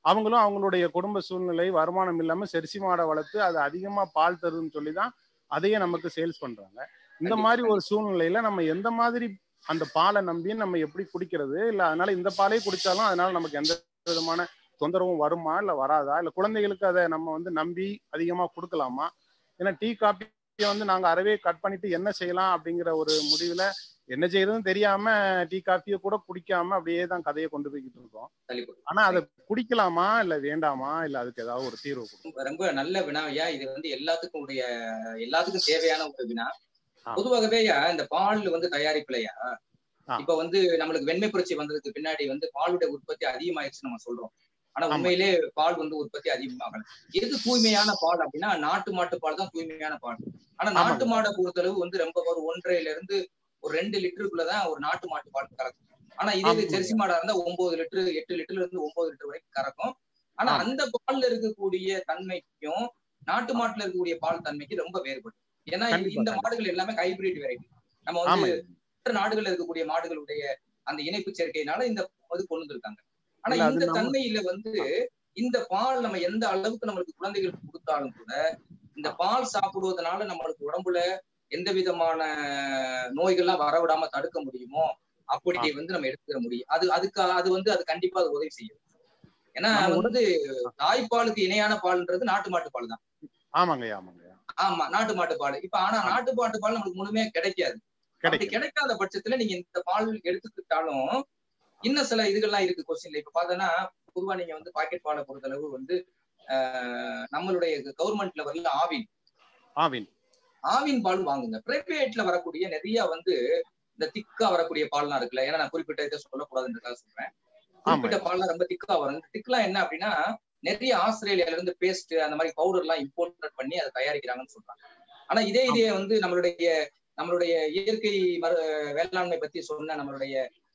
அவங்களும் அவங்களுடைய குடும்ப சூழ்நிலை வருமானம் இல்லாம செரிசி மாடை வளர்த்து அது அதிகமா பால் தருதுன்னு சொல்லி தான் அதையே நமக்கு சேல்ஸ் பண்றாங்க இந்த கண்டிப்பா, மாதிரி ஒரு சூழ்நிலையில நம்ம எந்த மாதிரி அந்த பாலை நம்பி நம்ம எப்படி குடிக்கிறது இல்ல அதனால இந்த பாலே குடிச்சாலும் அதனால நமக்கு எந்த விதமான தொந்தரவும் வருமா இல்ல வராதா இல்ல குழந்தைகளுக்கு அதை நம்ம வந்து நம்பி அதிகமா கொடுக்கலாமா ஏன்னா டீ காப்பி வந்து நாங்க அறவே கட் பண்ணிட்டு என்ன செய்யலாம் அப்படிங்கிற ஒரு முடிவுல என்ன செய்யறதுன்னு தெரியாம டீ காஃபியை கூட குடிக்காம அப்படியே தான் கதையை கொண்டு போய்கிட்டு இருக்கோம் தள்ளி போடு. ஆனா அதை குடிக்கலாமா இல்ல வேண்டாமா இல்ல அதுக்கு ஏதாவது ஒரு தீர்வு கொடுக்கும் ரொம்ப நல்ல வினாவையா இது வந்து எல்லாத்துக்கும் உடைய எல்லாத்துக்கும் தேவையான ஒரு வினா ஆ. பொதுவாகவே இந்த பால் வந்து தயாரிப்புலையா ஆ. இப்ப வந்து நம்மளுக்கு வெண்மை புரட்சி வந்ததுக்கு பின்னாடி வந்து பாலுடைய உற்பத்தி அதிகமாயிருச்சு நம்ம சொல்றோம் ஆனா ஆமா. உண்மையிலே பால் வந்து உற்பத்தி அதிகமாகல எது தூய்மையான பால் அப்படின்னா நாட்டு மாட்டு பால் தான் தூய்மையான பால் ஆனா நாட்டு மாடை பொறுத்தளவு வந்து ரொம்ப ஒரு ஒன்றரைல இருந்து ஒரு ரெண்டு லிட்டருக்குள்ளதான் ஒரு நாட்டு மாட்டு பால் கறக்கும் ஆனா இதே இது ஆமா. ஜெர்சி மாடா இருந்தா ஒன்பது லிட்டர் எட்டு லிட்டர்ல இருந்து ஒன்பது லிட்டர் வரைக்கும் கறக்கும் ஆனா ஆமா. அந்த பால்ல இருக்கக்கூடிய தன்மைக்கும் நாட்டு மாட்டுல இருக்கக்கூடிய பால் தன்மைக்கு ரொம்ப வேறுபடும் ஏன்னா இது- கண்டிப்பா, இந்த கண்டிப்பா. மாடுகள் எல்லாமே ஹைபிரிட் வெரைட்டி நம்ம ஆமா வந்து மற்ற நாடுகள்ல இருக்கக்கூடிய மாடுகளுடைய அந்த இணைப்பு சேர்க்கையினால இந்த இது கொண்டு வந்திருக்காங்க ஆனா இல்ல, அது இந்த நம்ம- தன்மையில வந்து இந்த பால் நம்ம எந்த அளவுக்கு நம்மளுக்கு குழந்தைகளுக்கு கொடுத்தாலும் கூட இந்த பால் சாப்பிடுவதனால நம்மளுக்கு உடம்புல எந்த விதமான நோய்கள்லாம் வரவிடாம தடுக்க முடியுமோ அப்படி வந்து நம்ம எடுத்துக்க முடியும் அது அதுக்கு அது வந்து அது கண்டிப்பா அது உதவி செய்யும் ஏன்னா நம்ம வந்து தாய்ப்பாலுக்கு இணையான பால்ன்றது நாட்டு மாட்டு பால் தான் ஆமாங்கய்யா ஆமாங்கய்யா ஆமா நாட்டு மாட்டு பால் இப்ப ஆனா நாட்டு மாட்டு பால் நமக்கு முழுமையா கிடைக்காது அப்படி கிடைக்கும் கிடைக்காத பட்சத்துல நீங்க இந்த பால் எடுத்துக்கிட்டாலும் இன்னும் சில இதுகள்லாம் இருக்கு கொஸ்டின்ல இப்ப பாத்தோன்னா பொதுவா நீங்க வந்து பாக்கெட் பாலை பொறுத்தளவு வந்து ஆஹ், நம்மளுடைய கவர்மெண்ட் லெவல்ல ஆவின் ஆவின் ஆவின் பால் வாங்குங்க பிரைவேட்ல வரக்கூடிய நிறைய வந்து இந்த திக்கா வரக்கூடிய பால்லாம் இருக்குல்ல ஏன்னா நான் குறிப்பிட்ட இதை சொல்லக்கூடாதுன்றதுக்காக சொல்றேன் குறிப்பிட்ட பால்லாம் ரொம்ப திக்கா வரும் இந்த திக்லாம் என்ன அப்படின்னா நிறைய ஆஸ்திரேலியால இருந்து பேஸ்ட் அந்த மாதிரி பவுடர் எல்லாம் இம்போர்ட் பண்ணி அதை தயாரிக்கிறாங்கன்னு சொல்றாங்க ஆனா இதே இதே வந்து நம்மளுடைய நம்மளுடைய இயற்கை மரு வேளாண்மை பத்தி சொன்ன நம்மளுடைய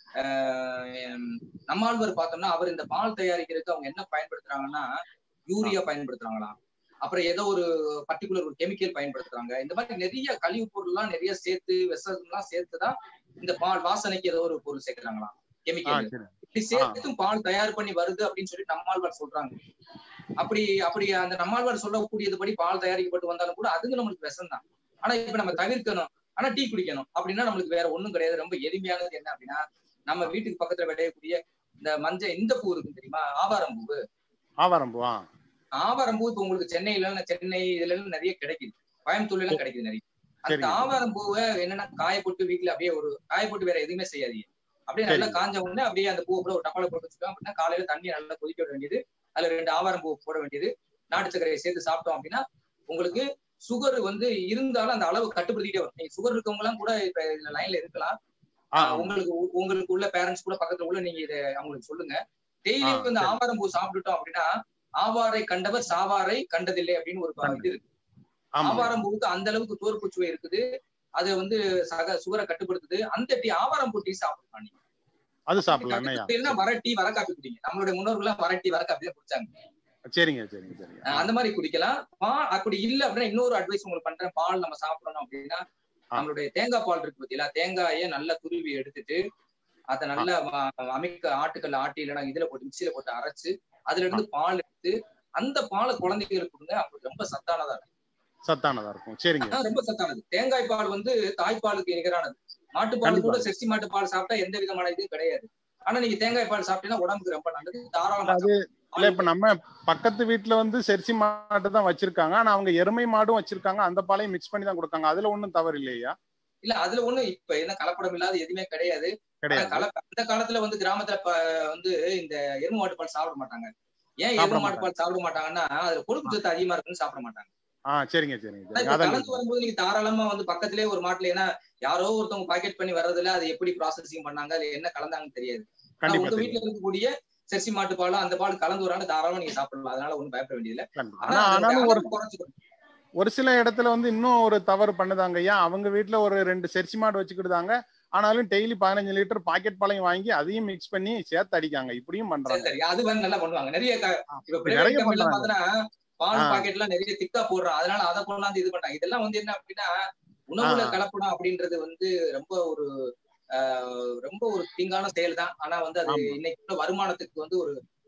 ஆஹ், நம்மாழ்வார் பார்த்தோம்னா அவர் இந்த பால் தயாரிக்கிறதுக்கு அவங்க என்ன பயன்படுத்துறாங்கன்னா யூரியா பயன்படுத்துறாங்களாம் அப்புறம் ஏதோ ஒரு பர்டிகுலர் ஒரு கெமிக்கல் பயன்படுத்துறாங்க இந்த மாதிரி நிறைய கழிவு பொருள்லாம் நிறைய சேர்த்து விஷம்லாம் சேர்த்துதான் இந்த பால் வாசனைக்கு ஏதோ ஒரு பொருள் சேர்க்கிறாங்களாம் ஆ கெமிக்கல் சரி இப்படி சேர்த்தும் பால் தயார் பண்ணி வருது அப்படின்னு சொல்லி நம்மாழ்வார் சொல்றாங்க அப்படி அப்படி அந்த நம்மாழ்வார் சொல்லக்கூடியதுபடி பால் தயாரிக்கப்பட்டு வந்தாலும் கூட அதுங்க நம்மளுக்கு விஷம் தான் ஆனா இப்ப நம்ம தவிர்க்கணும் ஆனா டீ குடிக்கணும் அப்படின்னா நம்மளுக்கு வேற ஒண்ணும் கிடையாது ரொம்ப எளிமையானது என்ன அப்படின்னா நம்ம வீட்டுக்கு பக்கத்துல விளையக்கூடிய இந்த மஞ்சள் இந்த பூ இருக்கு தெரியுமா ஆவாரம் பூ ஆவாரம் பூ ஆ ஆவாரம் பூ இப்ப உங்களுக்கு சென்னையில சென்னை இதுல எல்லாம் நிறைய கிடைக்குது கோயம்புத்தூர்ல எல்லாம் கிடைக்குது நிறைய அந்த சரிங்க. ஆவாரம் பூவை என்னன்னா காய போட்டு வீட்டுல அப்படியே ஒரு காய போட்டு வேற எதுவுமே செய்யாதீங்க அப்படியே நல்லா சரிங்க. காஞ்ச உடனே அப்படியே அந்த பூவை கூட ஒரு டப்பால போட்டு வச்சுட்டோம் அப்படின்னா காலையில தண்ணி நல்லா கொதிக்க விட வேண்டியது அதுல ரெண்டு ஆவாரம் பூ போட வேண்டியது நாட்டு சர்க்கரையை சேர்த்து சாப்பிட்டோம் அப்படின்னா உங்களுக்கு சுகர் வந்து இருந்தாலும் அந்த அளவு கட்டுப்படுத்திட்டே வரும் நீங்க சுகர் இருக்கவங்க எல்லாம் கூட இப்ப இதுல லைன்ல இருக்கலாம் ஆ ஆஹ் உங்களுக்கு உ- உங்களுக்கு உள்ள பேரண்ட்ஸ் கூட பக்கத்துல உள்ள நீங்க இதை அவங்களுக்கு சொல்லுங்க டெய்லி ஆ, இந்த சரி. ஆவாரம் பூ சாப்பிட்டுட்டோம் அப்படின்னா ஆவாரை கண்டவர் சாவாரை கண்டதில்லை அப்படின்னு ஒரு ப- இது இருக்கு ஆமா ஆவாரம் பூவுக்கு அந்த அளவுக்கு தோற்பு சுவை இருக்குது அது வந்து சக சுகரை கட்டுப்படுத்துது அந்த டீ ஆவாரம் பூ டீ சாப்பிடலாம் நீங்க அது சாப்பிடலாம் என்னய்யா கட்டுப்படுத்தலைன்னா வர டீ வர காப்பி குடிங்க நம்மளுடைய முன்னோர்கள் எல்லாம் வர டீ வர காப்பி தான் குடிச்சாங்க சரிங்க சரிங்க சரிங்க அஹ் அந்த மாதிரி குடிக்கலாம் பால் அப்படி இல்ல அப்படின்னா இன்னொரு அட்வைஸ் உங்களுக்கு பண்றேன் பால் நம்ம சாப்பிடணும் அப்படின்னா ஆ. நம்மளுடைய தேங்காய் பால் இருக்கு பார்த்தீங்களா தேங்காயை நல்லா துருவி எடுத்துட்டு அதை நல்லா வ- அமைக்க ஆட்டுக்கல்ல ஆட்டி இல்லைன்னா இதுல போட்டு மிக்சியில போட்டு அரைச்சு அதுல இருந்து பால் எடுத்து அந்த பாலை குழந்தைங்களுக்கு கொடுங்க அவங்களுக்கு ரொம்ப சத்தானதா இருக்கும் சத்தானதா இருக்கும் சரிங்க அதான் ரொம்ப சத்தானது தேங்காய் பால் வந்து தாய்ப்பாலுக்கு நிகரானது மாட்டுப்பால் கண்டிப்பா. கூட செர்சி மாட்டு பால் சாப்பிட்டா எந்த விதமான இதுவும் கிடையாது ஆனா நீங்க தேங்காய் பால் சாப்பிட்டீங்கன்னா உடம்புக்கு ரொம்ப நல்லது தாராளமா அது இல்ல இப்ப நம்ம பக்கத்து வீட்டுல வந்து செர்சி மாடு தான் வச்சிருக்காங்க ஆனா அவங்க எருமை மாடும் வச்சிருக்காங்க அந்த பாலையும் மிக்ஸ் பண்ணி தான் கொடுக்காங்க அதுல ஒண்ணும் தவறு இல்லையா இல்ல அதுல ஒண்ணும் இப்ப என்ன கலப்படம் இல்லாத எதுவுமே கிடையாது ஆனா கிடையாது கல அந்த காலத்துல வந்து கிராமத்துல ப- வந்து இந்த எருமை மாட்டு பால் சாப்பிட மாட்டாங்க ஏன் சாப்பிட எருமை மாட்டு பால் சாப்பிட மாட்டாங்கன்னா அதுல கொழுப்பு சத்து அதிகமா இருக்குன்னு சாப்பிட மாட்டாங்க ஆ சரிங்க சரிங்க ஆனா சரிங்க இப்ப அதான் கலந்து வரும்போது நீங்க தாராளமா வந்து பக்கத்திலே ஒரு மாட்டுல ஏன்னா யாரோ ஒருத்தவங்க பாக்கெட் பண்ணி வர்றதுல அது எப்படி ப்ராசஸிங் பண்ணாங்க அது என்ன கலந்தாங்கன்னு தெரியாது ஆனா கண்டிப்பா உங்க தெரியும் வீட்டுல இருக்கக்கூடிய செர்சி மாட்டு பாலும் அந்த பால் கலந்து வராங்க தாராளமா நீங்க சாப்பிடலாம் அதனால ஒண்ணும் பயப்பட வேண்டியதில்லை கண்டிப்பா. ஆனா ஆனா அதோட ஆனாலும் ஒரு அளவு குறைச்சுக்கணும் ஒரு சில இடத்துல வந்து இன்னும் ஒரு தவறு பண்ணுதாங்க ஐயா அவங்க வீட்டுல ஒரு ரெண்டு செர்சி மாடு வச்சுக்கிட்டாங்க ஆனாலும் டெய்லி பதினஞ்சு லிட்டர் பாக்கெட் பாலையும் வாங்கி அதையும் மிக்ஸ் பண்ணி சேர்த்து அடிக்காங்க இப்படியும் சரி பண்றாங்க சரி அது வந்து நல்லா பண்ணுவாங்க நிறைய க- இப்ப இப்படி பிரைவேட் நிறைய கம்பெனி எல்லாம் பண்றாங்க பாத்தீங்கன்னா பால் ஆ. பாக்கெட் எல்லாம் நிறைய திக்கா போடுறான் அதனால அதை கொண்டாந்து இது பண்றாங்க இதெல்லாம் வந்து என்ன அப்படின்னா உணவுல ஆ. கலப்படம் அப்படின்றது வந்து ரொம்ப ஒரு ஆஹ், ரொம்ப ஒரு தீங்கான செயல் தான் ஆனா வந்து அது ஆமா. இன்னைக்கு உள்ள வருமானத்துக்கு வந்து ஒரு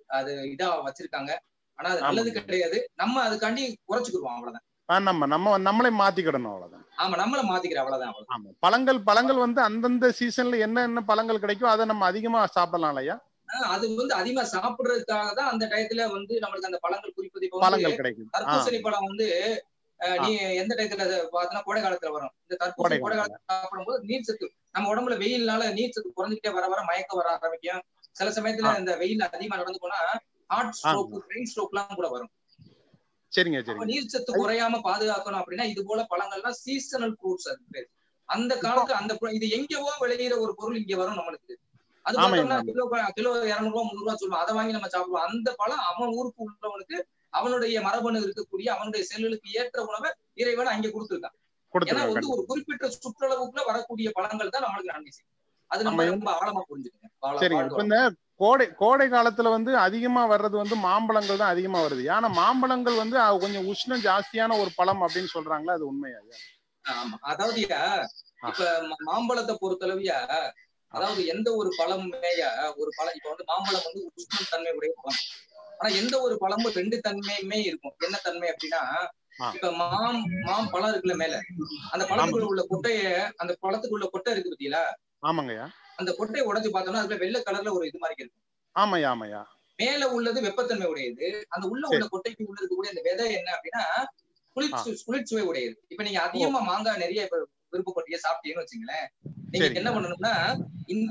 அது இதா வச்சிருக்காங்க ஆனா அது நல்லது ஆமாங்க. கிடையாது நம்ம அதுக்காண்டி குறைச்சுக்குருவோம் அவ்வளவுதான் ஆ, நம்ம நம்ம நம்மளே மாத்திக்கிடணும் அவ்வளவுதான் ஆமா நம்மள மாத்திக்கிற அவ்வளவுதான் அவ்வளவுதான் ஆமா பழங்கள் பழங்கள் வந்து அந்தந்த சீசன்ல என்ன என்ன பழங்கள் கிடைக்கும் அதை நம்ம அதிகமா சாப்பிடலாம் இல்லையா ஆஹ் அது வந்து அதிகமா சாப்பிடுறதுக்காக தான் அந்த டயத்துல வந்து நம்மளுக்கு அந்த பழங்கள் குறிப்பது இப்ப வந்து பழங்கள் கிடைக்கும் ஆ, தர்பூசணி பழம் வந்து அஹ், ஆ. நீ எந்த டயத்துல அதை பார்த்தனா கோடை காலத்துல வரும் இந்த கோடை தர்பூசணி கோடை காலத்துல. காலத்துல சாப்பிடும்போது நீர் சத்து நம்ம உடம்புல வெயில்னால நீர் சத்து குறைஞ்சிக்கிட்டே வர வர மயக்கம் வர ஆரம்பிக்கும் சில சமயத்துல ஆ. இந்த வெயில் அதிகமா நடந்து போனா ஹார்ட் ஸ்ட்ரோக் பிரெயின் ஸ்ட்ரோக் எல்லாம் கூட வரும் சரிங்க அப்ப சரிங்க நீர் சத்து குறையாம பாதுகாக்கணும் அப்படின்னா இது போல பழங்கள்லாம் சீசனல் ஃப்ரூட்ஸ் அது பேர் அந்த காலத்து அந்த பொ- இது எங்கேவோ விளையிற ஒரு பொருள் இங்க வரும் நம்மளுக்கு அது ஆமாம், பார்த்தோம்னா ஆமாம். கிலோ ப- கிலோ இருநூறு ரூபா முந்நூறு ரூபா சொல்லுவோம் அதை வாங்கி நம்ம சாப்பிடுவோம் அந்த பழம் அவன் ஊருக்கு உள்ளவனுக்கு அவனுடைய மரபணு இருக்கக்கூடிய அவனுடைய செல்லுக்கு ஏற்ற உணவை இறைவன் அங்க கொடுத்துருக்கான் ஏன்னா கொடுத்துருக்காங்க வந்து ஒரு குறிப்பிட்ட சுற்றளவுக்குள்ள வரக்கூடிய பழங்கள் தான் நம்மளுக்கு நன்மை செய்யும் அது நம்ம ஆமா. ரொம்ப ஆழமா புரிஞ்சுக்கணும் வாழ- சரிங்க வாழ்க இப்ப இந்த கோடை கோடை காலத்துல வந்து அதிகமா வர்றது வந்து மாம்பழங்கள் தான் அதிகமா வருது ஏன்னா மாம்பழங்கள் வந்து அது கொஞ்சம் உஷ்ணம் ஜாஸ்தியான ஒரு பழம் அப்படின்னு சொல்றாங்களா அது உண்மையா ஐயா? ஆமா அதாவதுயா இப்ப ம- மாம்பழத்தை பொறுத்தளவுயா அதாவது எந்த ஒரு பழமுமேயா ஒரு பழம் இப்ப வந்து மாம்பழம் வந்து உஷ்ணம் தன்மை உடைய பழம் ஆனா எந்த ஒரு பழமும் ரெண்டு தன்மையுமே இருக்கும் என்ன தன்மை அப்படின்னா ஆ. இப்ப மாம் மாம் பழம் இருக்குல்ல மேல அந்த பழத்துக்குள்ள உள்ள கொட்டைய அந்த பழத்துக்குள்ள கொட்டை இருக்கு பத்தியா ஆமாங்கய்யா அந்த கொட்டையை உடைச்சு பார்த்தோம்னா அதுல வெள்ளை கலர்ல ஒரு இது மாதிரி இருக்கும் ஆமாய்யா ஆமாய்யா மேல உள்ளது வெப்பத்தன்மை உடையது அந்த உள்ள உள்ள கொட்டைக்கு உள்ள இருக்கக்கூடிய அந்த விதை என்ன அப்படின்னா குளிர்ச்சி குளிர்ச்சுவை உடையது இப்ப நீங்க அதிகமா மாங்காய் நிறைய இப்ப விருப்பப்பட்டிய சாப்பிட்டீங்கன்னு வச்சுங்களேன் நீங்க சரி. என்ன பண்ணணும்னா இந்த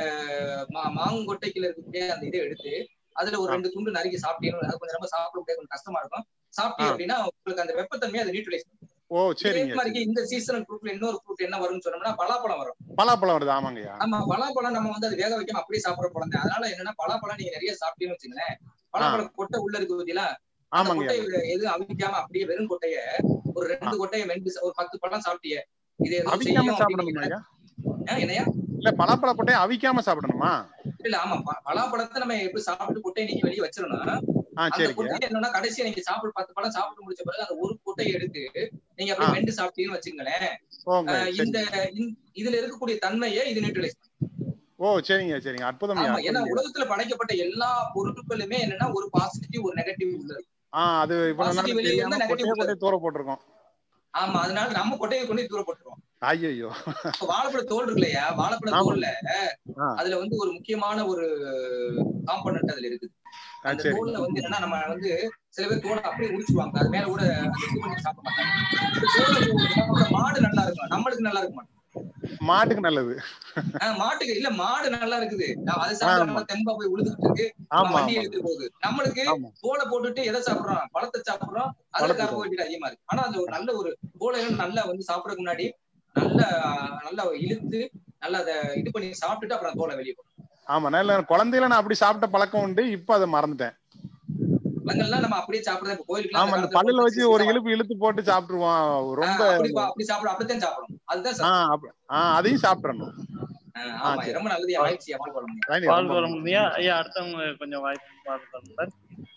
மா- மாங்கொட்டைக்குள்ள இருக்கக்கூடிய அந்த இதை எடுத்து அதுல ஒரு ஆ. ரெண்டு துண்டு நறுக்கி சாப்பிட்டீங்கன்னு அது கொஞ்சம் ரொம்ப சாப்பிட முடியாது கொஞ்சம் கஷ்டமா இருக்கும் சாப்பிட்டீங்க ஆ. அப்படின்னா உங்களுக்கு அந்த வெப்பத்தன்மையை அதை நியூட்ரலைஸ் ஓ இதே சரிங்க மாதிரி இந்த சீசனல் ஃப்ரூட்ல இன்னொரு ஃப்ரூட் என்ன வரும்னு சொன்னோம்னா பலாப்பழம் வரும் பலாப்பழம் வருது ஆமாங்கய்யா நம்ம பலாப்பழம் நம்ம வந்து அது வேக வைக்காம அப்படியே சாப்பிடுற பழம் தான் அதனால என்னன்னா பலாப்பழம் நீங்க நிறைய சாப்பிட்டீங்கன்னு வச்சுங்களேன் பலாப்பழம் கொட்டை உள்ள இருக்கு பத்தியா அந்த ஆமாங்கய்யா கொட்டையை எதுவும் அவிக்காம அப்படியே வெறும் கொட்டைய ஒரு ரெண்டு கொட்டையை வெண்டு சா- ஒரு பத்து பழம் சாப்பிட்டியே இது எதுவும் அவிக்காம செய்யும் சாப்பிடணுமா அப்படின்னு ஐயா ஆ, என்னையா இல்ல பலாப்பழ கொட்டையை அவிக்காம சாப்பிடணுமா இல்ல ஆமா ப- பலாப்பழத்தை நம்ம எப்படி சாப்பிட்டு கொட்டையை நீக்கி வெளியே வச்சிடணும் ஆ அந்த சரிங்க கொட்டையை என்னன்னா கடைசியா நீங்க சாப்பிட பத்து பழம் சாப்பிட்டு முடிச்ச பிறகு அந்த ஒரு கொட்டையை எடுத்து நீங்க அப்படியே ஆ. வெண்டு சாப்பிட்டீங்கன்னு வச்சுங்களேன் ஓங்க ஆஹ் சரி இந்த இந்த- இதுல இருக்கக்கூடிய தன்மையை இது நியூட்ரலைஸ் ஓ சரிங்க சரிங்க அற்புதம் ஐயா ஆமா ஏன்னா அற்புதம் ஐயா. உலகத்துல படைக்கப்பட்ட எல்லா பொருட்களுமே என்னன்னா ஒரு பாசிட்டிவ் ஒரு நெகட்டிவ் உள்ளது ஆ அது இவ்வளவு Positive நாள் வெளியே தெரியாம இருந்தா கொட்டையை negative கொட்டையை தூர போட்டிருக்கோம் ஆமா அதனால நம்ம கொட்டையை கொண்டு போய் தூர போட்டுருவோம் ஐயோ இப்ப வாழைப்பழ தோல் இருக்கு இல்லையா வாழைப்பழ ஆமா. தோல்ல ஆ. அதுல வந்து ஒரு முக்கியமான ஒரு காம்பனன்ட் அதுல இருக்குது ஆ அந்த சரி தோல்ல வந்து என்னன்னா நம்ம வந்து சில பேர் தோலை அப்படியே உரிச்சுவாங்க அது மேல கூட அந்த இது பண்ணி சாப்பிட மாட்டாங்க இப்ப தோலை போடுறதுனால மாடு நல்லா இருக்கும் நம்மளுக்கு நல்லா இருக்க மாட்டோம் மாட்டுக்கு நல்லது மாட்டுக்கு இல்ல மாடு நல்லா இருக்குது நான் அதை சாப்பிட்டு நல்லா தெம்பா போய் உழுதுகிட்டு இருக்கு ஆமா வண்டி ஆமா எடுத்துட்டு போகுது நம்மளுக்கு ஆமா தோலை போட்டுட்டு எதை சாப்பிடுறோம் பழத்தை சாப்பிடுறோம் அதுல பழத்தை கார்போஹைட்ரேட் அதிகமா இருக்கு ஆனா அது ஒரு நல்ல ஒரு தோலை நல்லா வந்து சாப்பிடறதுக்கு முன்னாடி நல்ல நல்லா இழுத்து நல்லா அதை இது பண்ணி சாப்பிட்டுட்டு அப்புறம் தோலை வெளியே போடும் ஆமா நல்ல குழந்தையில நான் அப்படி சாப்பிட்ட பழக்கம் உண்டு இப்ப அதை மறந்துட்டேன் பழங்கள்லாம் நம்ம அப்படியே சாப்பிடுறது இப்ப கோயிலுக்கு ஆமா அந்த பல்லுல வச்சு ஒரு இழுப்பு இழுத்து போட்டு சாப்பிட்டுருவான் ரொம்ப அப்படி பா- அப்படி சாப்பிடும் அப்படித்தான் சாப்பிடும் அதுதான் ஆ சத்து. அப்ப- ஆ அதையும் சாப்பிட்றணும் ஆஹ் ஆமா சரி. ரொம்ப நல்லது மகிழ்ச்சி அமல் குழம்பு ராணி, வாழ்க ரொம்ப வளமுடன் ஐயா ஐயா அடுத்தவங்க கொஞ்சம் வாய்ப்பு பார்க்கலாம் சார்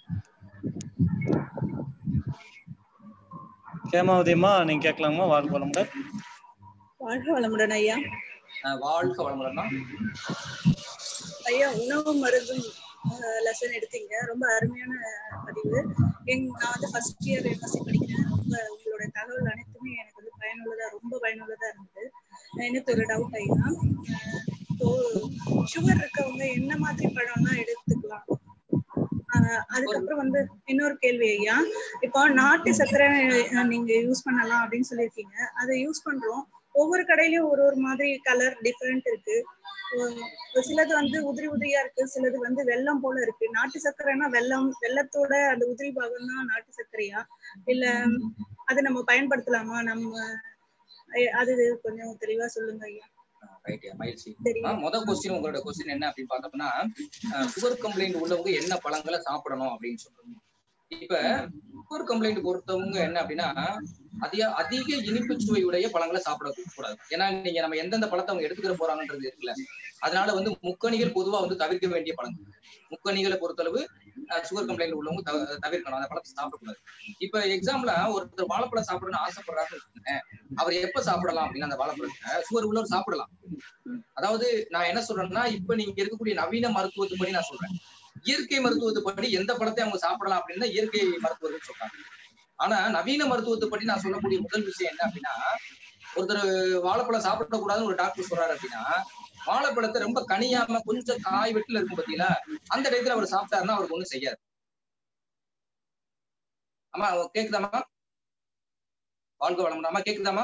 கேமாவதியம்மா நீங்க கேட்கலாமா வாழ்க வளமுடன் வாழ்க வளமுடன் ஐயா ஆஹ் வாழ்க வளமுடன் ஐயா உணவு மருந்தும் லெசன் எடுத்தீங்க ரொம்ப அருமையான பதிவு எங் நான் வந்து ஃபர்ஸ்ட் இயர் எம்எஸ்சி படிக்கிறேன் ரொம்ப உங்களோட தகவல் அனைத்துமே எனக்கு வந்து பயனுள்ளதா ரொம்ப பயனுள்ளதா இருந்தது எனக்கு ஒரு டவுட் ஐயா இப்போ சுகர் இருக்கவங்க என்ன மாதிரி பழம்லாம் எடுத்துக்கலாம் ஆஹ் அதுக்கப்புறம் வந்து இன்னொரு கேள்வி ஐயா இப்போ நாட்டு சர்க்கரை அஹ், நீங்க யூஸ் பண்ணலாம் அப்படின்னு சொல்லியிருக்கீங்க அதை யூஸ் பண்றோம் ஒவ்வொரு கடையிலயும் ஒரு ஒரு மாதிரி கலர் டிஃப்ரெண்ட் இருக்கு ஒரு சிலது வந்து உதிரி உதிரியா இருக்கு சிலது வந்து வெல்லம் போல இருக்கு நாட்டு சர்க்கரைனா வெல்லம் வெள்ளத்தோட அந்த உதிரி பாகம் தான் நாட்டு சர்க்கரையா இல்ல அதை நம்ம பயன்படுத்தலாமா நம்ம அஹ், அது கொஞ்சம் தெளிவா சொல்லுங்க ஐயா ரைட் மகிழ்ச்சி சரி ஆஹ் முதல் கொஸ்டின் உங்களோட கொஸ்டின் என்ன அப்படின்னு பார்த்தோம்னா சுகர் கம்ப்ளைண்ட் உள்ளவங்க என்ன பழங்களை சாப்பிடணும் அப்படின்னு சொல்றோம் இப்ப சுகர் கம்ப்ளைண்ட் பொறுத்தவங்க என்ன அப்படின்னா அதிக அதிக இனிப்பு சுவையுடைய பழங்களை சாப்பிடக்கூடாது ஏன்னா நீங்க நம்ம எந்தெந்த பழத்தை அவங்க எடுத்துக்கிற போறாங்கன்றது இருக்குல்ல அதனால வந்து முக்கணிகள் பொதுவா வந்து தவிர்க்க வேண்டிய பழங்கள் முக்கணிகளை பொறுத்தளவு சுகர் கம்ப்ளைண்ட் உள்ளவங்க தவ- தவிர்க்கணும் அந்த பழத்தை சாப்பிடக்கூடாது இப்ப எக்ஸாம்பிளா ஒருத்தர் வாழைப்பழம் சாப்பிடணும்னு ஆசைப்படுறாருன்னு வச்சுக்கோங்களேன். அவர் எப்ப சாப்பிடலாம் அப்படின்னா அந்த வாழைப்பழத்தை சுகர் உள்ளவர் சாப்பிடலாம் அதாவது நான் என்ன சொல்றேன்னா இப்ப நீங்க இருக்கக்கூடிய நவீன மருத்துவத்துப்படி நான் சொல்றேன் இயற்கை மருத்துவத்துப்படி எந்த பழத்தை அவங்க சாப்பிடலாம் அப்படின்னு தான் இயற்கை மருத்துவர்கள் சொல்றாங்க ஆனா நவீன மருத்துவத்துப்படி நான் சொல்லக்கூடிய முதல் விஷயம் என்ன அப்படின்னா ஒருத்தர் வாழைப்பழம் சாப்பிடக்கூடாதுன்னு ஒரு டாக்டர் சொல்றாரு அப்படின்னா வாழைப்பழத்தை ரொம்ப கனியாம கொஞ்சம் காய் வெட்டில இருக்கும் பாத்தீங்களா அந்த டயத்துல அவர் சாப்பிட்டாருன்னா அவருக்கு ஒண்ணும் செய்யாது ஆமா கேக்குதாமா வாழ்க்கை வளமுடாமா கேக்குதாமா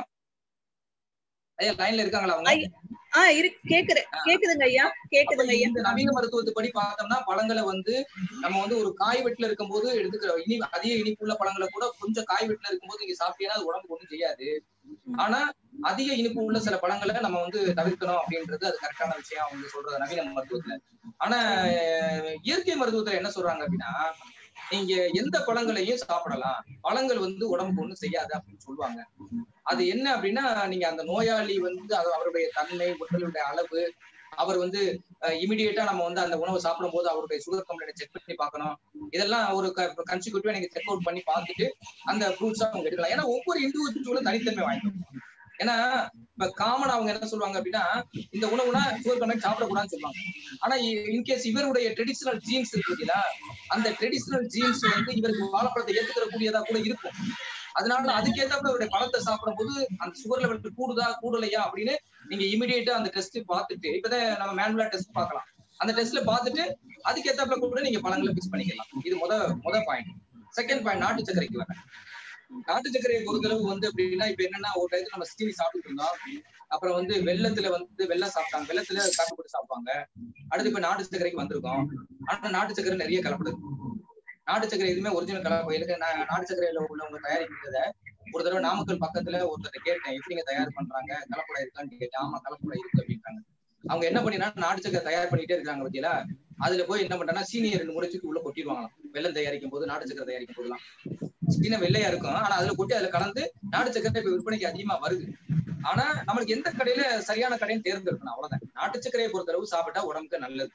ஐயா லைன்ல இருக்காங்களா அவங்க ஆஹ் இருக்கு கேக்குது கேக்குதுங்க ஐயா கேக்குதுங்க ஐயா இந்த நவீன மருத்துவத்துப்படி பார்த்தோம்னா பழங்களை வந்து நம்ம வந்து ஒரு காய் வெட்டில இருக்கும்போது எடுத்துக்கிற இனி அதிக இனிப்புள்ள பழங்களை கூட கொஞ்சம் காய் வெட்டில இருக்கும்போது நீங்க சாப்பிட்டீங்கன்னா அது உடம்புக்கு ஒண்ணும் செய்யாது ஆனா அதிக இனிப்பு உள்ள சில பழங்களை நம்ம வந்து தவிர்க்கணும் அப்படின்றது அது கரெக்டான விஷயம் அவங்க சொல்றது நவீன மருத்துவத்துல ஆனா அஹ், இயற்கை மருத்துவத்துல என்ன சொல்றாங்க அப்படின்னா நீங்க எந்த பழங்களையும் சாப்பிடலாம் பழங்கள் வந்து உடம்புக்கு ஒண்ணும் செய்யாது அப்படின்னு சொல்லுவாங்க அது என்ன அப்படின்னா நீங்க அந்த நோயாளி வந்து அது அவருடைய தன்மை உடலுடைய அளவு அவர் வந்து இமிடியேட்டா நம்ம வந்து அந்த உணவை சாப்பிடும் போது அவருடைய சுகர் கம்ப்ளைண்ட் செக் பண்ணி பார்க்கணும் இதெல்லாம் ஒரு கன்சிக்யூட்டிவா நீங்க செக் அவுட் பண்ணி பார்த்துட்டு அந்த ஃப்ரூட்ஸ் அவங்க எடுக்கலாம் ஏன்னா ஒவ்வொரு இண்டிவிஜுவலும் தனித்தன்மை வாங்கிக்கணும் ஏன்னா இப்ப காமன் அவங்க என்ன சொல்லுவாங்க அப்படின்னா இந்த உணவுனா சுகர் கம்ப்ளைண்ட் சாப்பிடக்கூடாதுன்னு சொல்லுவாங்க ஆனா இன்கேஸ் இவருடைய ட்ரெடிஷனல் ஜீன்ஸ் இருக்கு பார்த்தீங்களா அந்த ட்ரெடிஷனல் ஜீன்ஸ் வந்து இவருக்கு வாழைப்பழத்தை ஏத்துக்கிற கூடியதா கூட இருக்கும் அதனால அதுக்கேத்தாப்புல இவருடைய பழத்தை சாப்பிடும் போது அந்த சுகர் லெவல் கூடுதா கூடலையா அப்படின்னு நீங்க இமிடியேட்டா அந்த டெஸ்ட் பார்த்துட்டு இப்பதான் நம்ம மேனுவலா டெஸ்ட் பார்க்கலாம் அந்த டெஸ்ட்ல பார்த்துட்டு அதுக்கேத்தாப்புல கூட நீங்க பழங்களை பிக்ஸ் பண்ணிக்கலாம் இது முத முத பாயிண்ட் செகண்ட் பாயிண்ட் நாட்டு சர்க்கரைக்கு வரேன் நாட்டு சர்க்கரையை பொறுத்தளவு வந்து எப்படின்னா இப்ப என்னன்னா ஒரு டயத்துல நம்ம சீனி சாப்பிட்டு இருந்தோம் அப்புறம் வந்து வெள்ளத்துல வந்து வெள்ளம் சாப்பிட்டாங்க வெள்ளத்துல காப்பி போட்டு சாப்பிடுவாங்க அடுத்து இப்ப நாட்டு சர்க்கரைக்கு வந்திருக்கோம் ஆனா நாட்டு சர்க்கரை நிறைய கலப்படுது நாட்டு சர்க்கரை எதுவுமே ஒரிஜினல் கலப்பு எனக்கு நான் நாட்டு சர்க்கரையில உள்ளவங்க தயாரிக்கிறத ஒரு தடவை நாமக்கல் பக்கத்துல ஒருத்தர் கேட்டேன் எப்படிங்க தயார் பண்றாங்க கலப்படம் இருக்கான்னு கேட்டேன் ஆமா கலப்படம் இருக்கு அப்படின்றாங்க அவங்க என்ன பண்ணினா நாட்டு சர்க்கரை தயார் பண்ணிட்டே இருக்காங்க பத்தியில அதுல போய் என்ன பண்றாங்கன்னா சீனியர் ரெண்டு முறை தூக்கி உள்ள கொட்டிடுவாங்களாம் வெள்ளம் தயாரிக்கும் போது நாட்டு சர்க்கரை தயாரிக்கும் போதெல்லாம் சீனை வெள்ளையா இருக்கும் ஆனா அதுல கொட்டி அதுல கலந்து நாட்டு சர்க்கரை இப்ப விற்பனைக்கு அதிகமா வருது ஆனா நம்மளுக்கு எந்த கடையில சரியான கடைன்னு தேர்ந்தெடுக்கணும் அவ்வளவுதான் நாட்டு சர்க்கரையை பொறுத்தளவு சாப்பிட்டா உடம்புக்கு நல்லது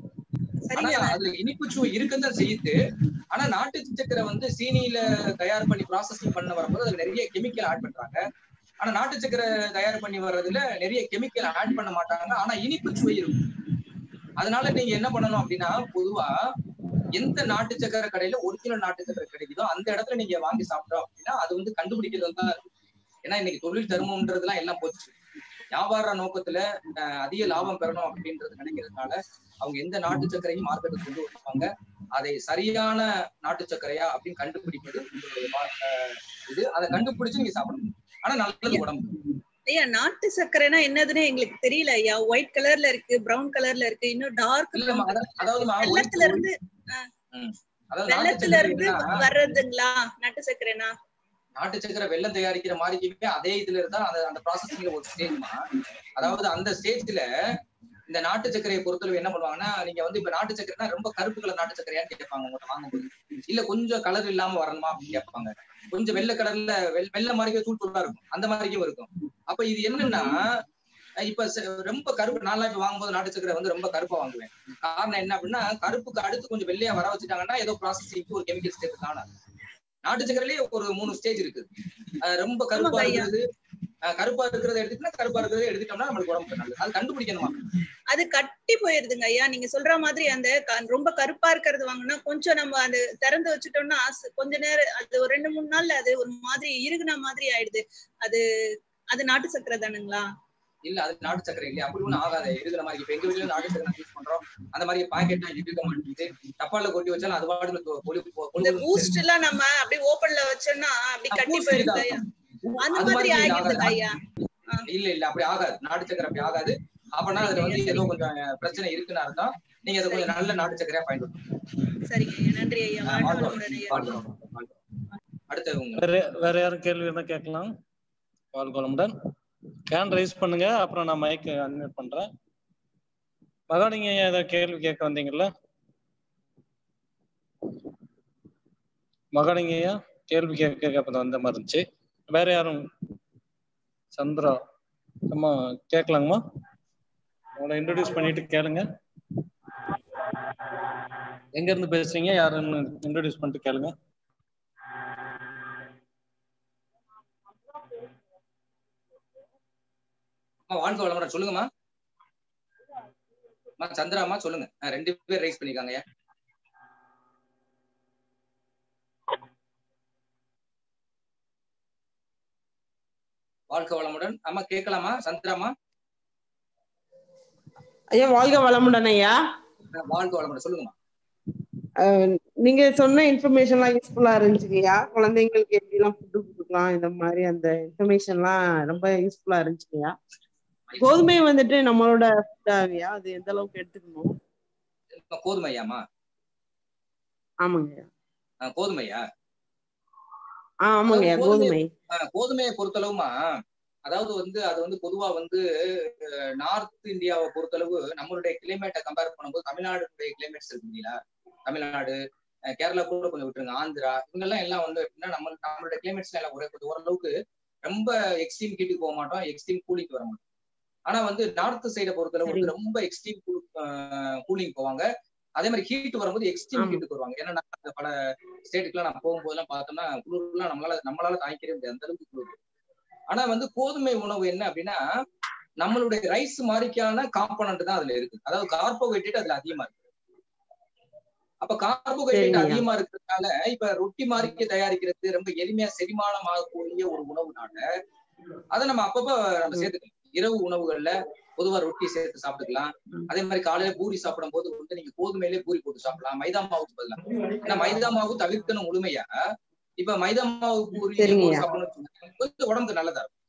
ஆனா அதுல இனிப்பு சுவை இருக்குன்னு செய்யுது ஆனா நாட்டு சர்க்கரை வந்து சீனியில தயார் பண்ணி ப்ராசஸிங் பண்ண வரும்போது அதுல நிறைய கெமிக்கல் ஆட் பண்றாங்க ஆனா நாட்டு சர்க்கரை தயார் பண்ணி வர்றதுல நிறைய கெமிக்கல் ஆட் பண்ண மாட்டாங்க ஆனா இனிப்பு சுவை இருக்கும் அதனால நீங்க என்ன பண்ணணும் அப்படின்னா பொதுவா எந்த நாட்டு சக்கரை கடையில ஒரிஜினல் நாட்டு சக்கரை கிடைக்குதோ அந்த இடத்துல நீங்க வாங்கி சாப்பிட்டோம் அப்படின்னா அது வந்து கண்டுபிடிக்கிறது தான் இருக்கும் ஏன்னா இன்னைக்கு தொழில் தர்மம்ன்றதுலாம் எல்லாம் போச்சு வியாபார நோக்கத்துல அஹ், அதிக லாபம் பெறணும் அப்படின்றது நினைக்கிறதுனால அவங்க எந்த நாட்டு சர்க்கரையும் மார்க்கெட்டுக்கு கொண்டு வருவாங்க அதை சரியான நாட்டு சர்க்கரையா அப்படின்னு கண்டுபிடிப்பது உங்களுடைய வா- அஹ், இது அதை கண்டுபிடிச்சு நீங்க சாப்பிடணும் ஆனா நல்லது உடம்பு ஐயா நாட்டு சர்க்கரைனா என்னதுன்னு எங்களுக்கு தெரியல ஐயா ஒயிட் கலர்ல இருக்கு பிரவுன் கலர்ல இருக்கு இன்னும் டார்க் இல்லம்மா அத- அதாவதுமா ஒரு- வெள்ளத்துல இருந்து ம். அதாவது நாட்டு வெள்ளத்துல சர்க்கரை இருந்து என்னன்னா, வர்றதுங்களா நாட்டு சர்க்கரைனா நாட்டு சக்கரை வெள்ளம் தயாரிக்கிற மாதிரிக்குமே அதே இதுல இருந்தா அந்த அந்த ப்ராசஸிங்ல ஒரு ஸ்டேஜ்மா அதாவது அந்த ஸ்டேஜ்ல இந்த நாட்டு சக்கரையை பொறுத்தளவு என்ன பண்ணுவாங்கன்னா நீங்க வந்து இப்ப நாட்டு சக்கரைனா ரொம்ப கருப்பு கலர் நாட்டு சக்கரையான்னு கேட்பாங்க உங்கள்ட்ட வாங்கும்போது இல்ல கொஞ்சம் கலர் இல்லாம வரணுமா அப்படின்னு கேட்பாங்க கொஞ்சம் வெள்ளை கலர்ல வெள்ளை மாதிரி தூள் தூளா இருக்கும் அந்த மாதிரியும் இருக்கும் அப்ப இது என்னன்னா இப்ப ச- ரொம்ப கருப்பு நான்லாம் இப்ப வாங்கும்போது நாட்டு சக்கரை வந்து ரொம்ப கருப்பா வாங்குவேன் காரணம் என்ன அப்படின்னா கருப்புக்கு அடுத்து கொஞ்சம் வெள்ளையா வர வச்சுட்டாங்கன்னா ஏதோ ப்ராசஸிங்க்கு ஒரு கெமிக்கல் ஸ்டேட் காணும் நாட்டு சக்கரையிலேயே ஒரு மூணு ஸ்டேஜ் இருக்கு அஹ் ரொம்ப கருப்பா ஆமாங்க ஐயா. இருக்கிறது அஹ் கருப்பா இருக்கிறத எடுத்துக்கிட்டா கருப்பா இருக்கிறத எடுத்துட்டோம்னா நம்மளுக்கு உடம்புக்கு நல்லது அது கண்டுபிடிக்கணுமா அது கட்டி போயிருதுங்க ஐயா நீங்க சொல்ற மாதிரி அந்த க- ரொம்ப கருப்பா இருக்கிறது வாங்கினா கொஞ்சம் நம்ம அந்த திறந்து வச்சுட்டோம்னா ச- கொஞ்ச நேரம் அது ஒரு ரெண்டு மூணு நாள்ல அது ஒரு மாதிரி இறுகுன மாதிரி ஆயிடுது அது அது நாட்டு சக்கரை தானுங்களா இல்ல அது நாட்டு சக்கரை இல்லையா அப்படி ஒண்ணும் ஆகாது இருக்கிற மாதிரி இப்ப எங்க வீட்டுல நாட்டு சக்கரை யூஸ் பண்றோம் அந்த மாதிரி பாக்கெட் இருக்க மாட்டேங்குது டப்பால கொட்டி வச்சாலும் அது பாட்டுல கொ- கொழு- கொ- இந்த கொழுவு பூஸ்ட் எல்லாம் நம்ம அப்படியே ஓப்பன்ல வச்சோம்னா அப்படி ஆ, கட்டி boost போயிருது இதாகும். ஐயா அந்த அது மாதிரி மாதிரி ஆகிடுது ஆகாது. ஐயா இல்ல இல்ல அப்படி ஆகாது நாட்டு சக்கரை அப்படி ஆகாது அப்பனா அதுல வந்து ஏதோ கொஞ்சம் பிரச்சனை இருக்குன்னு அர்த்தம் நீங்க அதை கொஞ்சம் நல்ல நாட்டு சக்கரையா பயன்படுத்தணும் சரிங்க ஐயா நன்றி ஐயா ஆ, வாழ்க வாழ்க வளமுடன் ஐயா வாழ்க வளமுடன், வாழ்க வளமுடன். அடுத்து உங்க வேற வேற யாரும் கேள்வி இருந்தா கேட்கலாம் வாழ்க வளமுடன் கேன் ரைஸ் பண்ணுங்க அப்புறம் நான் மைக் அன்மியூட் பண்றேன் மகா நீங்க ஏதாவது கேள்வி கேட்க வந்தீங்கல்ல மகா நீங்க ஏன் கேள்வி கேட்க கேட்க வந்த மாதிரி இருந்துச்சு வேற யாரும் சந்திரா அம்மா கேட்கலாங்கம்மா உங்களை இன்ட்ரடியூஸ் பண்ணிட்டு கேளுங்க எங்க இருந்து பேசுறீங்க யாருன்னு இன்ட்ரடியூஸ் பண்ணிட்டு கேளுங்க அம்மா, வாழ்க வளமுடன் சொல்லுங்கம்மா அம்மா சந்திராம்மா சொல்லுங்க ஆ, ரெண்டு பேர் ரைஸ் பண்ணிருக்காங்க வாழ்க வளமுடன் அம்மா கேட்கலாமா சந்திராமா ஐயா வாழ்க வளமுடன் ஐயா அஹ் வாழ்க வளமுடன் சொல்லுங்கம்மா அஹ் நீங்க சொன்ன இன்ஃபர்மேஷன்லாம் யூஸ்ஃபுல்லா இருந்துச்சுங்கய்யா குழந்தைங்களுக்கு எப்படி எல்லாம் ஃபுட்டு கொடுக்கலாம் இந்த மாதிரி அந்த இன்ஃபர்மேஷன்லாம் ரொம்ப யூஸ்ஃபுல்லா இருந்துச்சுங்கய்யா கோதுமை வந்துட்டு நம்மளோட ஃபுட்டாகயா அது எந்த அளவுக்கு எடுத்துக்கணும் இப்ப கோதுமையாம்மா ஆமாங்கய்யா அஹ் கோதுமையா ஆ ஆமாங்கய்யா அதாவது கோதுமை கோதுமை அஹ் கோதுமையை பொறுத்தளவுமா அதாவது வந்து அது வந்து பொதுவா வந்து நார்த் இந்தியாவை பொறுத்தளவு நம்மளுடைய கிளைமேட்டை கம்பேர் பண்ணும்போது தமிழ்நாடுடைய கிளைமேட்ஸ் இருக்கு இல்லையா தமிழ்நாடு அஹ் கேரளா கூட கொஞ்சம் விட்டுருங்க ஆந்திரா இவங்க எல்லாம் எல்லாம் வந்து எப்படின்னா நம்ம நம்மளுடைய கிளைமேட்ஸ் எல்லாம் ஒரே கொஞ்சம் ஓரளவுக்கு ரொம்ப எக்ஸ்ட்ரீம் ஹீட்டுக்கு போக மாட்டோம் எக்ஸ்ட்ரீம் கூலிங்க்கு வர மாட்டோம் ஆனா வந்து நார்த் சைடை பொறுத்தளவு வந்து சரிங்க ரொம்ப எக்ஸ்ட்ரீம் கூலிங் போவாங்க அதே மாதிரி ஹீட் வரும்போது எக்ஸ்ட்ரீம் ஆமா ஹீட்டுக்கு வருவாங்க ஏன்னா நான் அந்த பல ஸ்டேட்டுக்குலாம் நான் போகும்போதெல்லாம் பார்த்தோம்னா குளிர்லாம் நம்மளால நம்மளால தாங்கிக்கவே முடியாது அந்த அளவுக்கு குளிர் ஆனா வந்து கோதுமை உணவு என்ன அப்படின்னா நம்மளுடைய ரைஸ் மாதிரிக்கான காம்பனண்ட் தான் அதுல இருக்கு அதாவது கார்போஹைட்ரேட் அதுல அதிகமா இருக்கு அப்ப கார்போஹைட்ரேட் சரிங்கய்யா அதிகமா இருக்கிறதுனால இப்ப ரொட்டி மாதிரிக்கு தயாரிக்கிறது ரொம்ப எளிமையா செரிமானம் ஆகக்கூடிய ஒரு உணவுனால அதை நம்ம அப்பப்ப நம்ம ம் சேர்த்துக்கலாம் இரவு உணவுகள்ல பொதுவா ரொட்டி சேர்த்து சாப்பிட்டுக்கலாம் ம். அதே மாதிரி காலையில பூரி சாப்பிடும் போது வந்து நீங்க கோதுமையிலே பூரி போட்டு சாப்பிடலாம் மைதா மாவுக்கு பதிலா ஏன்னா மைதா மாவு தவிர்க்கணும் முழுமையா இப்ப மைதா மாவு பூரி போட்டு சரிங்கய்யா சாப்பிடணும்னு வச்சுக்கோங்க, கொஞ்சம் உடம்புக்கு நல்லதா இருக்கும்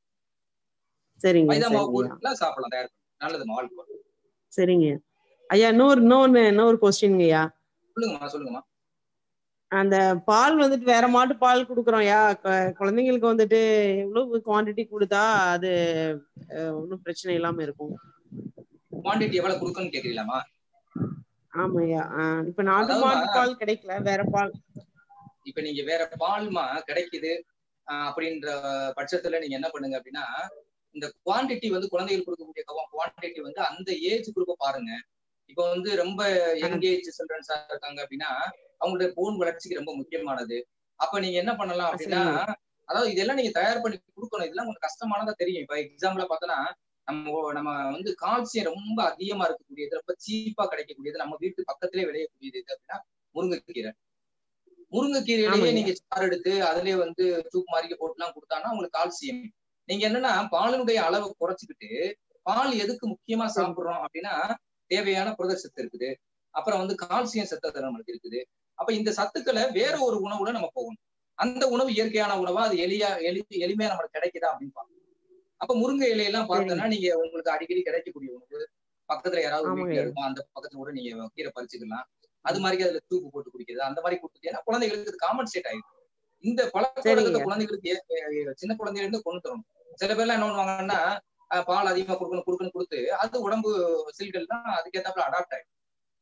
சரிங்க மைதா மாவு சரிங்கய்யா பூரிலாம் சாப்பிடலாம் தயார் பண்ணி நல்லது வாழ்க்கை சரிங்க ஐயா இன்னொரு இன்னொன்னு இன்னொரு கொஸ்டின்ங்கய்யா சொல்லுங்கம்மா சொல்லுங்கம்மா அந்த பால் வந்துட்டு வேற மாட்டு பால் குடுக்குறோம் யா கு- குழந்தைங்களுக்கு வந்துட்டு எவ்வளவு குவாண்டிட்டி கொடுத்தா அது ஒன்றும் பிரச்சனை இல்லாம இருக்கும் குவான்டிட்டி எவ்வளவு கொடுக்கணும்னு கேக்குறீங்களாமா ஆமாய்யா ஆஹ் இப்ப நாட்டு அதாவதுமா மாட்டு பால் கிடைக்கல வேற பால் இப்ப நீங்க வேற பால்மா கிடைக்குது ஆஹ் அப்படின்ற பட்சத்துல நீங்க என்ன பண்ணுங்க அப்படின்னா இந்த குவாண்டிட்டி வந்து குழந்தைகளுக்கு கொடுக்கக்கூடிய குவாண்டிட்டி வந்து அந்த ஏஜ் குரூப்பை பாருங்க இப்ப வந்து ரொம்ப யங் ஏஜ் சில்ட்ரன்ஸா இருக்காங்க அப்படின்னா அவங்களுடைய போன் வளர்ச்சிக்கு ரொம்ப முக்கியமானது அப்ப நீங்க என்ன பண்ணலாம் அப்படின்னா சரிங்க அதாவது இதெல்லாம் நீங்க தயார் பண்ணி கொடுக்கணும் இதெல்லாம் கொஞ்சம் கஷ்டமானதா தெரியும் இப்ப எக்ஸாம்பிள பார்த்தோன்னா நம்ம ஓ- நம்ம வந்து கால்சியம் ரொம்ப அதிகமா இருக்கக்கூடியது ரொம்ப சீப்பா கிடைக்கக்கூடியது நம்ம வீட்டு பக்கத்திலே விளையக்கூடியது எது அப்படின்னா முருங்கைக்கீரை முருங்கைக்கீரையிலேயே ஆமாய்யா நீங்க சாறு எடுத்து அதுலயே வந்து சூப் மாதிரி போட்டுலாம் கொடுத்தாங்கன்னா உங்களுக்கு கால்சியம் நீங்க என்னன்னா பாலினுடைய அளவை குறைச்சிக்கிட்டு பால் எதுக்கு முக்கியமா சரி சாப்பிடுறோம் அப்படின்னா தேவையான புரத சத்து இருக்குது அப்புறம் வந்து கால்சியம் சத்து அதுல நம்மளுக்கு இருக்குது அப்ப இந்த சத்துக்களை வேற ஒரு உணவுல நம்ம போகணும் அந்த உணவு இயற்கையான உணவா அது எளியா எளி எளிமையா நம்மளுக்கு கிடைக்குதா அப்படின்னு பார்க்கணும் அப்ப முருங்கை இலையெல்லாம் சரிங்க பார்த்தோன்னா நீங்க உங்களுக்கு அடிக்கடி கிடைக்கக்கூடிய உணவு பக்கத்துல யாராவது ஒரு வீட்டுல ஆமாய்யா இருக்கும் அந்த பக்கத்துல கூட நீங்க கீரை பறிச்சுக்கலாம் அது மாதிரி அதுல தூக்கு போட்டு குடிக்கிறது அந்த மாதிரி கொடுத்துட்டீங்கன்னா குழந்தைகளுக்கு இது காமன் செட் ஆயிடும் இந்த பழக்க வழக்கத்தை சரிங்க குழந்தைகளுக்கு ஏ- ஏ- சின்ன குழந்தையில இருந்து கொண்டு தரணும் சில பேர்லாம் என்ன பண்ணுவாங்கன்னா அஹ் பால் அதிகமா கொடுக்கணும் கொடுக்கணும் கொடுத்து அது உடம்பு செல்கள் தான் அதுக்கேத்தாப்புல அடாப்ட் ஆயிடும்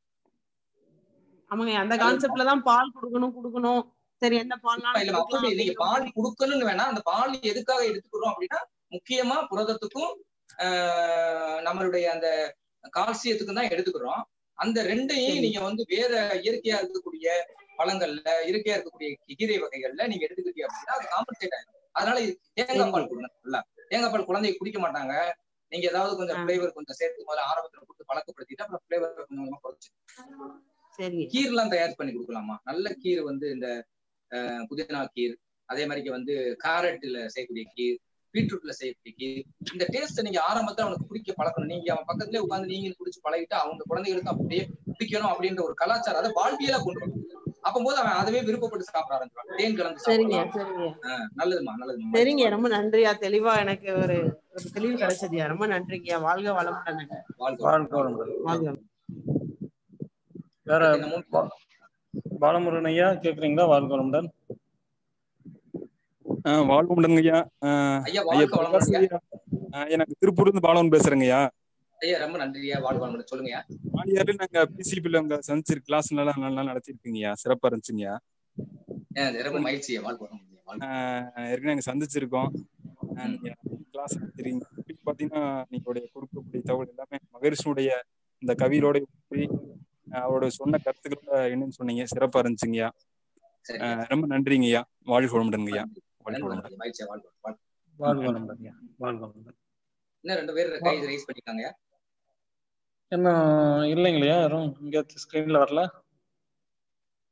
ஆமாங்க அந்த நல்லது கான்செப்ட்ல தான் பால் கொடுக்கணும் கொடுக்கணும் சரி எந்த இப்ப பால்னாலும் இல்ல கொடுக்கலாம் அப்படி நீங்க அப்படிங்கிற பால் மாதிரி கொடுக்கணும்னு வேணா அந்த பால் எதுக்காக எடுத்துக்கிறோம் அப்படின்னா முக்கியமா புரதத்துக்கும் ஆஹ் நம்மளுடைய அந்த கால்சியத்துக்கும் தான் எடுத்துக்கிறோம் அந்த ரெண்டையும் சரிங்க நீங்க வந்து வேற இயற்கையா இருக்கக்கூடிய பழங்கள்ல இயற்கையா இருக்கக்கூடிய கீரை வகைகள்ல நீங்க எடுத்துக்கிட்டீங்க அப்படின்னா அது காம்பன்சேட் ஆயிடும் அதனால இது தேங்காய் சரிங்க பால் கொடுங்க நல்லா தேங்காய் பால் குழந்தைங்க குடிக்க மாட்டாங்க நீங்க ஏதாவது கொஞ்சம் ஆ ஃபிளேவர் கொஞ்சம் சேர்த்து முதல்ல ஆரம்பத்துல கொடுத்து பழக்கப்படுத்திட்டு அப்புறம் ஃபிளேவர் கொஞ்சம் கொஞ்சமா குறைச்சு சரிங்க கீர்லாம் தயார் பண்ணி கொடுக்கலாமா நல்ல கீர் வந்து இந்த அஹ், புதினா கீர் அதே மாதிரி வந்து கேரட்ல செய்யக்கூடிய கீர் பீட்ரூட்ல செய்யக்கூடிய கீர் இந்த டேஸ்ட் நீங்க ஆரம்பத்துல அவனுக்கு பிடிக்க பழக்கணும் நீங்க அவன் பக்கத்துலயே உட்காந்து நீங்க குடிச்சு பழகிட்டு அவங்க குழந்தைகளுக்கு அப்படியே பிடிக்கணும் அப்படின்ற ஒரு கலாச்சாரம் அதை வாழ்வியலா கொண்டு வரணும் அப்பம்போது அவன் அதுவே விருப்பப்பட்டு சாப்பிட ஆரம்பிச்சிருவான் தேன் கலந்து சரிங்க சாப்பிடலாம் சரிங்க அஹ், நல்லதுமா நல்லதுமா மகிழ்ச்சி சரிங்க வாழ்க ரொம்ப நன்றியா தெளிவா எனக்கு ஒரு ஒரு தெளிவு கிடைச்சதுயா ரொம்ப நன்றிங்கய்யா வாழ்க வளமுடன் வாழ்க வாழ்க வளமுடன் வளமுடன் வாழ்க வளமுடன். வேற அடுத்து இந்த மூணு பா- பாலமுருகன் ஐயா கேக்குறீங்களா வாழ்க வளமுடன் ஆஹ் வாழ்வுண்டுங்க ஐயா ஆஹ் ஐயா ஐயா வாழ்க வளமுடன் பிரகாஷ் ஐயா ஐயா ஆஹ் எனக்கு திருப்பூர்ல இருந்து பாலவன் பேசுறேங்க ஐயா ஐயா ரொம்ப நன்றியா வாழ்க வளமுடன் சொல்லுங்கய்யா ஆலியாரில் நாங்க பிசிபில உங்க சந்திச்சு கிளாஸ் நல்லா நல்லா நடத்திருக்கீங்கய்யா சிறப்பா இருந்துச்சுங்கய்யா அஹ், ரொம்ப மகிழ்ச்சியா வாழ்க வளமுடன் ஐயா, வாழ்க ஆஹ் ஏற்கனவே நாங்க சந்திச்சிருக்கோம் ஆஹ் நீங்க கிளாஸ் நடத்துறீங்க இப்படி பாத்தீங்கன்னா நீங்களுடைய கொடுக்கக்கூடிய தகவல் எல்லாமே மகரிஷனுடைய இந்த கவியோட ஒப்பி ஆஹ் அவரோட சொன்ன கருத்துக்களோட என்னன்னு சொன்னீங்க சிறப்பா இருந்துச்சுங்கய்யா சரியா ஆஹ் ரொம்ப நன்றிங்கய்யா வாழ்க வளமுடன்ங்கய்யா நன்றி வாழ்க நன்றி வளமுடன் நன்றி மகிழ்ச்சியா வாழ்க வாழ்க வாழ்க வளமுடன் ஐயா வாழ்க வளமுடன் இன்னும் ரெண்டு பேர் கை ரைஸ் பண்ணிருக்காங்க என்ன இல்லைங்களையா யாரும் இங்க ஸ்கிரீன்ல வரல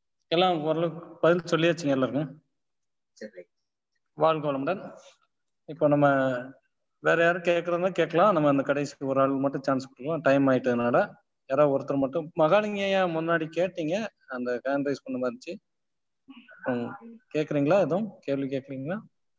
எல்லாம் ஓரளவுக்கு பதில் சொல்லியாச்சுங்க எல்லாருக்கும் சரி வாழ்க வளமுடன் இப்போ நம்ம வேற யாரும் கேட்கறதா கேட்கலாம் நம்ம அந்த கடைசி ஒரு ஆள் மட்டும் சான்ஸ் கொடுக்கலாம் டைம் ஆயிட்டதுனால யாராவது ஒருத்தர் மட்டும் மகாலிங்க ஏன் முன்னாடி கேட்டீங்க அந்த ஹேண்ட் ரைஸ் பண்ண மாதிரி இருந்துச்சு ம், கேக்குறீங்களா எதுவும் கேள்வி கேக்குறீங்களா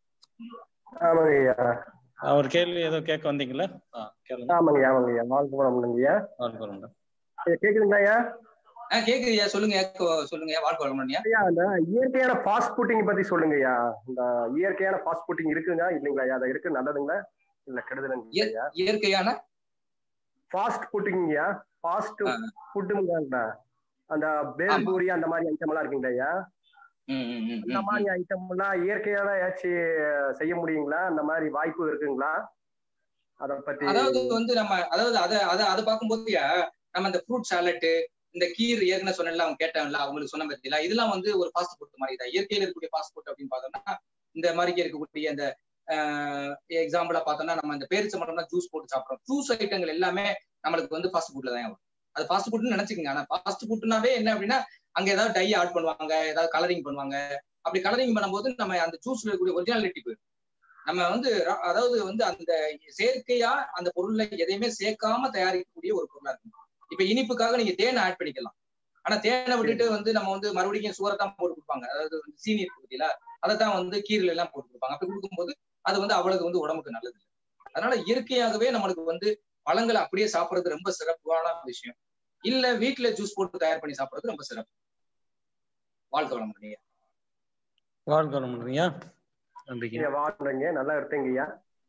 ஆமாங்க ஐயா அவர் கேள்வி ஏதோ கேட்க வந்தீங்களா ஆ கேளுங்க ஆமாங்க ஐயா ஆமாங்க ஐயா வாழ்க்கை வளமுங்க ஐயா வாழ்க்கை வளமுடன். ஐயா, கேக்குதுங்களா ஐயா ஆ கேக்குதுயா சொல்லுங்க ஏக்க- சொல்லுங்க வாழ்க்கை வளமுடன்யா ஐயா அந்த இயற்கையான ஃபாஸ்ட் ஃபுட்டிங் பத்தி சொல்லுங்க ஐயா இந்த இயற்கையான ஃபாஸ்ட் ஃபுட்டிங் இருக்குங்க இல்லைங்களா ஐயா அது இருக்கு நல்லதுங்களா இல்ல கெடுதலுங்க ஐயா இயற்கையான ஃபாஸ்ட் ஃபுட்டிங் ஐயா ஃபாஸ்ட் ஃபுட்டுங்களா அந்த பேல் பூரி அந்த மாதிரி ஐட்டம் எல்லாம் இருக்குங்களா ஐயா அந்த மாதிரி ஐட்டம் எல்லாம் இயற்கையால ஏதாச்சும் செய்ய முடியுங்களா அந்த மாதிரி வாய்ப்பு இருக்குங்களா அத பத்தி அதாவது வந்து நம்ம அதாவது அத அத அதை பார்க்கும்போதுயா நம்ம இந்த ஃப்ரூட் சாலட் இந்த கீர் ஏற்கனவே சொன்னல அவங்க கேட்டாங்கல்ல அவங்களுக்கு சொன்ன பத்தியில இதெல்லாம் வந்து ஒரு ஃபாஸ்ட் ஃபுட் மாதிரி தான் இயற்கையில இருக்கக்கூடிய ஃபாஸ்ட் ஃபுட் அப்படின்னு பார்த்தோம்னா இந்த மாதிரி இருக்கக்கூடிய இந்த எக்ஸாம்பிளா பார்த்தோம்னா நம்ம இந்த பேரிச்சம்பழம்னா ஜூஸ் போட்டு சாப்பிடுறோம் ஜூஸ் ஐட்டங்கள் எல்லாமே நம்மளுக்கு வந்து ஃபாஸ்ட் ஃபுட்ல தான் வரும் அது ஃபாஸ்ட் ஃபுட்னு நினைச்சுக்கோங்க ஆனா ஃபாஸ்ட் ஃபுட்னாவே என்ன அப்படின்னா அங்க ஏதாவது டை ஆட் பண்ணுவாங்க ஏதாவது கலரிங் பண்ணுவாங்க அப்படி கலரிங் பண்ணும்போது நம்ம அந்த ஜூஸ்ல இருக்கக்கூடிய ஒரிஜினாலிட்டி போயிடும் நம்ம வந்து ர- அதாவது வந்து அந்த செயற்கையா அந்த பொருள்ல எதையுமே சேர்க்காம தயாரிக்கக்கூடிய ஒரு பொருளா இருக்கும் இப்ப இனிப்புக்காக நீங்க தேனை ஆட் பண்ணிக்கலாம் ஆனா தேனை விட்டுட்டு வந்து நம்ம வந்து மறுபடியும் சுவரை தான் போட்டு கொடுப்பாங்க அதாவது வந்து சீனி இருக்கு பார்த்தீங்களா அதை தான் வந்து கீரில எல்லாம் போட்டு கொடுப்பாங்க அப்படி கொடுக்கும்போது அது வந்து அவ்வளவு வந்து உடம்புக்கு நல்லது இல்லை அதனால இயற்கையாகவே நம்மளுக்கு வந்து பழங்களை அப்படியே சாப்பிடுறது ரொம்ப சிறப்பான விஷயம் இல்ல வீட்டுல ஜூஸ் போட்டு தயார் பண்ணி சாப்பிடுறது ரொம்ப சிறப்பு வாழ்க்கை வளம் நீங்க வாழ்க்கை வளமுடன்யா நன்றிங்க ஐயா, வாழ்றேங்க நல்லா இருப்பேங்க ஐயா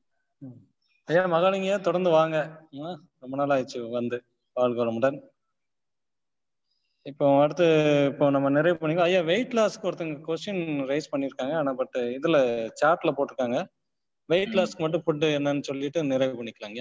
ஐயா மகாலிங்க தொடர்ந்து வாங்க ம், ரொம்ப நாள் ஆயிடுச்சு வந்து வாழ்க்கை வளமுடன் இப்போ அடுத்து இப்போ நம்ம நிறைவு பண்ணிக்கோ ஐயா வெயிட் லாஸ்க்கு ஒருத்தங்க கொஸ்டின் ரைஸ் பண்ணியிருக்காங்க ஆனா பட் இதுல சாட்ல போட்டிருக்காங்க வெயிட் லாஸ்க்கு மட்டும் ஃபுட் என்னன்னு சொல்லிட்டு நிறைவு பண்ணிக்கலாங்க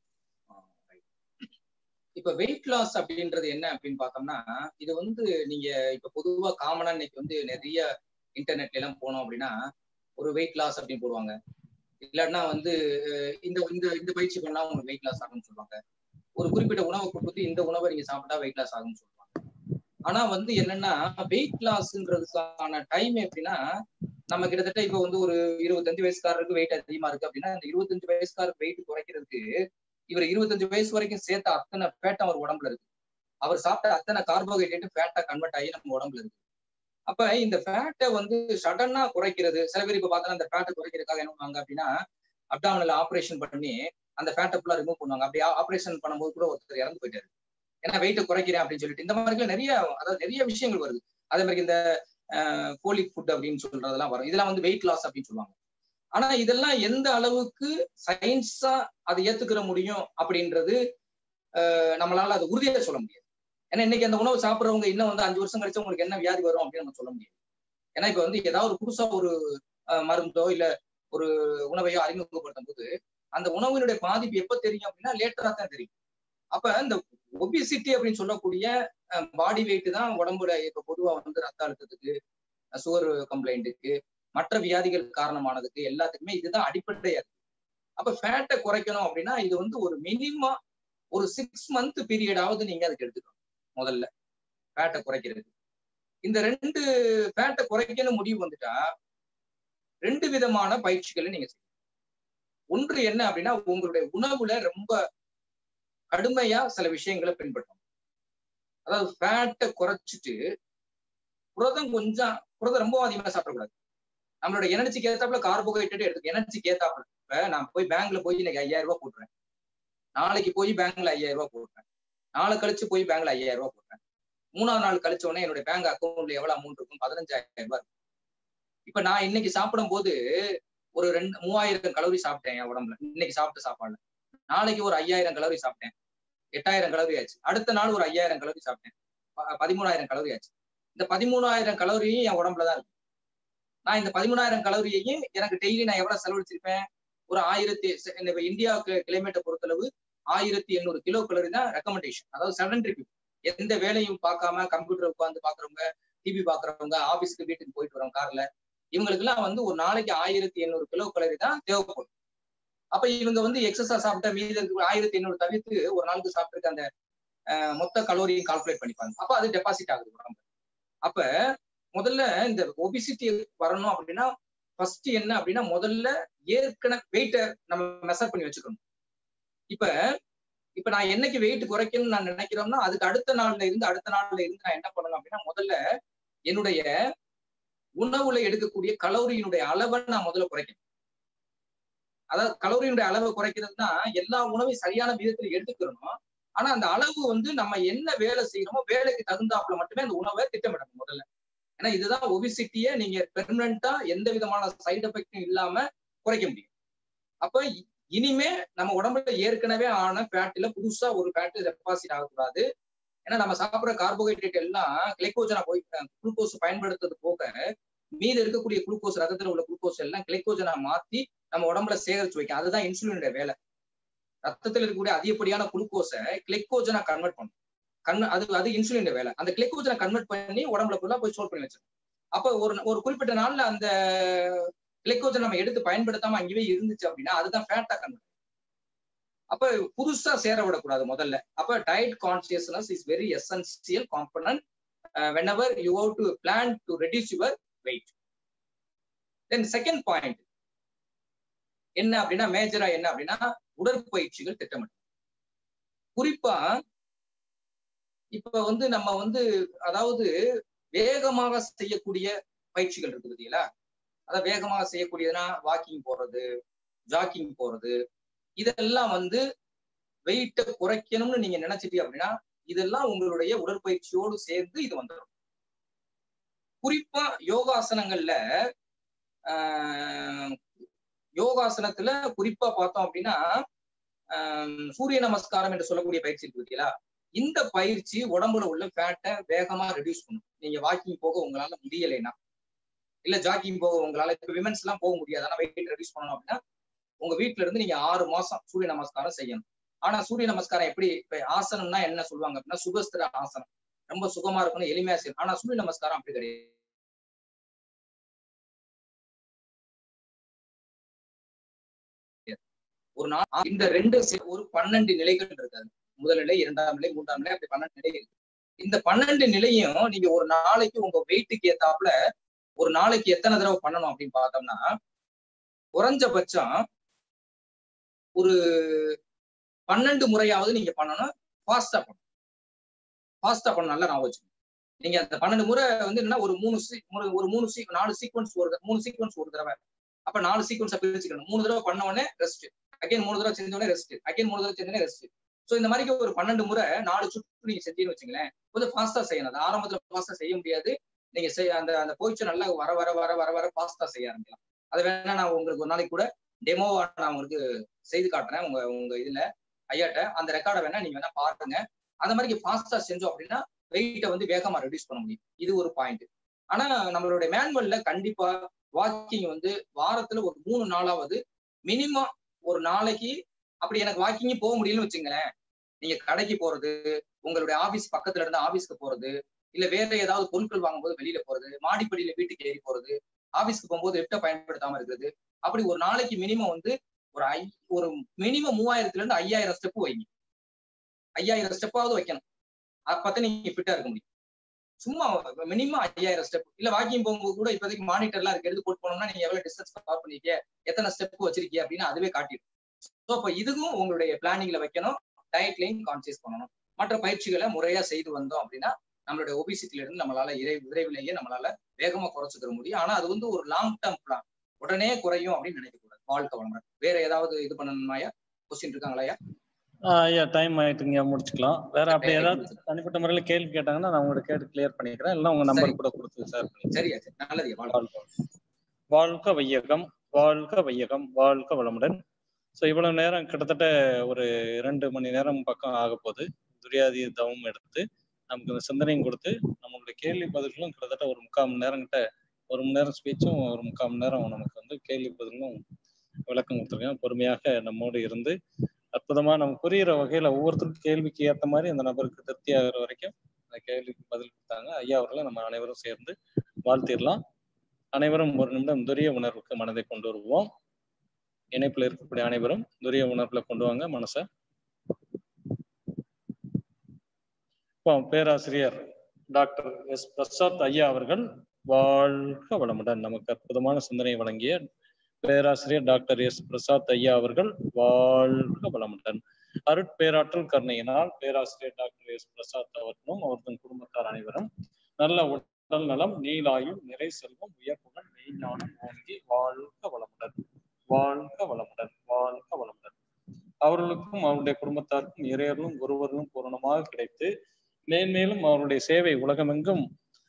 இப்ப வெயிட் லாஸ் அப்படின்றது என்ன அப்படின்னு பார்த்தோம்னா இது வந்து நீங்க இப்ப பொதுவா காமனா இன்னைக்கு வந்து நிறைய இன்டர்நெட்ல எல்லாம் போனோம் அப்படின்னா ஒரு வெயிட் லாஸ் அப்படின்னு போடுவாங்க இல்லாட்டினா வந்து அஹ், இந்த இந்த இந்த பயிற்சி பண்ணா உங்களுக்கு வெயிட் லாஸ் ஆகும்னு சொல்லுவாங்க ஒரு குறிப்பிட்ட உணவை கொடுத்து இந்த உணவை நீங்க சாப்பிட்டா வெயிட் லாஸ் ஆகும்னு சொல்லுவாங்க ஆனா வந்து என்னன்னா வெயிட் லாஸ்ன்றதுக்கான டைம் எப்படின்னா நம்ம கிட்டத்தட்ட இப்ப வந்து ஒரு இருபத்தஞ்சு வயசுக்காரருக்கு வெயிட் அதிகமா இருக்கு அப்படின்னா இந்த இருபத்தஞ்சு வயசுக்காரருக்கு வெயிட் குறைக்கிறதுக்கு இவர் இருபத்தஞ்சு வயசு வரைக்கும் சேர்த்த அத்தனை ஃபேட் அவர் உடம்புல இருக்கு அவர் சாப்பிட்ட அத்தனை கார்போஹைட்ரேட் ஃபேட்டா கன்வெர்ட் ஆகி நம்ம உடம்புல இருக்கு அப்ப இந்த ஃபேட்டை வந்து சடனா குறைக்கிறது சில பேர் இப்ப பார்த்தோன்னா அந்த ஃபேட்டை குறைக்கிறதுக்காக என்ன பண்ணுவாங்க அப்படின்னா அப்டாமினல் ஆபரேஷன் பண்ணி அந்த ஃபேட்டை ஃபுல்லா ரிமூவ் பண்ணுவாங்க அப்படி ஆபரேஷன் பண்ணும்போது கூட ஒருத்தர் இறந்து போயிட்டாரு ஏன்னா வெயிட்டை குறைக்கிறேன் அப்படின்னு சொல்லிட்டு இந்த மாதிரி நிறைய அதாவது நிறைய விஷயங்கள் வருது அதே மாதிரி இந்த போலிக் ஃபுட் அப்படின்னு சொல்றதெல்லாம் வரும் இதெல்லாம் வந்து வெயிட் லாஸ் அப்படின்னு சொல்லுவாங்க ஆனா இதெல்லாம் எந்த அளவுக்கு சயின்ஸா அதை ஏத்துக்கிற முடியும் அப்படின்றது அஹ், நம்மளால அது உறுதியா சொல்ல முடியாது ஏன்னா இன்னைக்கு அந்த உணவு சாப்பிடுறவங்க இன்னும் வந்து அஞ்சு வருஷம் கழிச்சு உங்களுக்கு என்ன வியாதி வரும் அப்படின்னு நம்ம சொல்ல முடியாது ஏன்னா இப்ப வந்து ஏதாவது ஒரு புதுசா ஒரு அஹ், மருந்தோ இல்ல ஒரு உணவையோ அறிமுகப்படுத்தும் போது அந்த உணவினுடைய பாதிப்பு எப்ப தெரியும் அப்படின்னா லேட்டரா தான் தெரியும் அப்ப இந்த ஒபிசிட்டி அப்படின்னு சொல்லக்கூடிய பாடி வெயிட் தான் உடம்புல இப்ப பொதுவா வந்து ரத்த அழுத்தத்துக்கு சுகர் கம்ப்ளைண்ட்டுக்கு மற்ற வியாதிகள் காரணமானதுக்கு எல்லாத்துக்குமே இதுதான் அடிப்படையா இருக்கு அப்ப ஃபேட்டை குறைக்கணும் அப்படின்னா இது வந்து ஒரு மினிமம் ஒரு சிக்ஸ் மந்த் பீரியடாவது நீங்க அதுக்கு எடுத்துக்கணும் முதல்ல ஃபேட்டை குறைக்கிறது இந்த ரெண்டு ஃபேட்டை குறைக்கணும் முடிவு வந்துட்டா ரெண்டு விதமான பயிற்சிகளை நீங்க செய்யணும் ஒன்று என்ன அப்படின்னா உங்களுடைய உணவுல ரொம்ப கடுமையா சில விஷயங்களை பின்பற்றணும் அதாவது ஃபேட்டை குறைச்சிட்டு புரதம் கொஞ்சம் புரதம் ரொம்ப அதிகமா சாப்பிடக்கூடாது நம்மளோட எனர்ஜிக்கு ஏத்தாப்புல கார்போஹைட்ரேட் எடுத்து எனர்ஜிக்கு ஏத்தாப்புல இப்ப நான் போய் பேங்க்ல போய் இன்னைக்கு ஐயாயிரம் ரூபாய் போட்டுறேன் நாளைக்கு போய் பேங்க்ல ஐயாயிரம் ரூபாய் போட்டுறேன் நாளை கழிச்சு போய் பேங்க்ல ஐயாயிரம் ரூபாய் போட்டுறேன் மூணாவது நாள் கழிச்ச உடனே என்னோட பேங்க் அக்கௌண்ட்ல எவ்வளவு அமௌண்ட் இருக்கும் பதினஞ்சாயிரம் ரூபாய் இருக்கும் இப்ப நான் இன்னைக்கு சாப்பிடும் போது ஒரு ரெண்டு மூவாயிரம் கலோரி சாப்பிட்டேன் என் உடம்புல இன்னைக்கு சாப்பிட்ட சாப்பாடுல நாளைக்கு ஒரு ஐயாயிரம் கலோரி சாப்பிட்டேன் எட்டாயிரம் கலோரி ஆச்சு அடுத்த நாள் ஒரு ஐயாயிரம் கலோரி சாப்பிட்டேன் ப- பதிமூணாயிரம் கலோரி ஆச்சு இந்த பதிமூணாயிரம் கலோரியும் என் உடம்புல தான் இருக்கு நான் இந்த பதிமூணாயிரம் கலோரியையும் எனக்கு டெய்லி நான் எவ்வளவு செலவழிச்சிருப்பேன் ஒரு ஆயிரத்தி செ- இந்த இப்ப இந்தியா கிளைமேட்டை பொறுத்தளவு ஆயிரத்தி எண்ணூறு கிலோ கலோரி தான் ரெக்கமெண்டேஷன் அதாவது செடன்டரி எந்த வேலையும் பார்க்காம கம்ப்யூட்டர் உட்காந்து பாக்குறவங்க டிவி பாக்குறவங்க ஆபீஸ்க்கு வீட்டுக்கு போயிட்டு வரவங்க கார்ல இவங்களுக்கு எல்லாம் வந்து ஒரு நாளைக்கு ஆயிரத்தி எண்ணூறு கிலோ கலோரி தான் தேவைப்படும் அப்ப இவங்க வந்து எக்ஸசா சாப்பிட்ட மீதி இருக்க ஆயிரத்தி எண்ணூறு தவிர்த்து ஒரு நாளுக்கு சாப்பிட்டு அந்த அஹ், மொத்த கலோரியும் கால்குலேட் பண்ணிப்பாங்க அப்ப அது டெபாசிட் ஆகுது உடம்பு அப்ப முதல்ல இந்த ஒபிசிட்டி வரணும் அப்படின்னா ஃபர்ஸ்ட் என்ன அப்படின்னா முதல்ல ஏற்கனவே வெயிட்டை நம்ம மெஷர் பண்ணி வச்சுக்கணும் இப்ப இப்ப நான் என்னைக்கு வெயிட் குறைக்கணும்னு நான் நினைக்கிறோம்னா அதுக்கு அடுத்த நாள்ல இருந்து அடுத்த நாள்ல இருந்து நான் என்ன பண்ணணும் அப்படின்னா முதல்ல என்னுடைய உணவுல எடுக்கக்கூடிய கலோரியினுடைய அளவை நான் முதல்ல குறைக்கணும் அதாவது கலோரியினுடைய அளவை குறைக்கிறதுனா எல்லா உணவையும் சரியான விதத்துல எடுத்துக்கிறணும் ஆனா அந்த அளவு வந்து நம்ம என்ன வேலை செய்யறோமோ வேலைக்கு தகுந்தாப்புல மட்டுமே அந்த உணவை திட்டமிடணும் முதல்ல ஏன்னா இதுதான் ஒபிசிட்டியை நீங்க பெர்மனண்டா எந்த விதமான சைடு எஃபெக்டும் இல்லாம குறைக்க முடியும் அப்ப இனிமே நம்ம உடம்புல ஏற்கனவே ஆன ஃபேட்ல புதுசா ஒரு ஃபேட் டெபாசிட் ஆகக்கூடாது ஏன்னா நம்ம சாப்பிட்ற கார்போஹைட்ரேட் எல்லாம் கிளைக்கோஜனா போய் குளுக்கோஸ் பயன்படுத்துறது போக மீது இருக்கக்கூடிய குளுக்கோஸ் ரத்தத்துல உள்ள குளுக்கோஸ் எல்லாம் கிளைக்கோஜனா மாத்தி நம்ம உடம்புல சேகரிச்சு வைக்கும் அதுதான் இன்சுலினுடைய வேலை ரத்தத்தில் இருக்கக்கூடிய அதிகப்படியான குளுக்கோஸை கிளைக்கோஜனா கன்வெர்ட் பண்ணும் கண் அது அது இன்சுலின் வேலை அந்த கிளைக்கோஜனை கன்வெர்ட் பண்ணி உடம்புல ஃபுல்லா போய் ஸ்டோர் பண்ணி வச்சிடும் அப்போ ஒரு ஒரு குறிப்பிட்ட நாள்ல அந்த கிளைக்கோஜன் நம்ம எடுத்து பயன்படுத்தாம அங்கேயே இருந்துச்சு அப்படின்னா அதுதான் ஃபேட்டா கன்வெர்ட் அப்ப புதுசா சேர விடக்கூடாது முதல்ல அப்ப diet consciousness is very essential component whenever you have to plan to reduce your weight then second point என்ன அப்படின்னா மேஜரா என்ன அப்படின்னா உடற்பயிற்சிகள் திட்டமிடும் குறிப்பா இப்ப வந்து நம்ம வந்து அதாவது வேகமாக செய்யக்கூடிய பயிற்சிகள் இருக்குது பார்த்தீங்களா அதாவது வேகமாக செய்யக்கூடியதுன்னா வாக்கிங் போறது ஜாக்கிங் போறது இதெல்லாம் வந்து வெயிட்டை குறைக்கணும்னு நீங்க நினைச்சிட்டீங்க அப்படின்னா இதெல்லாம் உங்களுடைய உடற்பயிற்சியோடு சேர்ந்து இது வந்துடும் குறிப்பா யோகாசனங்கள்ல ஆஹ் யோகாசனத்துல குறிப்பா பார்த்தோம் அப்படின்னா சூரிய நமஸ்காரம் என்று சொல்லக்கூடிய பயிற்சி இருக்கு பார்த்தீங்களா இந்த பயிற்சி உடம்புல உள்ள ஃபேட்டை வேகமா ரெடியூஸ் பண்ணும் நீங்க வாக்கிங் போக உங்களால முடியலைன்னா இல்ல ஜாக்கிங் போக உங்களால இப்ப விமென்ஸ் எல்லாம் போக முடியாது ஆனா வெயிட் ரெடியூஸ் பண்ணணும் அப்படின்னா உங்க வீட்டுல இருந்து நீங்க ஆறு மாசம் சூரிய நமஸ்காரம் செய்யணும் ஆனா சூரிய நமஸ்காரம் எப்படி இப்ப ஆசனம்னா என்ன சொல்லுவாங்க அப்படின்னா சுகஸ்திர ஆசனம் ரொம்ப சுகமா இருக்கணும் எளிமையா செய்யணும் ஆனா சூரிய நமஸ்காரம் அப்படி கிடையாது ஒரு நாள் இந்த ரெண்டு ஒரு பன்னெண்டு நிலைகள் இருக்காது முதல் நிலை இரண்டாம் நிலை மூன்றாம் நிலை அப்படி பன்னெண்டு நிலை இருக்கு இந்த பன்னெண்டு நிலையும் நீங்க ஒரு நாளைக்கு உங்க வெயிட்டுக்கு ஏத்தாப்புல ஒரு நாளைக்கு எத்தனை தடவை பண்ணணும் அப்படின்னு பார்த்தோம்னா குறைஞ்சபட்சம் ஒரு பன்னெண்டு முறையாவது நீங்க பண்ணணும் ஃபாஸ்டா பண்ணணும் ஃபாஸ்டா பண்ணணும் நல்லா நான் வச்சுக்கணும் நீங்க அந்த பன்னெண்டு முறை வந்து என்னன்னா ஒரு மூணு ஒரு மூணு சீ நாலு சீக்வன்ஸ் ஒரு மூணு சீக்வன்ஸ் ஒரு தடவை அப்ப நாலு சீக்வன்ஸ் பிரிச்சுக்கணும் மூணு தடவை பண்ண உடனே ரெஸ்ட் அகைன் மூணு தடவை செஞ்ச உடனே ரெஸ்ட் அகைன் மூணு தடவை செஞ்ச உடனே ரெஸ்ட் ஸோ இந்த மாதிரி ஒரு பன்னெண்டு முறை நாலு சுற்று நீங்க செஞ்சீங்கன்னு வச்சுங்களேன் கொஞ்சம் ஃபாஸ்டா செய்யணும் அது ஆரம்பத்துல ஃபாஸ்டா செய்ய முடியாது நீங்க செய் அந்த அந்த போயிச்சு நல்லா வர வர வர வர வர ஃபாஸ்டா செய்ய ஆரம்பிக்கலாம் அதை வேணா நான் உங்களுக்கு ஒரு நாளைக்கு கூட டெமோவா நான் உங்களுக்கு செய்து காட்டுறேன் உங்க உங்க இதுல ஐயாட்ட அந்த ரெக்கார்டை வேணா நீங்க வேணா பாருங்க அந்த மாதிரி ஃபாஸ்டா செஞ்சோம் அப்படின்னா வெயிட்டை வந்து வேகமா ரெடியூஸ் பண்ண முடியும் இது ஒரு பாயிண்ட் ஆனா நம்மளுடைய மேனுவல்ல கண்டிப்பா வாக்கிங் வந்து வாரத்துல ஒரு மூணு நாளாவது மினிமம் ஒரு நாளைக்கு அப்படி எனக்கு வாக்கிங் போக முடியலன்னு வச்சுங்களேன் நீங்க கடைக்கு போறது உங்களுடைய ஆபீஸ் பக்கத்துல இருந்து ஆபீஸ்க்கு போறது இல்ல வேற ஏதாவது பொருட்கள் வாங்கும்போது வெளியில போறது மாடிப்படியில வீட்டுக்கு ஏறி போறது ஆபீஸ்க்கு போகும்போது லிப்ட பயன்படுத்தாம இருக்கிறது அப்படி ஒரு நாளைக்கு மினிமம் வந்து ஒரு ஐ ஒரு மினிமம் மூவாயிரத்துல இருந்து ஐயாயிரம் ஸ்டெப் வைங்க ஐயாயிரம் ஸ்டெப்பாவது வைக்கணும் அப்பதான் நீங்க ஃபிட்டா இருக்க முடியும் சும்மா மினிமம் ஐயாயிரம் ஸ்டெப் இல்ல வாக்கிங் போகும்போது கூட இப்போதைக்கு மானிட்டர் எல்லாம் இருக்கு எடுத்து போட்டு போனோம்னா நீங்க எவ்வளவு டிஸ்டன்ஸ் கவர் பண்ணிருக்கீங்க எத்தனை ஸ்டெப் வச்சிருக்கீங்க அப்படின்னு அதுவே காட்டிடும் ஸோ அப்ப இதுவும் உங்களுடைய பிளானிங்ல வைக்கணும் டயட்லையும் கான்சியஸ் பண்ணணும் மற்ற பயிற்சிகளை முறையா செய்து வந்தோம் அப்படின்னா நம்மளுடைய ஒபிசிட்டில இருந்து நம்மளால இறை விரைவிலேயே நம்மளால வேகமா குறைச்சிக்கிற முடியும் ஆனா அது வந்து ஒரு லாங் டேர்ம் பிளான் உடனே குறையும் அப்படின்னு நினைக்க கூடாது வாழ்க்கை வளமுறை வேற ஏதாவது இது பண்ணணுமாயா கொஸ்டின் இருக்காங்களா ஐயா டைம் ஆயிட்டுங்க முடிச்சுக்கலாம் வேற அப்படி ஏதாவது தனிப்பட்ட முறையில கேள்வி கேட்டாங்கன்னா நான் உங்களோட கேட்டு கிளியர் பண்ணிக்கிறேன் இல்லை உங்க நம்பர் கூட கொடுத்து சார் சரியா நல்லது வாழ்க வையகம் வாழ்க வையகம் வாழ்க வளமுடன் ஸோ இவ்வளவு நேரம் கிட்டத்தட்ட ஒரு இரண்டு மணி நேரம் பக்கம் ஆக போகுது துரியாதி தவம் எடுத்து நமக்கு இந்த சிந்தனையும் கொடுத்து நம்மளுடைய கேள்வி பதில்களும் கிட்டத்தட்ட ஒரு முக்கால் மணி நேரம் கிட்ட ஒரு மணி நேரம் ஸ்பீச்சும் ஒரு முக்கால் மணி நேரம் நமக்கு வந்து கேள்வி பதிலும் விளக்கம் கொடுத்துருக்கேன் பொறுமையாக நம்மோடு இருந்து அற்புதமா நம்ம புரியிற வகையில ஒவ்வொருத்தருக்கும் கேள்விக்கு ஏற்ற மாதிரி அந்த நபருக்கு திருப்தி ஆகிற வரைக்கும் அந்த கேள்விக்கு பதில் கொடுத்தாங்க ஐயா அவர்களை நம்ம அனைவரும் சேர்ந்து வாழ்த்திடலாம் அனைவரும் ஒரு நிமிடம் துரிய உணர்வுக்கு மனதை கொண்டு வருவோம் இணைப்புல இருக்கக்கூடிய அனைவரும் துரிய உணர்வுல கொண்டு வாங்க மனசை இப்போ பேராசிரியர் டாக்டர் எஸ் பிரசாத் ஐயா அவர்கள் வாழ்க வளமுடன் நமக்கு அற்புதமான சிந்தனை வழங்கிய பேராசிரியர் டாக்டர் எஸ் பிரசாத் ஐயா அவர்கள் வாழ்க வளமுடன் அருட்பேராற்றல் கருணையினால் பேராசிரியர் டாக்டர் எஸ் பிரசாத் அவர்களும் அவர்தன் குடும்பத்தார் அனைவரும் நல்ல உடல் நலம் நீலாயுள் நிறை செல்வம் உயர்வுகள் மெய்ஞானம் ஓங்கி வாழ்க வளமுடன் வாழ்க வளமுடன் வாழ்க வளமுடன் அவர்களுக்கும் அவருடைய குடும்பத்தாருக்கும் இறையர்களும் ஒருவர்களும் பூரணமாக கிடைத்து மேன்மேலும் அவருடைய சேவை உலகமெங்கும்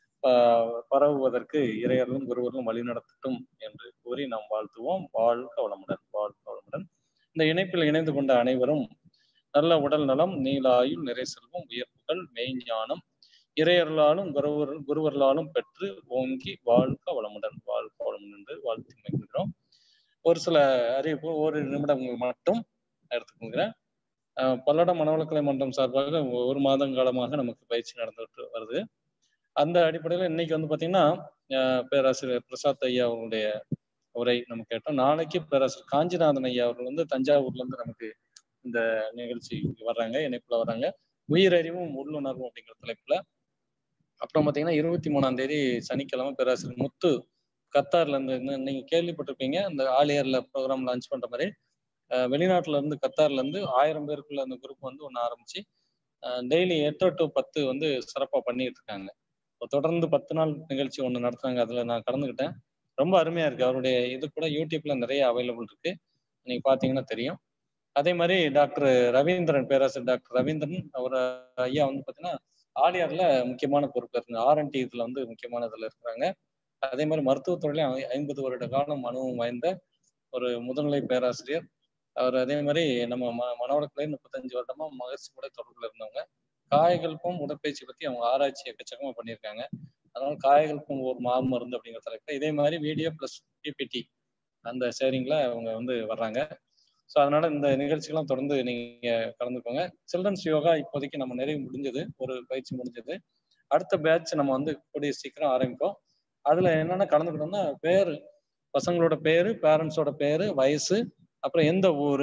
ஆஹ் பரவுவதற்கு இறையர்களும் ஒருவர்களும் வழிநடத்தட்டும் என்று கூறி நாம் வாழ்த்துவோம் வாழ்க வளமுடன் வாழ்க வளமுடன் இந்த இணைப்பில் இணைந்து கொண்ட அனைவரும் நல்ல உடல் நலம் நீலாயுள் நிறை செல்வம் உயர்வுகள் மெய்ஞானம் இறையர்களாலும் குருவர் குருவர்களாலும் பெற்று ஓங்கி வாழ்க வளமுடன் வாழ்க வளமுடன் என்று வாழ்த்து மகிழ்கிறோம் ஒரு சில அறிவிப்பு ஒரு நிமிடங்கள் மட்டும் எடுத்துக்கொள்கிறேன் அஹ் பல்லடம் மனவளக்கலை மன்றம் சார்பாக ஒரு மாதம் காலமாக நமக்கு பயிற்சி நடந்துட்டு வருது அந்த அடிப்படையில் இன்னைக்கு வந்து பாத்தீங்கன்னா அஹ் பேராசிரியர் பிரசாத் ஐயா அவருடைய உரை நம்ம கேட்டோம் நாளைக்கு பேராசிரியர் காஞ்சிநாதன் ஐயா அவர்கள் வந்து தஞ்சாவூர்ல இருந்து நமக்கு இந்த நிகழ்ச்சி வர்றாங்க இணைப்புல வர்றாங்க உயிரறிவும் உள்ளுணர்வும் அப்படிங்கிற தலைப்புல அப்புறம் பாத்தீங்கன்னா இருபத்தி மூணாம் தேதி சனிக்கிழமை பேராசிரியர் முத்து கத்தார்ல இருந்து இன்னும் நீங்க கேள்விப்பட்டிருப்பீங்க இந்த ஆலியர்ல ப்ரோக்ராம் லான்ச் பண்ற மாதிரி அஹ் வெளிநாட்டுல இருந்து கத்தார்ல இருந்து ஆயிரம் பேருக்குள்ள அந்த குரூப் வந்து ஒன்று ஆரம்பிச்சு டெய்லி எட்டு டு பத்து வந்து சிறப்பா பண்ணிட்டு இருக்காங்க இப்போ தொடர்ந்து பத்து நாள் நிகழ்ச்சி ஒன்று நடத்துறாங்க அதுல நான் கலந்துக்கிட்டேன் ரொம்ப அருமையா இருக்கு அவருடைய இது கூட யூடியூப்ல நிறைய அவைலபிள் இருக்கு நீங்க பாத்தீங்கன்னா தெரியும் அதே மாதிரி டாக்டர் ரவீந்திரன் பேராசிரியர் டாக்டர் ரவீந்திரன் அவர் ஐயா வந்து பாத்தீங்கன்னா ஆலியார்ல முக்கியமான பொறுப்பு இருக்குங்க ஆர்என்டி இதுல வந்து முக்கியமான இதுல இருக்கிறாங்க அதே மாதிரி மருத்துவத்துறையிலும் ஐம்பது வருட காலம் அனுபவம் வாய்ந்த ஒரு முதுநிலை பேராசிரியர் அவர் அதே மாதிரி நம்ம ம மனவளக்கலை முப்பத்தஞ்சு வருடமா மகர்ஷி கூட தொடர்புல இருந்தவங்க காயகல்பம் உடற்பயிற்சி பத்தி அவங்க ஆராய்ச்சி எக்கச்சக்கமா பண்ணியிருக்காங்க அதனால காயகல்பம் ஒரு மாமருந்து அப்படிங்கிற தலைப்புல இதே மாதிரி வீடியோ பிளஸ் பிபிடி அந்த ஷேரிங்ல அவங்க வந்து வர்றாங்க ஸோ அதனால இந்த நிகழ்ச்சிகள்லாம் தொடர்ந்து நீங்க கலந்துக்கோங்க சில்ட்ரன்ஸ் யோகா இப்போதைக்கு நம்ம நிறைவு முடிஞ்சது ஒரு பயிற்சி முடிஞ்சது அடுத்த பேட்ச் நம்ம வந்து கூடிய சீக்கிரம் ஆரம்பிப்போம் அதுல என்னென்ன கலந்துக்கணும்னா பேரு பசங்களோட பேரு பேரண்ட்ஸோட பேரு வயசு அப்புறம் எந்த ஊரு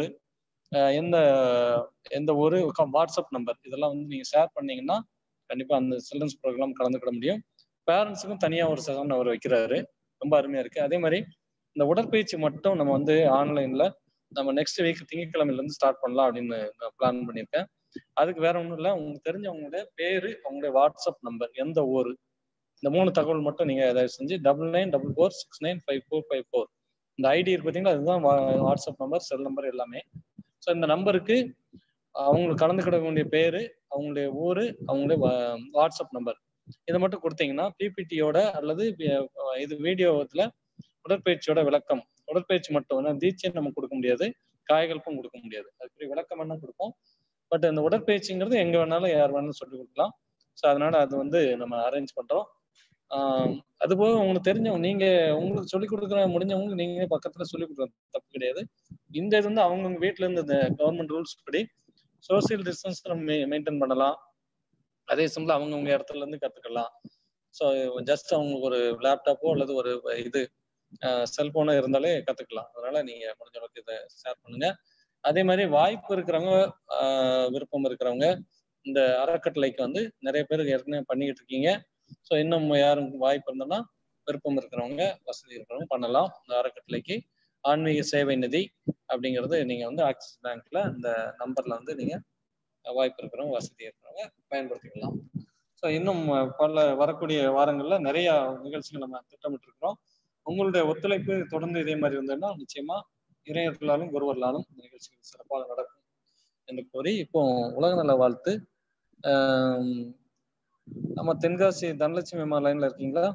எந்த எந்த ஊரு வாட்ஸ்அப் நம்பர் இதெல்லாம் வந்து நீங்க ஷேர் பண்ணீங்கன்னா கண்டிப்பா அந்த சில்ட்ரன்ஸ் ப்ரோக்ராம் கலந்துக்கிட முடியும் பேரண்ட்ஸுக்கும் தனியா ஒரு செஷன் அவர் வைக்கிறாரு ரொம்ப அருமையா இருக்கு அதே மாதிரி இந்த உடற்பயிற்சி மட்டும் நம்ம வந்து ஆன்லைன்ல நம்ம நெக்ஸ்ட் வீக் திங்கட்கிழமையில இருந்து ஸ்டார்ட் பண்ணலாம் அப்படின்னு நான் பிளான் பண்ணியிருக்கேன் அதுக்கு வேற ஒன்றும் இல்லை உங்களுக்கு தெரிஞ்சவங்களுடைய பேரு அவங்களுடைய வாட்ஸ்அப் நம்பர் எந்த ஊர் இந்த மூணு தகவல் மட்டும் நீங்க தயவு செஞ்சு double nine double four six nine five four five four இந்த ஐடி இருக்கு பார்த்தீங்களா அதுதான் வாட்ஸ்அப் நம்பர் செல் நம்பர் எல்லாமே ஸோ இந்த நம்பருக்கு அவங்களுக்கு கலந்துக்கிட வேண்டிய பேரு அவங்களுடைய ஊரு அவங்களுடைய வாட்ஸ்அப் நம்பர் இதை மட்டும் கொடுத்தீங்கன்னா பிபிடியோட அல்லது இது வீடியோத்துல உடற்பயிற்சியோட விளக்கம் உடற்பயிற்சி மட்டும் தீட்சை நம்ம கொடுக்க முடியாது காய்கல்பம் கொடுக்க முடியாது அதுக்குரிய விளக்கம் என்ன கொடுப்போம் பட் அந்த உடற்பயிற்சிங்கிறது எங்க வேணாலும் யார் வேணாலும் சொல்லி கொடுக்கலாம் ஸோ அதனால அது வந்து நம்ம அரேஞ்ச் பண்றோம் அது போக உங்களுக்கு தெரிஞ்சவங்க நீங்க உங்களுக்கு சொல்லிக் கொடுக்குற முடிஞ்சவங்களுக்கு நீங்க பக்கத்துல சொல்லிக் கொடுக்குற தப்பு கிடையாது இந்த இது வந்து அவங்கவுங்க வீட்டுல இருந்து இந்த கவர்மெண்ட் ரூல்ஸ் படி சோசியல் டிஸ்டன்ஸ் நம்ம மெயின்டைன் பண்ணலாம் அதே சமயம் அவங்கவுங்க இடத்துல இருந்து கத்துக்கலாம் ஸோ ஜஸ்ட் அவங்களுக்கு ஒரு லேப்டாப்போ அல்லது ஒரு இது செல்போனோ இருந்தாலே கத்துக்கலாம் அதனால நீங்க முடிஞ்ச அளவுக்கு இதை ஷேர் பண்ணுங்க அதே மாதிரி வாய்ப்பு இருக்கிறவங்க விருப்பம் இருக்கிறவங்க இந்த அறக்கட்டளைக்கு வந்து நிறைய பேர் ஏற்கனவே பண்ணிக்கிட்டு இருக்கீங்க ஸோ இன்னும் யாரும் வாய்ப்பு இருந்தோம்னா விருப்பம் இருக்கிறவங்க வசதி இருக்கிறவங்க பண்ணலாம் இந்த அறக்கட்டளைக்கு ஆன்மீக சேவை நிதி அப்படிங்கிறது நீங்க வந்து ஆக்சிஸ் பேங்க்ல இந்த நம்பர்ல வந்து நீங்க வாய்ப்பு இருக்கிறவங்க வசதி இருக்கிறவங்க பயன்படுத்திக்கலாம் ஸோ இன்னும் பல வரக்கூடிய வாரங்கள்ல நிறைய நிகழ்ச்சிகள் நம்ம திட்டமிட்டு இருக்கிறோம் உங்களுடைய ஒத்துழைப்பு தொடர்ந்து இதே மாதிரி இருந்ததுன்னா நிச்சயமா இறையர்களாலும் குருவர்களாலும் இந்த நிகழ்ச்சிகள் சிறப்பாக நடக்கும் என்று கூறி இப்போ உலக நல வாழ்த்து நம்ம தென்காசி தனலட்சுமி அம்மா லைன்ல இருக்கீங்களா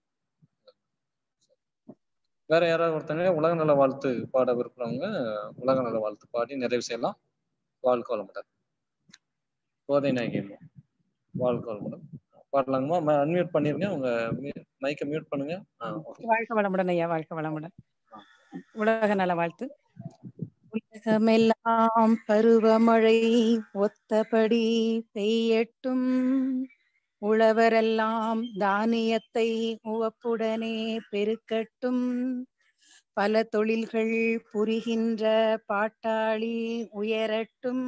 வேற யாராவது ஒருத்தங்க உலக நல வாழ்த்து பாட விரும்புறவங்க உலக நல வாழ்த்து பாடி நிறைவு செய்யலாம் வாழ்க்கை வளமுடன் கோதை நாயகி வாழ்க்கை வளமுடன் பாடலாங்கம்மா அன்மியூட் பண்ணிருங்க உங்க மைக்கை மியூட் பண்ணுங்க வாழ்க வளமுடன் ஐயா வாழ்க வளமுடன் உலக நல வாழ்த்து உலகமெல்லாம் பருவமழை ஒத்தபடி பெய்யட்டும் உழவரெல்லாம் தானியத்தை உவப்புடனே பெருக்கட்டும் பல தொழில்கள் புரிகின்ற பாட்டாளி உயரட்டும்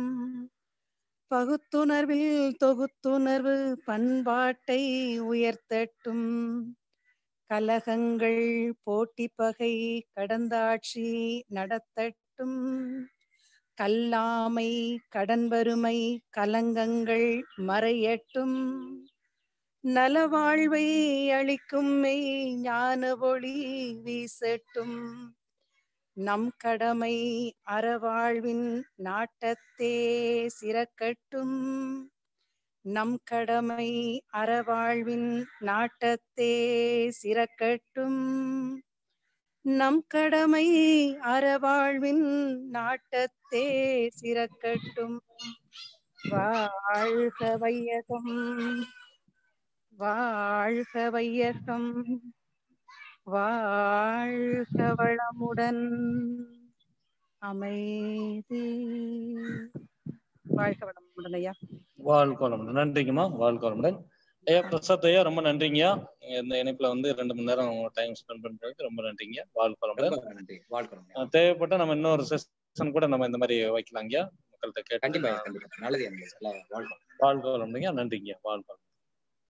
பகுத்துணர்வில் தொகுத்துணர்வு பண்பாட்டை உயர்த்தட்டும் கலகங்கள் போட்டி பகை கடந்தாட்சி நடத்தட்டும் கல்லாமை கடன் வறுமை கலங்கங்கள் மறையட்டும் நலவாழ்வை அளிக்கும் மெய் ஞான ஒளி வீசட்டும் நம் கடமை அறவாழ்வின் நாட்டத்தே சிறக்கட்டும் நம் கடமை அறவாழ்வின் நாட்டத்தே சிறக்கட்டும் நம் கடமை அறவாழ்வின் நாட்டத்தே சிறக்கட்டும் வாழ்க வையகம் வாழ்க வையகம் வாழ்க வளமுடன் அமைதி வாழ்க வளமுடன் ஐயா வாழ்க வளமுடன் நன்றிங்கம்மா வாழ்க வளமுடன் ஐயா பிரசாத் ஐயா ரொம்ப நன்றிங்கய்யா நீங்க இந்த இணைப்புல வந்து ரெண்டு மணி நேரம் டைம் ஸ்பெண்ட் பண்றதுக்கு ரொம்ப நன்றிங்க வாழ்க வளமுடன் ரொம்ப நன்றி வாழ்க்கை அஹ் தேவைப்பட்ட நம்ம இன்னொரு செஷன் கூட நம்ம இந்த மாதிரி வைக்கலாங்கய்யா மக்கள்கிட்ட கேட்டு கண்டிப்பா கண்டிப்பா நல்லது எனக்கு வாழ்க்கை வாழ்க வளமுடன் நன்றிங்க வாழ்க வளமுடன்